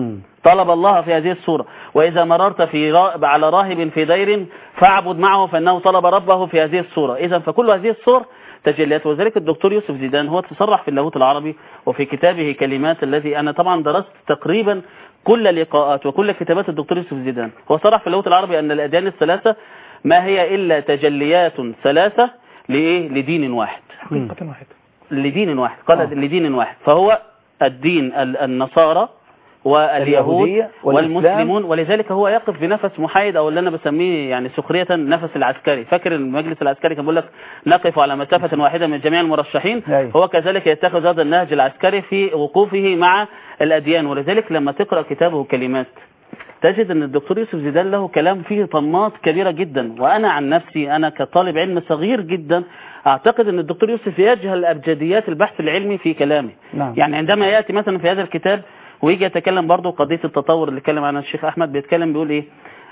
طلب الله في هذه الصورة وإذا مررت في را... على راهب في دير فاعبد معه فإنه طلب ربه في هذه الصورة إذا فكل هذه الصور تجليات وذلك الدكتور يوسف زيدان هو تصرح في اللاهوت العربي وفي كتابه كلمات الذي أنا طبعا درست تقريبا كل لقاءات وكل كتابات الدكتور يوسف زيدان هو صرح في اللاهوت العربي أن الأديان الثلاثة ما هي إلا تجليات ثلاثة لإيه لدين واحد حقيقة واحدة لدين واحد قال لدين واحد فهو الدين ال- النصارى واليهود اليهودية والإسلام. والمسلمون ولذلك هو يقف بنفس محايد او اللي انا بسميه يعني سخريه نفس العسكري فاكر المجلس العسكري كان بيقول لك نقف على مسافه واحده من جميع المرشحين أيوة. هو كذلك يتخذ هذا النهج العسكري في وقوفه مع الاديان ولذلك لما تقرا كتابه كلمات تجد ان الدكتور يوسف زيدان له كلام فيه طمات كبيره جدا وانا عن نفسي انا كطالب علم صغير جدا اعتقد ان الدكتور يوسف يجهل ابجديات البحث العلمي في كلامه نعم. يعني عندما ياتي مثلا في هذا الكتاب ويجي يتكلم برضه قضيه التطور اللي اتكلم عنها الشيخ احمد بيتكلم بيقول ايه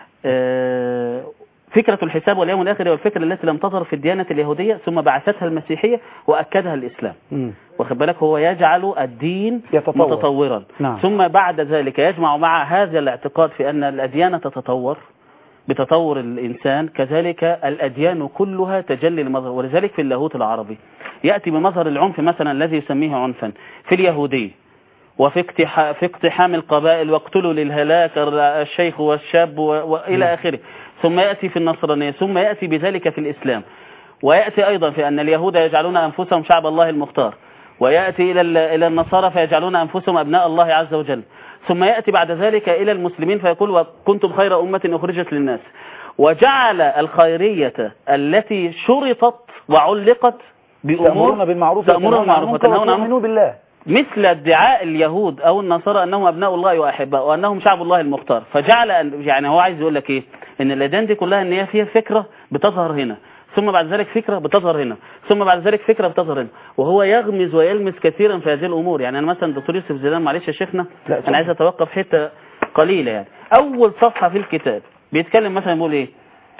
آه فكرة الحساب واليوم الآخر هي الفكرة التي لم تظهر في الديانة اليهودية ثم بعثتها المسيحية وأكدها الإسلام واخد بالك هو يجعل الدين يتطور. متطورا نعم. ثم بعد ذلك يجمع مع هذا الاعتقاد في أن الأديان تتطور بتطور الإنسان كذلك الأديان كلها تجلي لمظهر ولذلك في اللاهوت العربي يأتي بمظهر العنف مثلا الذي يسميه عنفا في اليهودية وفي اقتحا- في اقتحام القبائل واقتلوا للهلاك الشيخ والشاب و- وإلى آخره ثم يأتي في النصرانية ثم يأتي بذلك في الإسلام ويأتي أيضا في أن اليهود يجعلون أنفسهم شعب الله المختار ويأتي إلى ال- إلى النصارى فيجعلون أنفسهم أبناء الله عز وجل ثم يأتي بعد ذلك إلى المسلمين فيقول وكنتم خير أمة أخرجت للناس وجعل الخيرية التي شرطت وعلقت بأمور تأمرون بالمعروف تأمرون وتنهون عن بالمعروف المنكر وتنهون عن وتؤمنون بالله مثل ادعاء اليهود او النصارى انهم ابناء الله واحباء وانهم شعب الله المختار فجعل أن- يعني هو عايز يقول لك ايه ان الاديان دي كلها ان هي فيها فكره بتظهر هنا ثم بعد ذلك فكره بتظهر هنا ثم بعد ذلك فكره بتظهر هنا وهو يغمز ويلمس كثيرا في هذه الامور يعني انا مثلا دكتور يوسف زيدان معلش يا شيخنا انا عايز اتوقف حته قليله يعني اول صفحه في الكتاب بيتكلم مثلا يقول ايه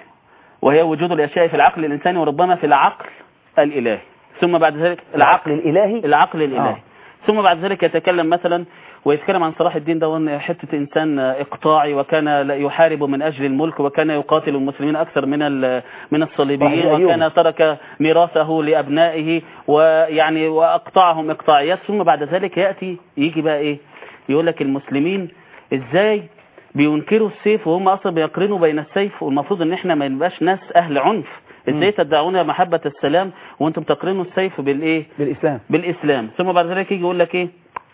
وهي وجود الاشياء في العقل الانساني وربما في العقل الالهي ثم بعد ذلك العقل الإلهي العقل الالهي آه. ثم بعد ذلك يتكلم مثلا ويتكلم عن صلاح الدين ده وان حته انسان اقطاعي وكان لا يحارب من اجل الملك وكان يقاتل المسلمين اكثر من ال- من الصليبيين صحيح، أيوب. وكان ترك ميراثه لابنائه ويعني واقطعهم اقطاعيات ثم بعد ذلك ياتي يجي بقى ايه يقول لك المسلمين ازاي بينكروا السيف وهم اصلا بيقرنوا بين السيف والمفروض ان احنا ما نبقاش ناس اهل عنف ازاي تدعون محبة السلام وانتم تقرنوا السيف بالايه بالإسلام بالإسلام ثم بعد ذلك يجي يقول لك إيه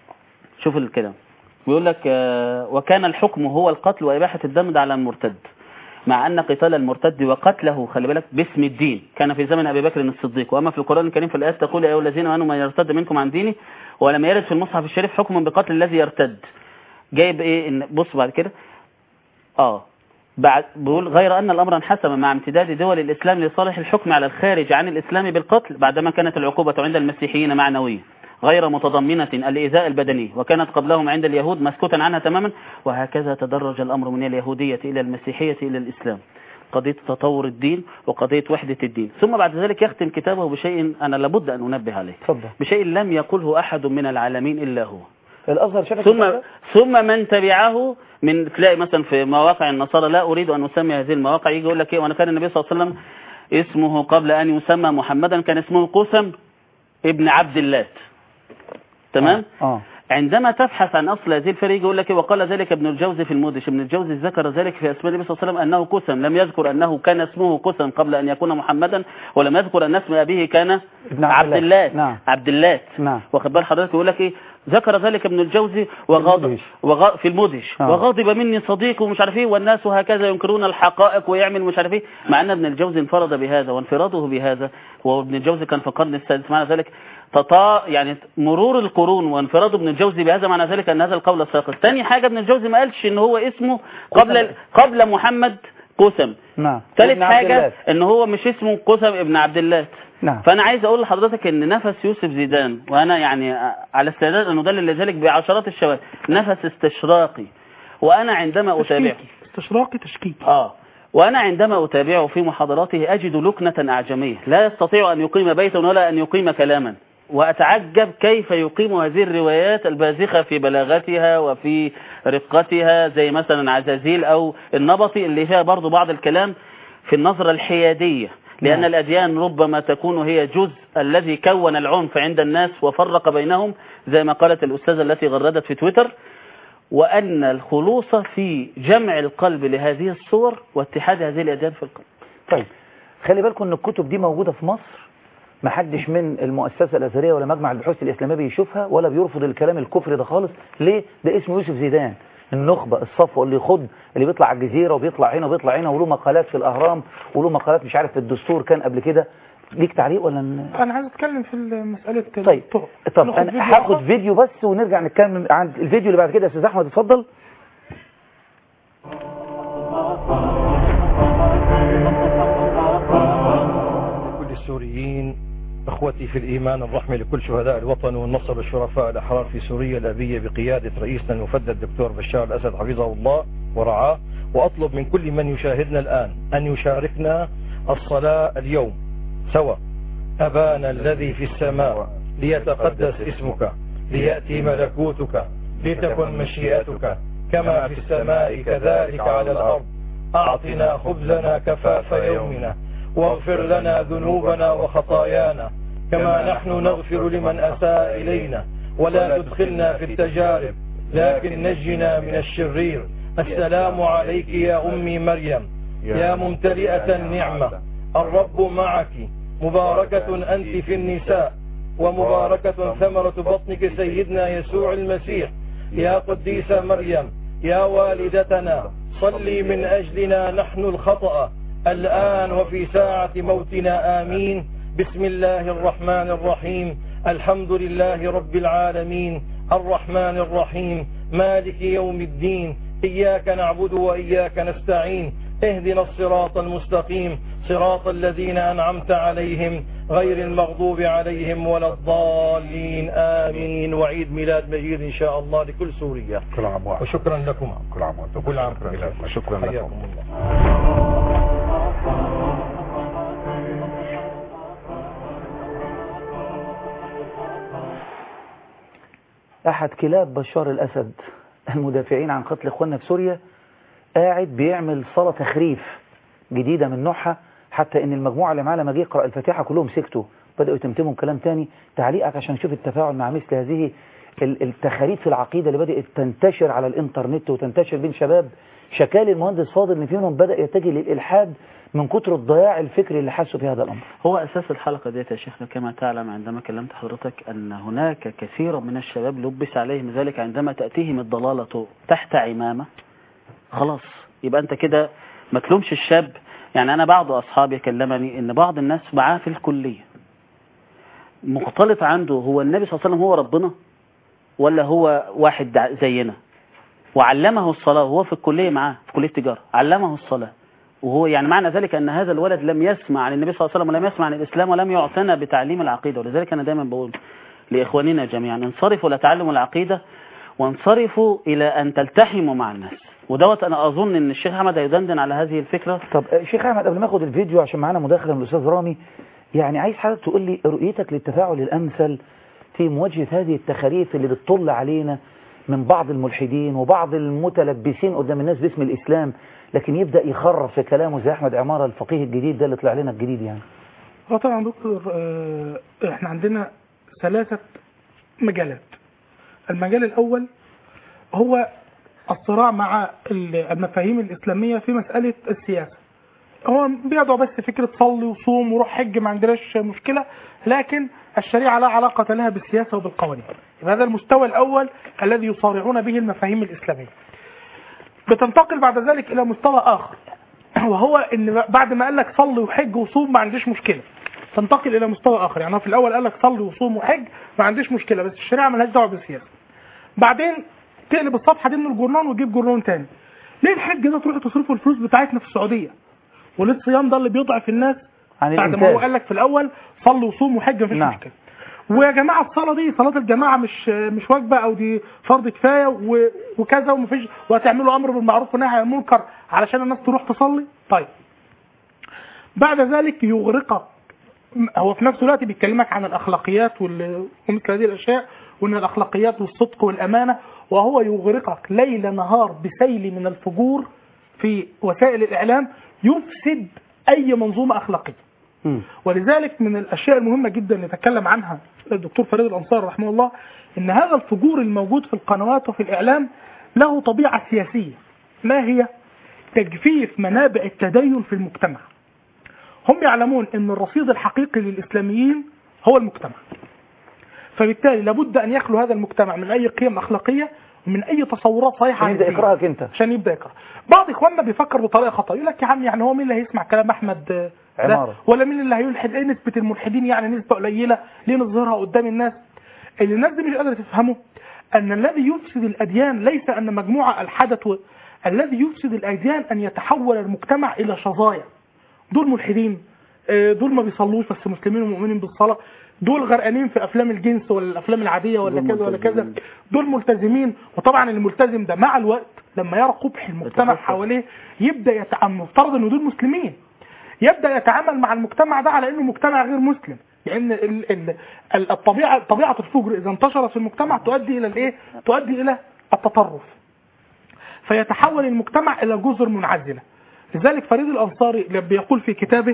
شوف الكلام بيقول لك آه، وكان الحكم هو القتل وإباحة الدم ده على المرتد مع أن قتال المرتد وقتله خلي بالك باسم الدين كان في زمن أبي بكر الصديق وأما في القرآن الكريم في الآيات تقول يا أيها الذين آمنوا من يرتد منكم عن دينه ولم يرد في المصحف الشريف حكم بقتل الذي يرتد جايب ايه ان بص بعد كده اه بعد بيقول غير أن الأمر انحسم مع امتداد دول الإسلام لصالح الحكم على الخارج عن الإسلام بالقتل بعدما كانت العقوبة عند المسيحيين معنوية غير متضمنة الإيذاء البدني وكانت قبلهم عند اليهود مسكوتا عنها تماما وهكذا تدرج الأمر من اليهودية إلى المسيحية إلى الإسلام قضية تطور الدين وقضية وحدة الدين ثم بعد ذلك يختم كتابه بشيء أنا لابد أن أنبه عليه اتفضل بشيء لم يقله أحد من العالمين إلا هو الازهر شافك ثم الكتاب ثم من تبعه من تلاقي مثلا في مواقع النصارى لا اريد ان اسمي هذه المواقع يجي يقول لك ايه وانا كان النبي صلى الله عليه وسلم اسمه قبل ان يسمى محمدا كان اسمه قسم ابن عبد اللات تمام اه عندما تبحث عن اصل هذه الفرق يجي يقول لك إيه؟ وقال ذلك ابن الجوزي في المدش ابن الجوزي ذكر ذلك في اسماء النبي صلى الله عليه وسلم انه قسم لم يذكر انه كان اسمه قسم قبل ان يكون محمدا ولم يذكر ان اسم ابيه كان ابن عبد عبد اللات نعم عبد اللات نعم واخد بال حضرتك يقول لك ايه ذكر ذلك ابن الجوزي وغاضب وغ... في المدهش آه. وغاضب مني صديق ومش عارف ايه والناس هكذا ينكرون الحقائق ويعمل مش عارف ايه مع ان ابن الجوزي انفرد بهذا وانفراده بهذا وابن الجوزي كان في القرن السادس معنى ذلك تطا يعني مرور القرون وانفراد ابن الجوزي بهذا معنى ذلك ان هذا القول ساقط ثاني حاجه ابن الجوزي ما قالش ان هو اسمه قبل قبل محمد قسم نعم ثالث ابن عبد حاجه الله. ان هو مش اسمه قسم ابن عبد الله نعم فانا عايز اقول لحضرتك ان نفس يوسف زيدان وانا يعني على استعداد ان ادلل لذلك بعشرات الشواهد نفس استشراقي وانا عندما اتابعه استشراقي تشكيكي اه وانا عندما اتابعه في محاضراته اجد لكنه اعجميه لا يستطيع ان يقيم بيتا ولا ان يقيم كلاما واتعجب كيف يقيم هذه الروايات البازخه في بلاغتها وفي رقتها زي مثلا عزازيل او النبطي اللي فيها برضو بعض الكلام في النظره الحياديه لأن الأديان ربما تكون هي جزء الذي كون العنف عند الناس وفرق بينهم زي ما قالت الأستاذة التي غردت في تويتر وأن الخلوص في جمع القلب لهذه الصور واتحاد هذه الأديان في القلب طيب خلي بالكم ان الكتب دي موجودة في مصر ما حدش من المؤسسة الأزهرية ولا مجمع البحوث الإسلامية بيشوفها ولا بيرفض الكلام الكفري ده خالص ليه ده اسمه يوسف زيدان النخبة الصفوة اللي يخض اللي بيطلع على الجزيرة وبيطلع هنا وبيطلع هنا وله مقالات في الأهرام وله مقالات مش عارف في الدستور كان قبل كده ليك تعليق ولا ن... انا عايز اتكلم في مساله طيب الطرق طب ناخد فيديو انا هاخد آخر. فيديو بس ونرجع نتكلم عن الفيديو اللي بعد كده يا استاذ احمد اتفضل كل السوريين اخوتي في الايمان الرحمه لكل شهداء الوطن والنصر الشرفاء الاحرار في سوريا الابيه بقياده رئيسنا المفدى الدكتور بشار الاسد حفظه الله ورعاه واطلب من كل من يشاهدنا الان ان يشاركنا الصلاه اليوم سوا ابانا الذي في السماء ليتقدس اسمك لياتي ملكوتك لتكن مشيئتك كما في السماء كذلك على الارض اعطنا خبزنا كفاف يومنا واغفر لنا ذنوبنا وخطايانا كما نحن نغفر لمن أساء إلينا ولا تدخلنا في التجارب لكن نجنا من الشرير السلام عليك يا أمي مريم يا ممتلئة النعمة الرب معك مباركة أنت في النساء ومباركة ثمرة بطنك سيدنا يسوع المسيح يا قديسة مريم يا والدتنا صلي من أجلنا نحن الخطأ الآن وفي ساعة موتنا آمين بسم الله الرحمن الرحيم الحمد لله رب العالمين الرحمن الرحيم مالك يوم الدين إياك نعبد وإياك نستعين اهدنا الصراط المستقيم صراط الذين أنعمت عليهم غير المغضوب عليهم ولا الضالين آمين وعيد ميلاد مجيد إن شاء الله لكل سوريا كل عام وانتم وشكرا لكم كل عام وانتم وكل عام شكرا وانتم لكم شكرا لكم حياكم الله أحد كلاب بشار الأسد المدافعين عن قتل إخواننا في سوريا قاعد بيعمل صلاة تخريف جديدة من نوعها حتى إن المجموعة اللي معاه لما جه يقرأ الفاتحة كلهم سكتوا بدأوا يتمتموا كلام تاني تعليقك عشان نشوف التفاعل مع مثل هذه ال- التخاريف في العقيدة اللي بدأت تنتشر على الإنترنت وتنتشر بين شباب شكال المهندس فاضل إن فيهم بدأ يتجه للإلحاد من كتر الضياع الفكري اللي حسوا في هذا الأمر هو أساس الحلقة ديت يا شيخنا كما تعلم عندما كلمت حضرتك أن هناك كثير من الشباب لبس عليهم ذلك عندما تأتيهم الضلالة تحت عمامة خلاص يبقى أنت كده ما تلومش الشاب يعني أنا بعض أصحابي كلمني أن بعض الناس معاه في الكلية مختلط عنده هو النبي صلى الله عليه وسلم هو ربنا ولا هو واحد دع- زينا وعلمه الصلاة وهو في الكلية معاه في كلية تجارة علمه الصلاة وهو يعني معنى ذلك أن هذا الولد لم يسمع عن النبي صلى الله عليه وسلم ولم يسمع عن الإسلام ولم يعتنى بتعليم العقيدة ولذلك أنا دايما بقول لإخواننا جميعا انصرفوا لتعلم العقيدة وانصرفوا إلى أن تلتحموا مع الناس ودوت أنا أظن أن الشيخ أحمد هيدندن على هذه الفكرة طب آه، شيخ احمد قبل ما اخد الفيديو عشان معانا مداخله من الاستاذ رامي يعني عايز حضرتك تقول لي رؤيتك للتفاعل الامثل في مواجهه هذه التخاريف اللي بتطل علينا من بعض الملحدين وبعض المتلبسين قدام الناس باسم الاسلام لكن يبدا يخرف في كلامه زي احمد عماره الفقيه الجديد ده اللي طلع لنا الجديد يعني هو طبعا دكتور آه، احنا عندنا ثلاثة مجالات المجال الأول هو الصراع مع ال- المفاهيم الإسلامية في مسألة السياسة هو بيدعو بس فكرة صلي وصوم وروح حج ما عندناش مشكلة لكن الشريعة لا علاقة لها بالسياسة وبالقوانين يبقى هذا المستوى الأول الذي يصارعون به المفاهيم الإسلامية بتنتقل بعد ذلك إلى مستوى آخر وهو ان بعد ما قال لك صلي وحج وصوم ما عنديش مشكله تنتقل الى مستوى اخر يعني هو في الاول قال لك صلي وصوم وحج ما عنديش مشكله بس الشريعه مالهاش دعوه بالسياسه بعدين تقلب الصفحه دي من الجورنال وتجيب جورنال تاني ليه الحج ده تروحوا تصرفوا الفلوس بتاعتنا في السعوديه وليه الصيام ده اللي بيضعف الناس عن بعد ما الإنتاج. هو قال لك في الاول صلي وصوم وحج مفيش نعم. مشكله ويا جماعه الصلاه دي صلاه الجماعه مش مش واجبه او دي فرض كفايه و- وكذا ومفيش وهتعملوا امر بالمعروف ونهي عن المنكر علشان الناس تروح تصلي طيب بعد ذلك يغرقك هو في نفس الوقت بيكلمك عن الاخلاقيات وال- ومثل هذه الاشياء وان الاخلاقيات والصدق والامانه وهو يغرقك ليل نهار بسيل من الفجور في وسائل الاعلام يفسد اي منظومه اخلاقيه ولذلك من الاشياء المهمه جدا اللي تكلم عنها الدكتور فريد الانصار رحمه الله ان هذا الفجور الموجود في القنوات وفي الاعلام له طبيعه سياسيه ما هي تجفيف منابع التدين في المجتمع هم يعلمون ان الرصيد الحقيقي للاسلاميين هو المجتمع فبالتالي لابد ان يخلو هذا المجتمع من اي قيم اخلاقيه ومن اي تصورات صحيحه عشان عن يبدا الدين. يكرهك انت عشان يبدا يقرا بعض اخواننا بيفكر بطريقه خطا يقول لك يا عم يعني هو مين اللي هيسمع كلام احمد آه، ده؟ عمارة. ولا مين اللي هيلحد ايه نسبه الملحدين يعني نسبه قليله ليه نظهرها قدام الناس اللي الناس دي مش قادره تفهمه ان الذي يفسد الاديان ليس ان مجموعه الحدث و... الذي يفسد الاديان ان يتحول المجتمع الى شظايا دول ملحدين آه، دول ما بيصلوش بس مسلمين ومؤمنين بالصلاه دول غرقانين في افلام الجنس ولا الافلام العاديه ولا دول كذا ولا كذا ملتزمين. دول ملتزمين وطبعا الملتزم ده مع الوقت لما يرى قبح المجتمع يتكفر. حواليه يبدا يتعامل مفترض ان دول مسلمين يبدا يتعامل مع المجتمع ده على انه مجتمع غير مسلم لان ال- ال- ال- الطبيعه طبيعه الفجر اذا انتشرت في المجتمع تؤدي الى الايه؟ تؤدي الى التطرف فيتحول المجتمع الى جزر منعزله لذلك فريد الانصاري لما بيقول في كتابه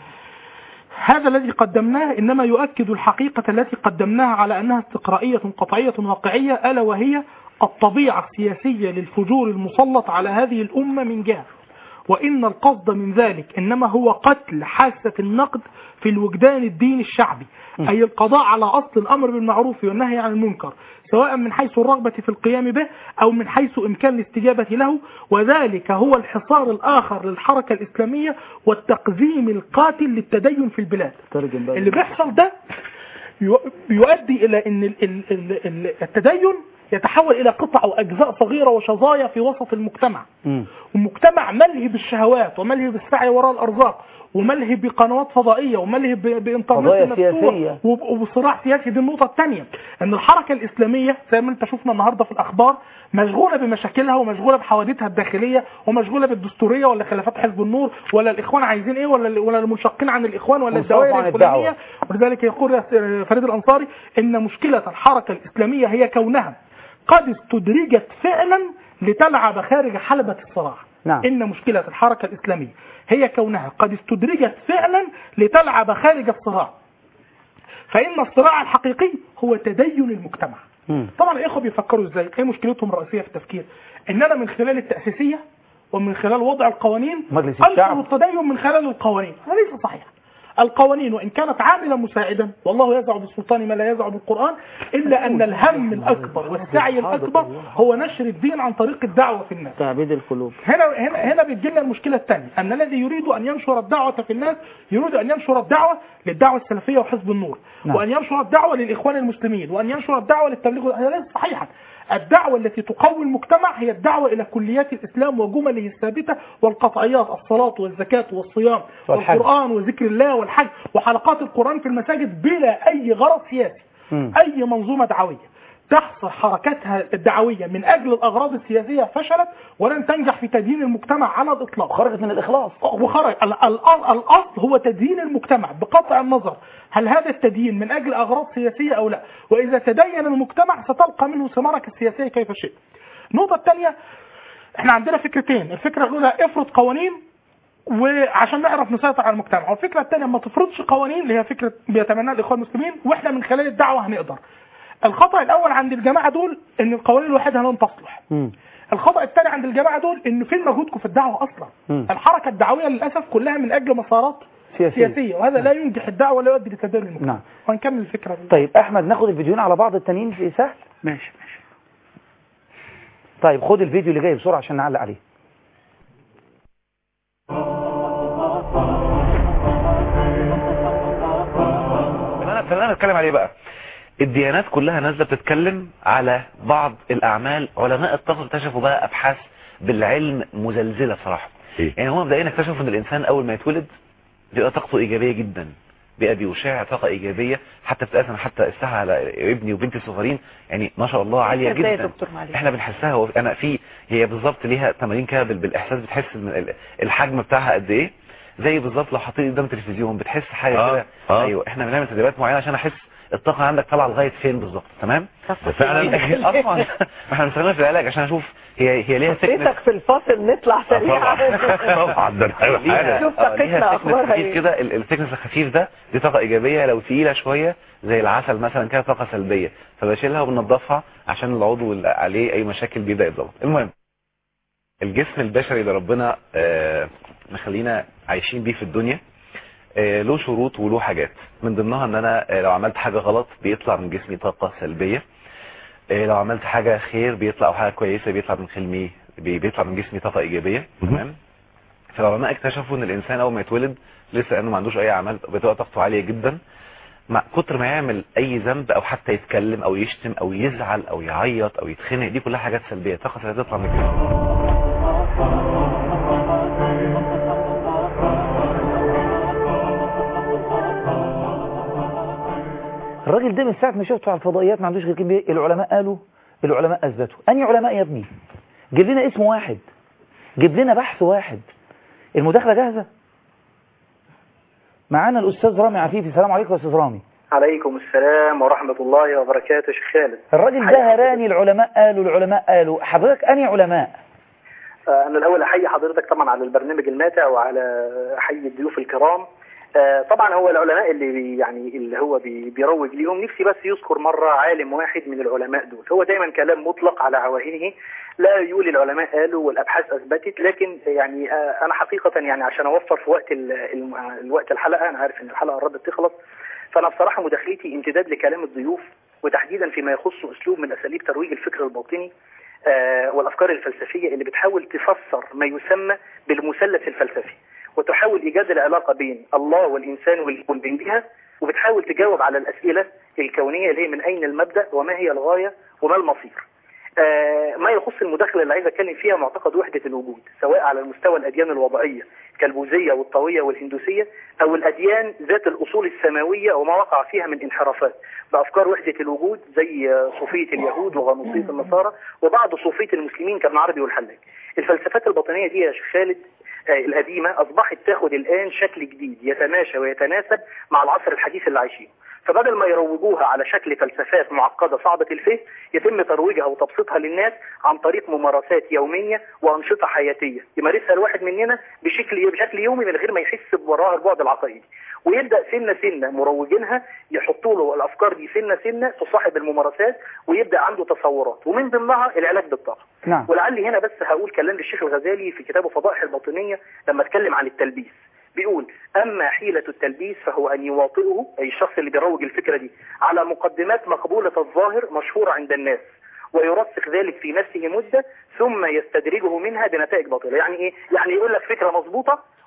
هذا الذي قدمناه انما يؤكد الحقيقه التي قدمناها على انها استقرائيه قطعيه واقعيه الا وهي الطبيعه السياسيه للفجور المسلط على هذه الامه من جهه وان القصد من ذلك انما هو قتل حاسه النقد في الوجدان الديني الشعبي اي القضاء على اصل الامر بالمعروف والنهي عن المنكر سواء من حيث الرغبه في القيام به او من حيث امكان الاستجابه له وذلك هو الحصار الاخر للحركه الاسلاميه والتقزيم القاتل للتدين في البلاد ترجم بقى اللي بيحصل ده يو- يؤدي الى ان ال- ال- ال- ال- التدين يتحول الى قطع او اجزاء صغيره وشظايا في وسط المجتمع مم. ومجتمع ملهي بالشهوات وملهي بالسعي وراء الارزاق وملهي بقنوات فضائيه وملهي ب- بانترنت قضايا مفتوح سياسية. وب- وبصراع سياسي دي النقطه الثانيه ان الحركه الاسلاميه زي ما انت شفنا النهارده في الاخبار مشغوله بمشاكلها ومشغوله بحوادثها الداخليه ومشغوله بالدستوريه ولا خلافات حزب النور ولا الاخوان عايزين ايه ولا ولا المنشقين عن الاخوان ولا وانصرفوا الدوائر عن الدعوة. الفلانيه ولذلك يقول يا فريد الانصاري ان مشكله الحركه الاسلاميه هي كونها قد استدرجت فعلا لتلعب خارج حلبة الصراع نعم. إن مشكلة الحركة الإسلامية هي كونها قد استدرجت فعلا لتلعب خارج الصراع فإن الصراع الحقيقي هو تدين المجتمع طبعا الإخوة بيفكروا إزاي إيه مشكلتهم الرئيسية في التفكير إن أنا من خلال التأسيسية ومن خلال وضع القوانين مجلس أنشر الشعب. التدين من خلال القوانين هذا ليس صحيح القوانين وإن كانت عاملا مساعدا والله يزع بالسلطان ما لا يزع بالقرآن إلا أن الهم الأكبر والسعي الأكبر هو نشر الدين عن طريق الدعوة في الناس تعبيد القلوب هنا هنا هنا بتجي لنا المشكله الثانيه ان الذي يريد ان ينشر الدعوه في الناس يريد ان ينشر الدعوه للدعوه السلفيه وحزب النور نعم. وان ينشر الدعوه للاخوان المسلمين وان ينشر الدعوه للتبليغ هذا ليس صحيحا الدعوة التي تقوي المجتمع هي الدعوة إلى كليات الإسلام وجمله الثابتة والقطعيات الصلاة والزكاة والصيام والحج. والقرآن وذكر الله والحج وحلقات القرآن في المساجد بلا أي غرض سياسي مم. أي منظومة دعوية تحصل حركتها الدعوية من أجل الأغراض السياسية فشلت ولن تنجح في تدين المجتمع على الإطلاق خرجت من الإخلاص وخرج ال- ال- الأصل هو تدين المجتمع بقطع النظر هل هذا التدين من أجل أغراض سياسية أو لا وإذا تدين المجتمع ستلقى منه ثمارك السياسية كيف شئت النقطة الثانية احنا عندنا فكرتين الفكرة الأولى افرض قوانين وعشان نعرف نسيطر على المجتمع والفكرة الثانية ما تفرضش قوانين اللي هي فكرة بيتمناها الإخوان المسلمين واحنا من خلال الدعوة هنقدر الخطأ الأول عند الجماعة دول إن القوانين الوحيدة لن تصلح الخطأ الثاني عند الجماعة دول إن فين مجهودكم في الدعوة أصلا الحركة الدعوية للأسف كلها من أجل مسارات سياسية. سياسية وهذا لا ينجح الدعوة ولا يؤدي لتدين المجتمع نعم وهنكمل الفكرة دي طيب أحمد ناخد الفيديوهين على بعض التانيين في سهل ماشي ماشي طيب خد الفيديو اللي جاي بسرعة عشان نعلق عليه اللي انا اللي انا بتكلم عليه بقى الديانات كلها نازله بتتكلم على بعض الاعمال علماء الطاقه اكتشفوا بقى ابحاث بالعلم مزلزله صراحه يعني هم مبدئيا اكتشفوا ان الانسان اول ما يتولد بيبقى طاقته ايجابيه جدا بيبقى بيشع طاقه ايجابيه حتى بتقاس انا حتى قستها على ابني وبنتي الصغيرين يعني ما شاء الله عاليه ازاي يا جدا دكتور معلش احنا بنحسها هو انا في هي بالظبط ليها تمارين كده بال- بالاحساس بتحس من ال- الحجم بتاعها قد ايه زي بالظبط لو حاطين قدام تلفزيون بتحس حاجه آه، كده آه. ايوه احنا بنعمل تدريبات معينه عشان احس الطاقه عندك طالعه لغايه فين بالظبط تمام ده فعلا اه طبعا ما احنا بنستخدمها في العلاج عشان اشوف هي هي ليها حطيتك في الفاصل نطلع سريعا طبعا ده حاجة. شوف طاقتنا أخبارها خفيف إيه. كده ال- الثيكنس الخفيف ده دي طاقه ايجابيه لو تقيله شويه زي العسل مثلا كده طاقه سلبيه فبشيلها وبنضفها عشان العضو اللي عليه اي مشاكل بيبدا يتظبط المهم الجسم البشري اللي ربنا آه، مخلينا عايشين بيه في الدنيا آه، له شروط وله حاجات من ضمنها ان انا آه، لو عملت حاجه غلط بيطلع من جسمي طاقه سلبيه آه، لو عملت حاجه خير بيطلع او حاجه كويسه بيطلع من خلمي بي- بيطلع من جسمي طاقه ايجابيه تمام فالعلماء اكتشفوا ان الانسان اول ما يتولد لسه لانه ما عندوش اي اعمال بتبقى طاقته عاليه جدا مع كتر ما يعمل اي ذنب او حتى يتكلم او يشتم او يزعل او يعيط او يتخنق دي كلها حاجات سلبيه طاقه سلبيه تطلع من الجسم الراجل ده من ساعة ما شفته على الفضائيات ما عندوش غير كلمة العلماء قالوا العلماء أثبتوا أنهي علماء يا ابني جيب لنا اسم واحد جيب لنا بحث واحد المداخلة جاهزة معانا الأستاذ رامي عفيفي السلام عليكم يا أستاذ رامي عليكم السلام ورحمة الله وبركاته شيخ خالد الراجل ده هراني العلماء قالوا العلماء قالوا حضرتك أنهي علماء آه، أنا الأول أحيي حضرتك طبعا على البرنامج الماتع وعلى أحيي الضيوف الكرام آه، طبعا هو العلماء اللي بي يعني اللي هو بي بيروج ليهم نفسي بس يذكر مرة عالم واحد من العلماء دول هو دايما كلام مطلق على عواهنه لا يقول العلماء قالوا والأبحاث أثبتت لكن يعني آه، أنا حقيقة يعني عشان أوفر في وقت ال- الم- الوقت الحلقة أنا عارف إن الحلقة قربت تخلص فأنا بصراحة مداخلتي امتداد لكلام الضيوف وتحديدا فيما يخص أسلوب من أساليب ترويج الفكر الباطني آه، والافكار الفلسفيه اللي بتحاول تفسر ما يسمى بالمثلث الفلسفي وتحاول ايجاد العلاقه بين الله والانسان والكون بها وبتحاول تجاوب على الاسئله الكونيه اللي هي من اين المبدا وما هي الغايه وما المصير. آه، ما يخص المداخله اللي عايز اتكلم فيها معتقد وحده الوجود سواء على المستوى الاديان الوضعيه كالبوذيه والطاويه والهندوسيه او الاديان ذات الاصول السماويه وما وقع فيها من انحرافات بافكار وحده الوجود زي آه، صوفيه اليهود وغنوصيه النصارى وبعض صوفيه المسلمين كابن عربي والحلاج. الفلسفات الباطنيه دي يا شيخ خالد آه، القديمه اصبحت تاخد الان شكل جديد يتماشى ويتناسب مع العصر الحديث اللي عايشينه. فبدل ما يروجوها على شكل فلسفات معقده صعبه الفهم يتم ترويجها وتبسيطها للناس عن طريق ممارسات يوميه وانشطه حياتيه يمارسها الواحد مننا بشكل بشكل يومي من غير ما يحس بوراها البعد العقائدي ويبدا سنه سنه مروجينها يحطوا له الافكار دي سنه سنه تصاحب الممارسات ويبدا عنده تصورات ومن ضمنها العلاج بالطاقه نعم ولعلي هنا بس هقول كلام للشيخ الغزالي في كتابه فضائح الباطنيه لما اتكلم عن التلبيس بيقول أما حيلة التلبيس فهو أن يواطئه أي الشخص اللي بيروج الفكرة دي على مقدمات مقبولة الظاهر مشهورة عند الناس ويرسخ ذلك في نفسه مدة ثم يستدرجه منها بنتائج باطلة يعني إيه؟ يعني يقول لك فكرة مظبوطة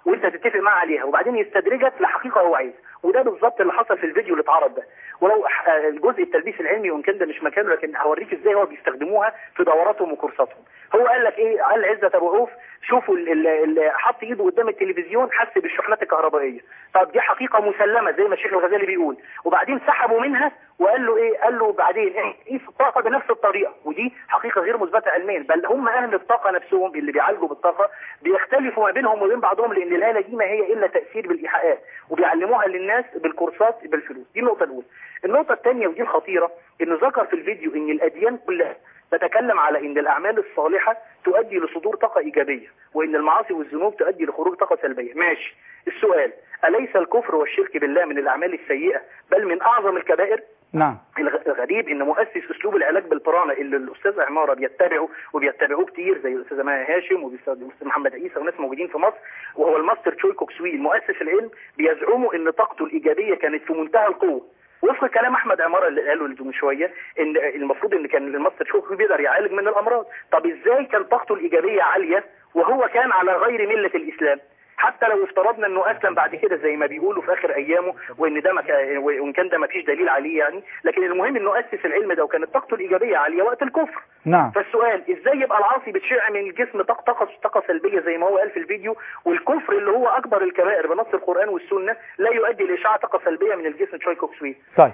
وانت تتفق معاه عليها وبعدين يستدرجك لحقيقه هو عايزها وده بالظبط اللي حصل في الفيديو اللي اتعرض ده ولو ح- آه، الجزء التلبيس العلمي وان كان ده مش مكانه لكن هوريك ازاي هو بيستخدموها في دوراتهم وكورساتهم هو قال لك ايه قال عزت ابو عوف شوفوا ال- ال- اللي حط ايده قدام التلفزيون حس بالشحنات الكهربائيه طب دي حقيقه مسلمه زي ما الشيخ الغزالي بيقول وبعدين سحبوا منها وقال له ايه قال له بعدين ايه قيس الطاقه بنفس الطريقه ودي حقيقه غير مثبته علميا بل هم اهل الطاقه نفسهم اللي بيعالجوا بالطاقه بيختلفوا ما بينهم وبين بعضهم لان الاله دي ما هي الا تاثير بالايحاءات وبيعلموها للناس بالكورسات بالفلوس دي النقطه الاولى النقطه الثانيه ودي الخطيره انه ذكر في الفيديو ان الاديان كلها تتكلم على ان الاعمال الصالحه تؤدي لصدور طاقه ايجابيه وان المعاصي والذنوب تؤدي لخروج طاقه سلبيه ماشي السؤال اليس الكفر والشرك بالله من الاعمال السيئه بل من اعظم الكبائر نعم الغ- الغريب ان مؤسس اسلوب العلاج بالبرانه اللي الاستاذ عماره بيتبعه وبيتبعوه كتير زي الاستاذ ماهر هاشم والاستاذ محمد عيسى وناس موجودين في مصر وهو الماستر تشوي كوكسوي مؤسس العلم بيزعموا ان طاقته الايجابيه كانت في منتهى القوه وفق كلام احمد عماره اللي قاله من شويه ان المفروض ان كان الماستر تشوي بيقدر يعالج من الامراض طب ازاي كان طاقته الايجابيه عاليه وهو كان على غير مله الاسلام حتى لو افترضنا انه اسلم بعد كده زي ما بيقولوا في اخر ايامه وان ده مكا... وان كان ده ما فيش دليل عليه يعني لكن المهم انه اسس العلم ده وكانت طاقته الايجابيه عاليه وقت الكفر نعم فالسؤال ازاي يبقى العاصي بتشع من الجسم طاقه طاقه طاقه سلبيه زي ما هو قال في الفيديو والكفر اللي هو اكبر الكبائر بنص القران والسنه لا يؤدي لاشعاع طاقه سلبيه من الجسم تشوي كوكسوي طيب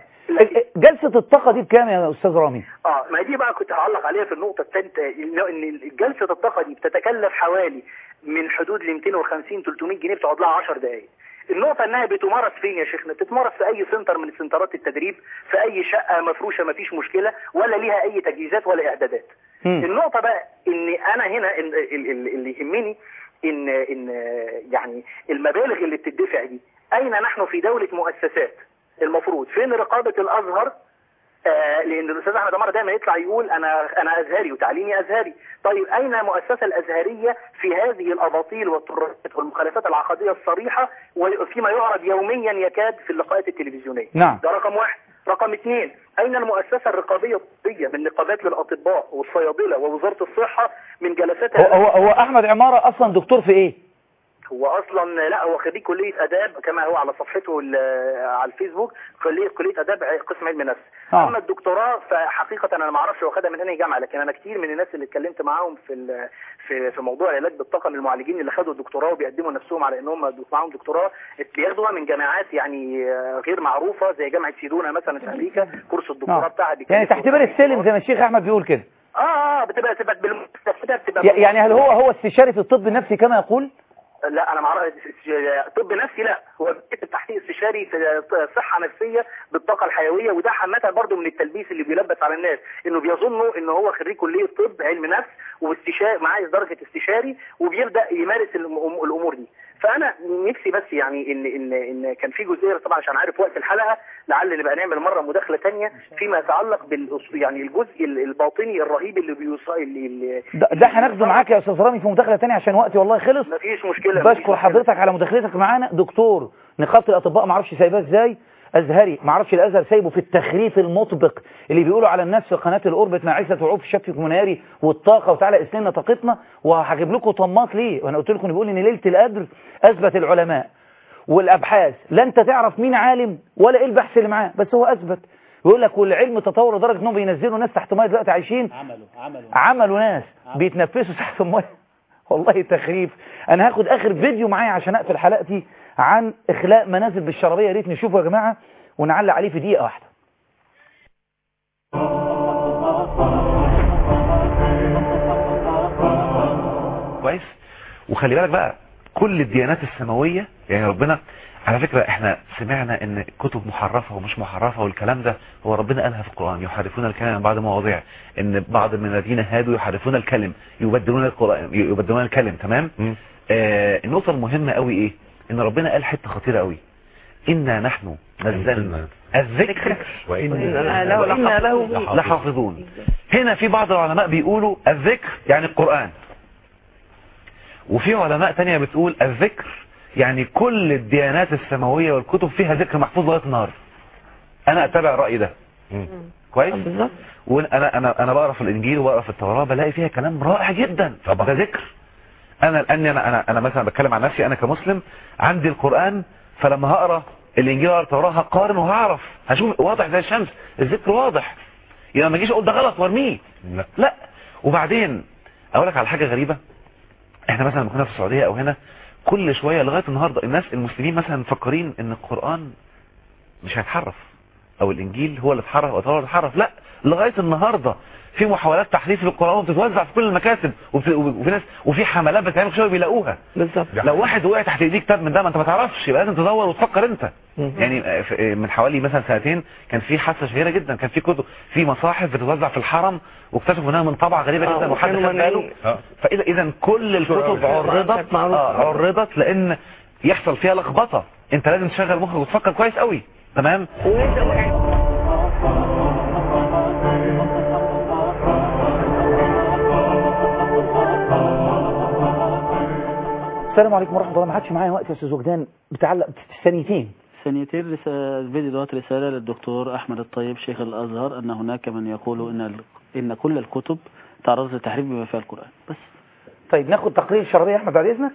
جلسة الطاقة دي بكام يا أستاذ رامي اه ما دي بقى كنت هعلق عليها في النقطه الثالثه ان جلسه الطاقه دي بتتكلف حوالي من حدود ل 250 300 جنيه بتقعد لها 10 دقائق النقطة انها بتمارس فين يا شيخنا بتتمارس في اي سنتر من سنترات التدريب في اي شقة مفروشة مفيش مشكلة ولا ليها اي تجهيزات ولا اعدادات مم. النقطة بقى ان انا هنا ال- ال- ال- اللي يهمني ان ان يعني المبالغ اللي بتدفع دي اين نحن في دولة مؤسسات المفروض فين رقابة الازهر آه لان الاستاذ احمد عمر دايما يطلع يقول انا انا ازهري وتعليمي ازهري طيب اين المؤسسه الازهريه في هذه الاباطيل والطرقات والمخالفات العقديه الصريحه وفيما يعرض يوميا يكاد في اللقاءات التلفزيونيه نعم. ده رقم واحد رقم اثنين اين المؤسسه الرقابيه الطبيه من نقابات للاطباء والصيادله ووزاره الصحه من جلسات هو, هو, هو أحمد عمارة أصلا دكتور في إيه هو اصلا لا هو خريج كليه اداب كما هو على صفحته ال- على الفيسبوك كليه كليه اداب قسم علم نفس آه. اما الدكتوراه فحقيقه انا ما اعرفش هو خدها من انهي جامعه لكن انا كتير من الناس اللي اتكلمت معاهم في ال- في في موضوع العلاج بالطاقه من المعالجين اللي خدوا الدكتوراه وبيقدموا نفسهم على انهم معاهم دكتوراه بياخدوها من جامعات يعني آه، غير معروفه زي جامعه سيدونا مثلا في امريكا كورس الدكتوراه آه. بتاعها يعني بيكلفوا- تحت بال السلم زي ما الشيخ أحمد بيقول كده اه اه بتبقى تبقى بالمستشفى بتبقى ي- يعني هل هو هو استشاري في الطب النفسي كما يقول لا انا ما اعرف طب نفسي لا هو تحقيق استشاري في صحه نفسيه بالطاقه الحيويه وده حماتها برضو من التلبيس اللي بيلبس على الناس انه بيظنوا ان هو خريج كليه طب علم نفس واستشاري معاه درجه استشاري وبيبدا يمارس الأم- الامور دي فانا نفسي بس يعني ان ان ان كان في جزئيه طبعا عشان عارف وقت الحلقه لعل نبقى نعمل مره مداخله تانية فيما يتعلق بال يعني الجزء الباطني الرهيب اللي بيوصل اللي, اللي ده, ده هناخده معاك يا أستاذ رامي في مداخلة تانية عشان وقتي والله خلص مفيش مشكله بشكر حضرتك على مداخلتك معانا دكتور نقابة الأطباء معرفش سايباه ازاي أزهري معرفش الأزهر سايبه في التخريف المطبق اللي بيقولوا على الناس في قناة الأوربت مع عيسى وعوف الشفي مناري والطاقة وتعالى اسلنا طاقتنا وهجيب لكم طماط ليه وأنا قلت لكم بيقول إن ليلة القدر أثبت العلماء والأبحاث لا أنت تعرف مين عالم ولا إيه البحث اللي معاه بس هو أثبت يقول لك والعلم تطور لدرجة إنهم بينزلوا ناس تحت مية دلوقتي عايشين عملوا عملوا عملوا ناس بيتنفسوا تحت الميه والله تخريف انا هاخد اخر فيديو معايا عشان اقفل حلقتي عن اخلاء منازل بالشرابيه يا ريت نشوفه يا جماعه ونعلق عليه في دقيقه واحده كويس وخلي بالك بقى كل الديانات السماوية يعني ربنا على فكرة احنا سمعنا ان كتب محرفة ومش محرفة والكلام ده هو ربنا قالها في القرآن يحرفون الكلام عن بعض مواضيع ان بعض من الذين هادوا يحرفون الكلم يبدلون القرآن يبدلون الكلم تمام آه النقطة المهمة قوي ايه ان ربنا قال حتة خطيرة قوي إنا نحن نزلنا الذكر وإنا له وإنا له لحافظون. لحافظون هنا في بعض العلماء بيقولوا الذكر يعني القرآن وفي علماء تانية بتقول الذكر يعني كل الديانات السماوية والكتب فيها ذكر محفوظ لغاية النهار انا اتبع الرأي ده كويس بالظبط وانا انا انا بقرا في الانجيل وبقرا في التوراة بلاقي فيها كلام رائع جدا طبعا ده ذكر انا لاني انا انا انا مثلا بتكلم عن نفسي انا كمسلم عندي القران فلما هقرا الانجيل ولا التوراه هقارن وهعرف هشوف واضح زي الشمس الذكر واضح يبقى ما اجيش اقول ده غلط وارميه لا لا وبعدين اقول لك على حاجه غريبه احنا مثلا لما كنا في السعوديه او هنا كل شويه لغايه النهارده الناس المسلمين مثلا مفكرين ان القران مش هيتحرف او الانجيل هو اللي اتحرف او التوراه اللي اتحرف لا لغايه النهارده في محاولات تحريف للقران وبتتوزع في كل المكاتب وفي, وفي ناس وفي حملات بتعمل شويه بيلاقوها بالظبط لو واحد وقع تحت ايديه كتاب من ده ما انت ما تعرفش يبقى لازم تدور وتفكر انت يعني آه، في- آه، من حوالي مثلا سنتين كان في حادثه شهيره جدا كان في كتب في مصاحف بتتوزع في الحرم واكتشفوا انها من طبعه غريبه آه، جدا وحد وكانوا خد باله مانعين. فاذا اذا كل الكتب عرضت آه، عرضت لان يحصل فيها لخبطه انت لازم تشغل مخك وتفكر كويس قوي تمام السلام عليكم ورحمه الله ما عادش معايا وقت يا استاذ وجدان بتعلق ثانيتين ثانيتين رسالة فيديو دوت رسالة للدكتور أحمد الطيب شيخ الأزهر أن هناك من يقول إن ال- إن كل الكتب تعرضت للتحريف بما فيها القرآن بس طيب ناخد تقرير الشرعيه يا احمد بعد اذنك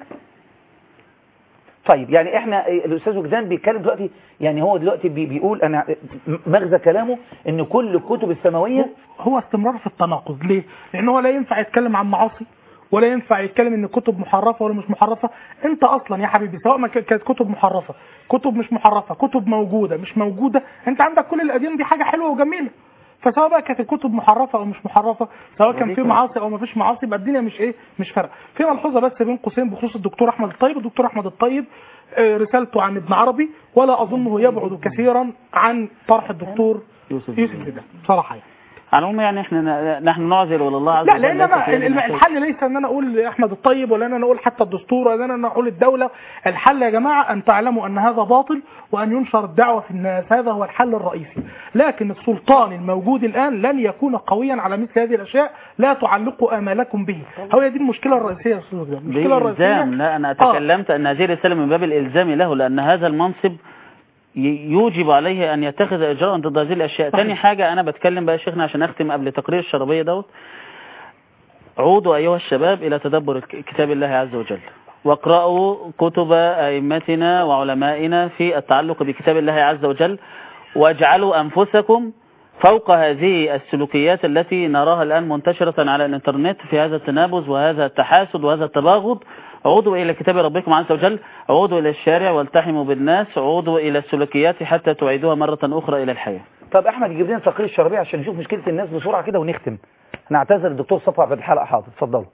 طيب يعني احنا إيه، الاستاذ وجدان بيتكلم دلوقتي يعني هو دلوقتي بي بيقول انا م- مغزى كلامه ان كل الكتب السماويه هو استمرار في التناقض ليه؟ لان هو لا ينفع يتكلم عن معاصي ولا ينفع يتكلم ان كتب محرفه ولا مش محرفه انت اصلا يا حبيبي سواء ما ك- كانت كتب محرفه كتب مش محرفه كتب موجوده مش موجوده انت عندك كل الاديان دي حاجه حلوه وجميله فسواء بقى كانت الكتب محرفه او مش محرفه سواء كان في معاصي او ما فيش معاصي يبقى الدنيا مش ايه مش فارقه في ملحوظه بس بين قوسين بخصوص الدكتور احمد الطيب الدكتور احمد الطيب آه، رسالته عن ابن عربي ولا اظنه يبعد كثيرا عن طرح الدكتور يوسف يوسف بدر بصراحه يعني على العموم يعني احنا نحن نعذر الى الله عز لا وجل لان ليس انا في ال- يدنا شيء. الحل ليس ان انا اقول احمد الطيب ولا ان انا اقول حتى الدستور ولا ان انا اقول الدوله الحل يا جماعه ان تعلموا ان هذا باطل وان ينشر الدعوه في الناس هذا هو الحل الرئيسي لكن السلطان الموجود الان لن يكون قويا على مثل هذه الاشياء لا تعلقوا امالكم به هو دي المشكله الرئيسيه يا استاذ وجدان. المشكله بإلزام لا أنا تكلمت أن هذه الرسالة من باب الإلزام له لأن هذا المنصب ي- يوجب عليه أن يتخذ إجراء ضد هذه الأشياء تاني حاجة أنا بتكلم بقى يا شيخنا عشان أختم قبل تقرير الشربية دوت عودوا أيها الشباب إلى تدبر الك- كتاب الله عز وجل واقرأوا كتب أئمتنا وعلمائنا في التعلق بكتاب الله عز وجل واجعلوا أنفسكم فوق هذه السلوكيات التي نراها الآن منتشرة على الإنترنت في هذا التنابز وهذا التحاسد وهذا التباغض عودوا إلى كتاب ربكم عز وجل عودوا إلى الشارع والتحموا بالناس عودوا إلى السلوكيات حتى تعيدوها مرة أخرى إلى الحياة طب احمد يجيب لنا تقرير الشرعيه عشان نشوف مشكله الناس بسرعه كده ونختم نعتذر الدكتور صفوة بعد الحلقه حاضر اتفضلوا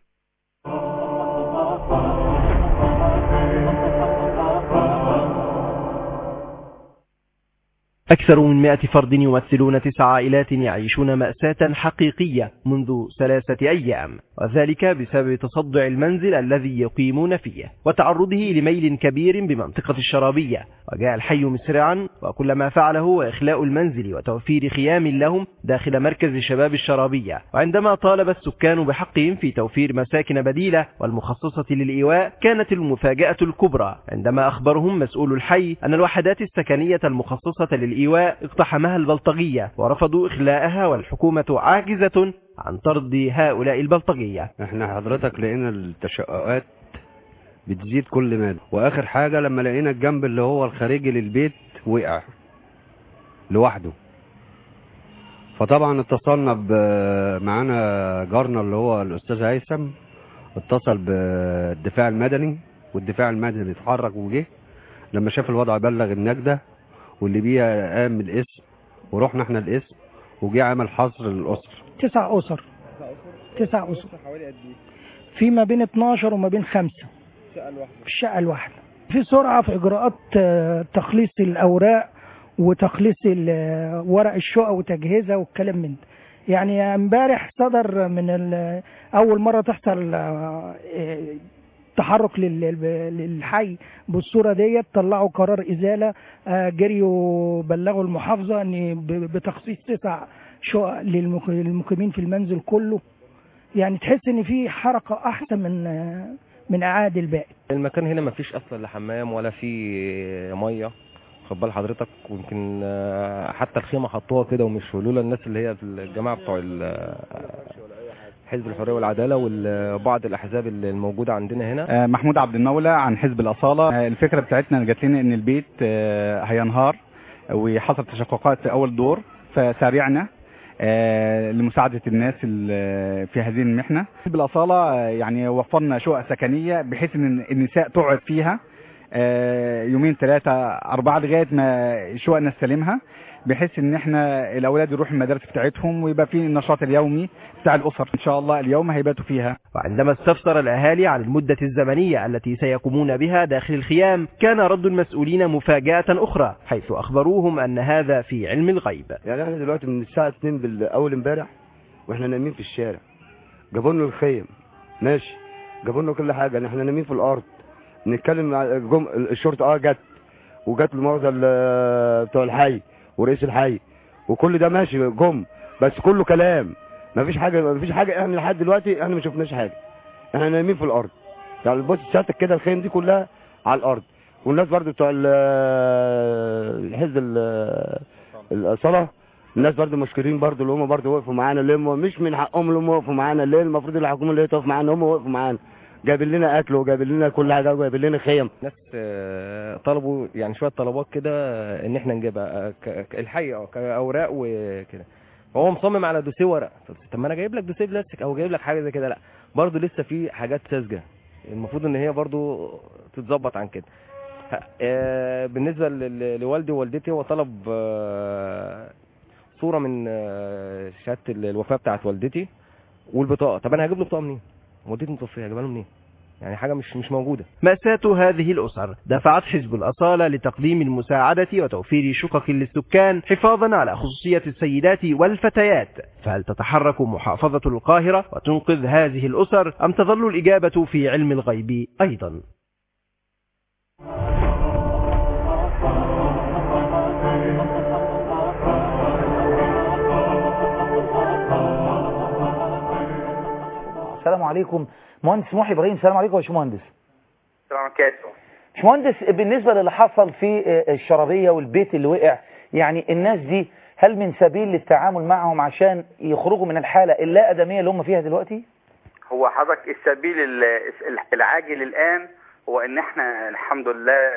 أكثر من مئة فرد يمثلون تسع عائلات يعيشون مأساة حقيقية منذ ثلاثة أيام وذلك بسبب تصدع المنزل الذي يقيمون فيه وتعرضه لميل كبير بمنطقة الشرابية وجاء الحي مسرعا وكل ما فعله هو إخلاء المنزل وتوفير خيام لهم داخل مركز شباب الشرابية وعندما طالب السكان بحقهم في توفير مساكن بديلة والمخصصة للإيواء كانت المفاجأة الكبرى عندما أخبرهم مسؤول الحي أن الوحدات السكنية المخصصة للإيواء اقتحمها البلطجية ورفضوا إخلاءها والحكومة عاجزة عن طرد هؤلاء البلطجية احنا حضرتك لقينا التشققات بتزيد كل مدى واخر حاجة لما لقينا الجنب اللي هو الخارجي للبيت وقع لوحده فطبعا اتصلنا ب- معانا جارنا اللي هو الاستاذ هيثم اتصل بالدفاع المدني والدفاع المدني اتحرك وجه لما شاف الوضع بلغ النجدة واللي بيها قام الاسم ورحنا احنا الاسم وجه عمل حصر للاسر تسع أسر تسع أسر في ما بين 12 وما بين خمسة في الشقة الواحدة في سرعة في إجراءات آه، تخليص الأوراق وتخليص ال- ورق الشقق وتجهيزها والكلام من ده يعني امبارح صدر من ال- أول مرة تحصل آه، آه، تحرك لل- للحي بالصورة ديت طلعوا قرار إزالة آه، جريوا بلغوا المحافظة ان ب- بتخصيص تسع شقق للمق- للمقيمين في المنزل كله يعني تحس ان في حركة احسن من آه، من اعادي الباقي المكان هنا ما فيش اصلا لا حمام ولا في ميه خد بال حضرتك ويمكن آه، حتى الخيمه حطوها كده ومش لولا الناس اللي هي الجماعه بتوع ال- حزب الحريه والعداله وبعض الاحزاب اللي الموجوده عندنا هنا آه، محمود عبد المولى عن حزب الأصالة آه، الفكرة بتاعتنا جات لنا ان البيت آه، هينهار وحصل تشققات في اول دور فسارعنا آه، لمساعدة الناس ال- في هذه المحنة حزب الأصالة آه، يعني وفرنا شقق سكنية بحيث ان النساء تقعد فيها آه، يومين ثلاثة أربعة لغاية ما شقق نستلمها بحيث ان احنا الاولاد يروحوا المدارس بتاعتهم ويبقى في النشاط اليومي بتاع الاسر ان شاء الله اليوم هيباتوا فيها وعندما استفسر الأهالي عن المدة الزمنية التي سيقومون بها داخل الخيام كان رد المسؤولين مفاجأة أخرى حيث أخبروهم أن هذا في علم الغيب يعني احنا دلوقتي من الساعة 2 بالاول امبارح واحنا نايمين في الشارع جابوا لنا الخيم ماشي جابوا لنا كل حاجة احنا نايمين في الارض نتكلم مع جم... الشرطة اه جت وجت المؤاخذة ال- بتوع الحي ورئيس الحي وكل ده ماشي جم بس كله كلام مفيش حاجة مفيش حاجة احنا لحد دلوقتي احنا ما شفناش حاجة احنا نايمين في الارض يعني بص سيادتك كده الخيم دي كلها على الارض والناس برضو بتوع ال- الحزب ال- الصلاة الناس برضو مشكورين برضو اللي هم برضو وقفوا معانا اللي هم مش من حقهم اللي هم وقفوا معانا ليه المفروض الحكومة اللي هي تقف معانا هم وقفوا معانا جايبين لنا اكل وجايبين لنا كل حاجة وجايبين لنا خيم ناس آه، طلبوا يعني شويه طلبات كده آه، ان احنا نجيبها آه، ك- ك- الحقيقه اه كاوراق وكده هو مصمم على دوسيه ورق طب- طب ما انا جايب لك دوسيه بلاستيك او جايب لك حاجه زي كده لا برضه لسه في حاجات ساذجه المفروض ان هي برضه تتظبط عن كده ه- آه، بالنسبه لل- لوالدي ووالدتي هو طلب آه، صوره من آه، شهاده ال- الوفاه بتاعت والدتي والبطاقه طب انا هجيب له بطاقه منين والدتي متوفيه هجيبها له منين يعني حاجه مش مش موجوده مأساة هذه الأسر دفعت حزب الأصالة لتقديم المساعدة وتوفير شقق للسكان حفاظا على خصوصية السيدات والفتيات فهل تتحرك محافظة القاهرة وتنقذ هذه الأسر أم تظل الإجابة في علم الغيب أيضا السلام عليكم مهندس محي ابراهيم السلام عليكم يا باشمهندس السلام عليكم باشمهندس بالنسبه للي حصل في الشرابيه والبيت اللي وقع يعني الناس دي هل من سبيل للتعامل معهم عشان يخرجوا من الحاله اللا ادميه اللي هم فيها دلوقتي هو حضرتك السبيل ال- العاجل الآن هو إن إحنا الحمد لله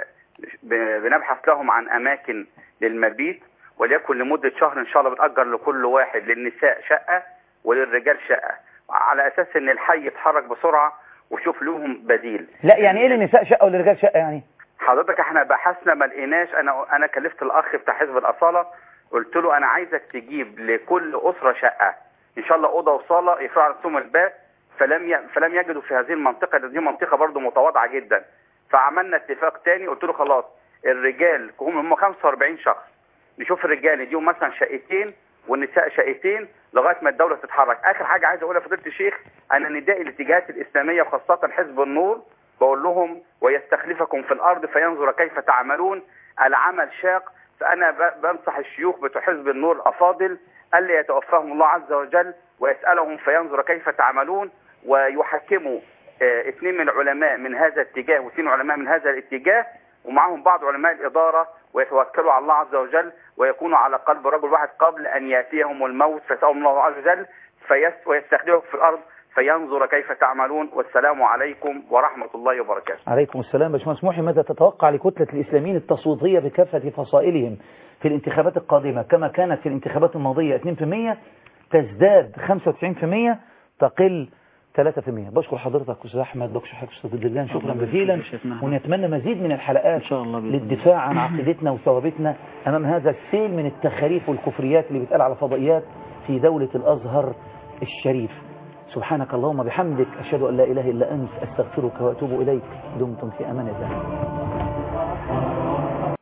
ب- بنبحث لهم عن أماكن للمبيت وليكن لمدة شهر إن شاء الله بتأجر لكل واحد للنساء شقة وللرجال شقة على أساس إن الحي يتحرك بسرعة وشوف لهم بديل لا يعني ايه للنساء شقه وللرجال شقه يعني حضرتك احنا بحثنا ما لقيناش انا انا كلفت الاخ بتاع حزب الاصاله قلت له انا عايزك تجيب لكل اسره شقه ان شاء الله اوضه وصاله يقفلوا على نفسهم الباب فلم ي... فلم يجدوا في هذه المنطقه لأن دي منطقه برضو متواضعه جدا فعملنا اتفاق تاني قلت له خلاص الرجال هم هم 45 شخص نشوف الرجال يديهم مثلا شقتين والنساء شقتين لغايه ما الدوله تتحرك اخر حاجه عايز اقولها فضيله الشيخ انا ندائي الاتجاهات الاسلاميه وخاصه حزب النور بقول لهم ويستخلفكم في الارض فينظر كيف تعملون العمل شاق فانا ب- بنصح الشيوخ بتوع حزب النور الافاضل الا يتوفاهم الله عز وجل ويسالهم فينظر كيف تعملون ويحكموا آه، اثنين من العلماء من هذا الاتجاه واثنين علماء من هذا الاتجاه ومعهم بعض علماء الإدارة ويتوكلوا على الله عز وجل ويكونوا على قلب رجل واحد قبل أن يأتيهم الموت فيسألهم الله عز وجل فيس ويستخدمهم في الأرض فينظر كيف تعملون والسلام عليكم ورحمة الله وبركاته عليكم السلام باشمهندس محي ماذا تتوقع لكتلة الإسلاميين التصويتية بكافة فصائلهم في الانتخابات القادمة كما كانت في الانتخابات الماضية 2% تزداد 95% تقل 3% بشكر حضرتك أستاذ أحمد بشكر حضرتك أستاذ دلان شكرا الله جزيلا يبارك فيك يا شيخنا. ونتمنى مزيد من الحلقات إن شاء الله بإذن للدفاع عن عقيدتنا وثوابتنا أمام هذا السيل من التخاريف والكفريات اللي بيتقال على فضائيات في دولة الأزهر الشريف سبحانك اللهم بحمدك أشهد أن لا إله إلا أنت أستغفرك وأتوب إليك دمتم في أمان الله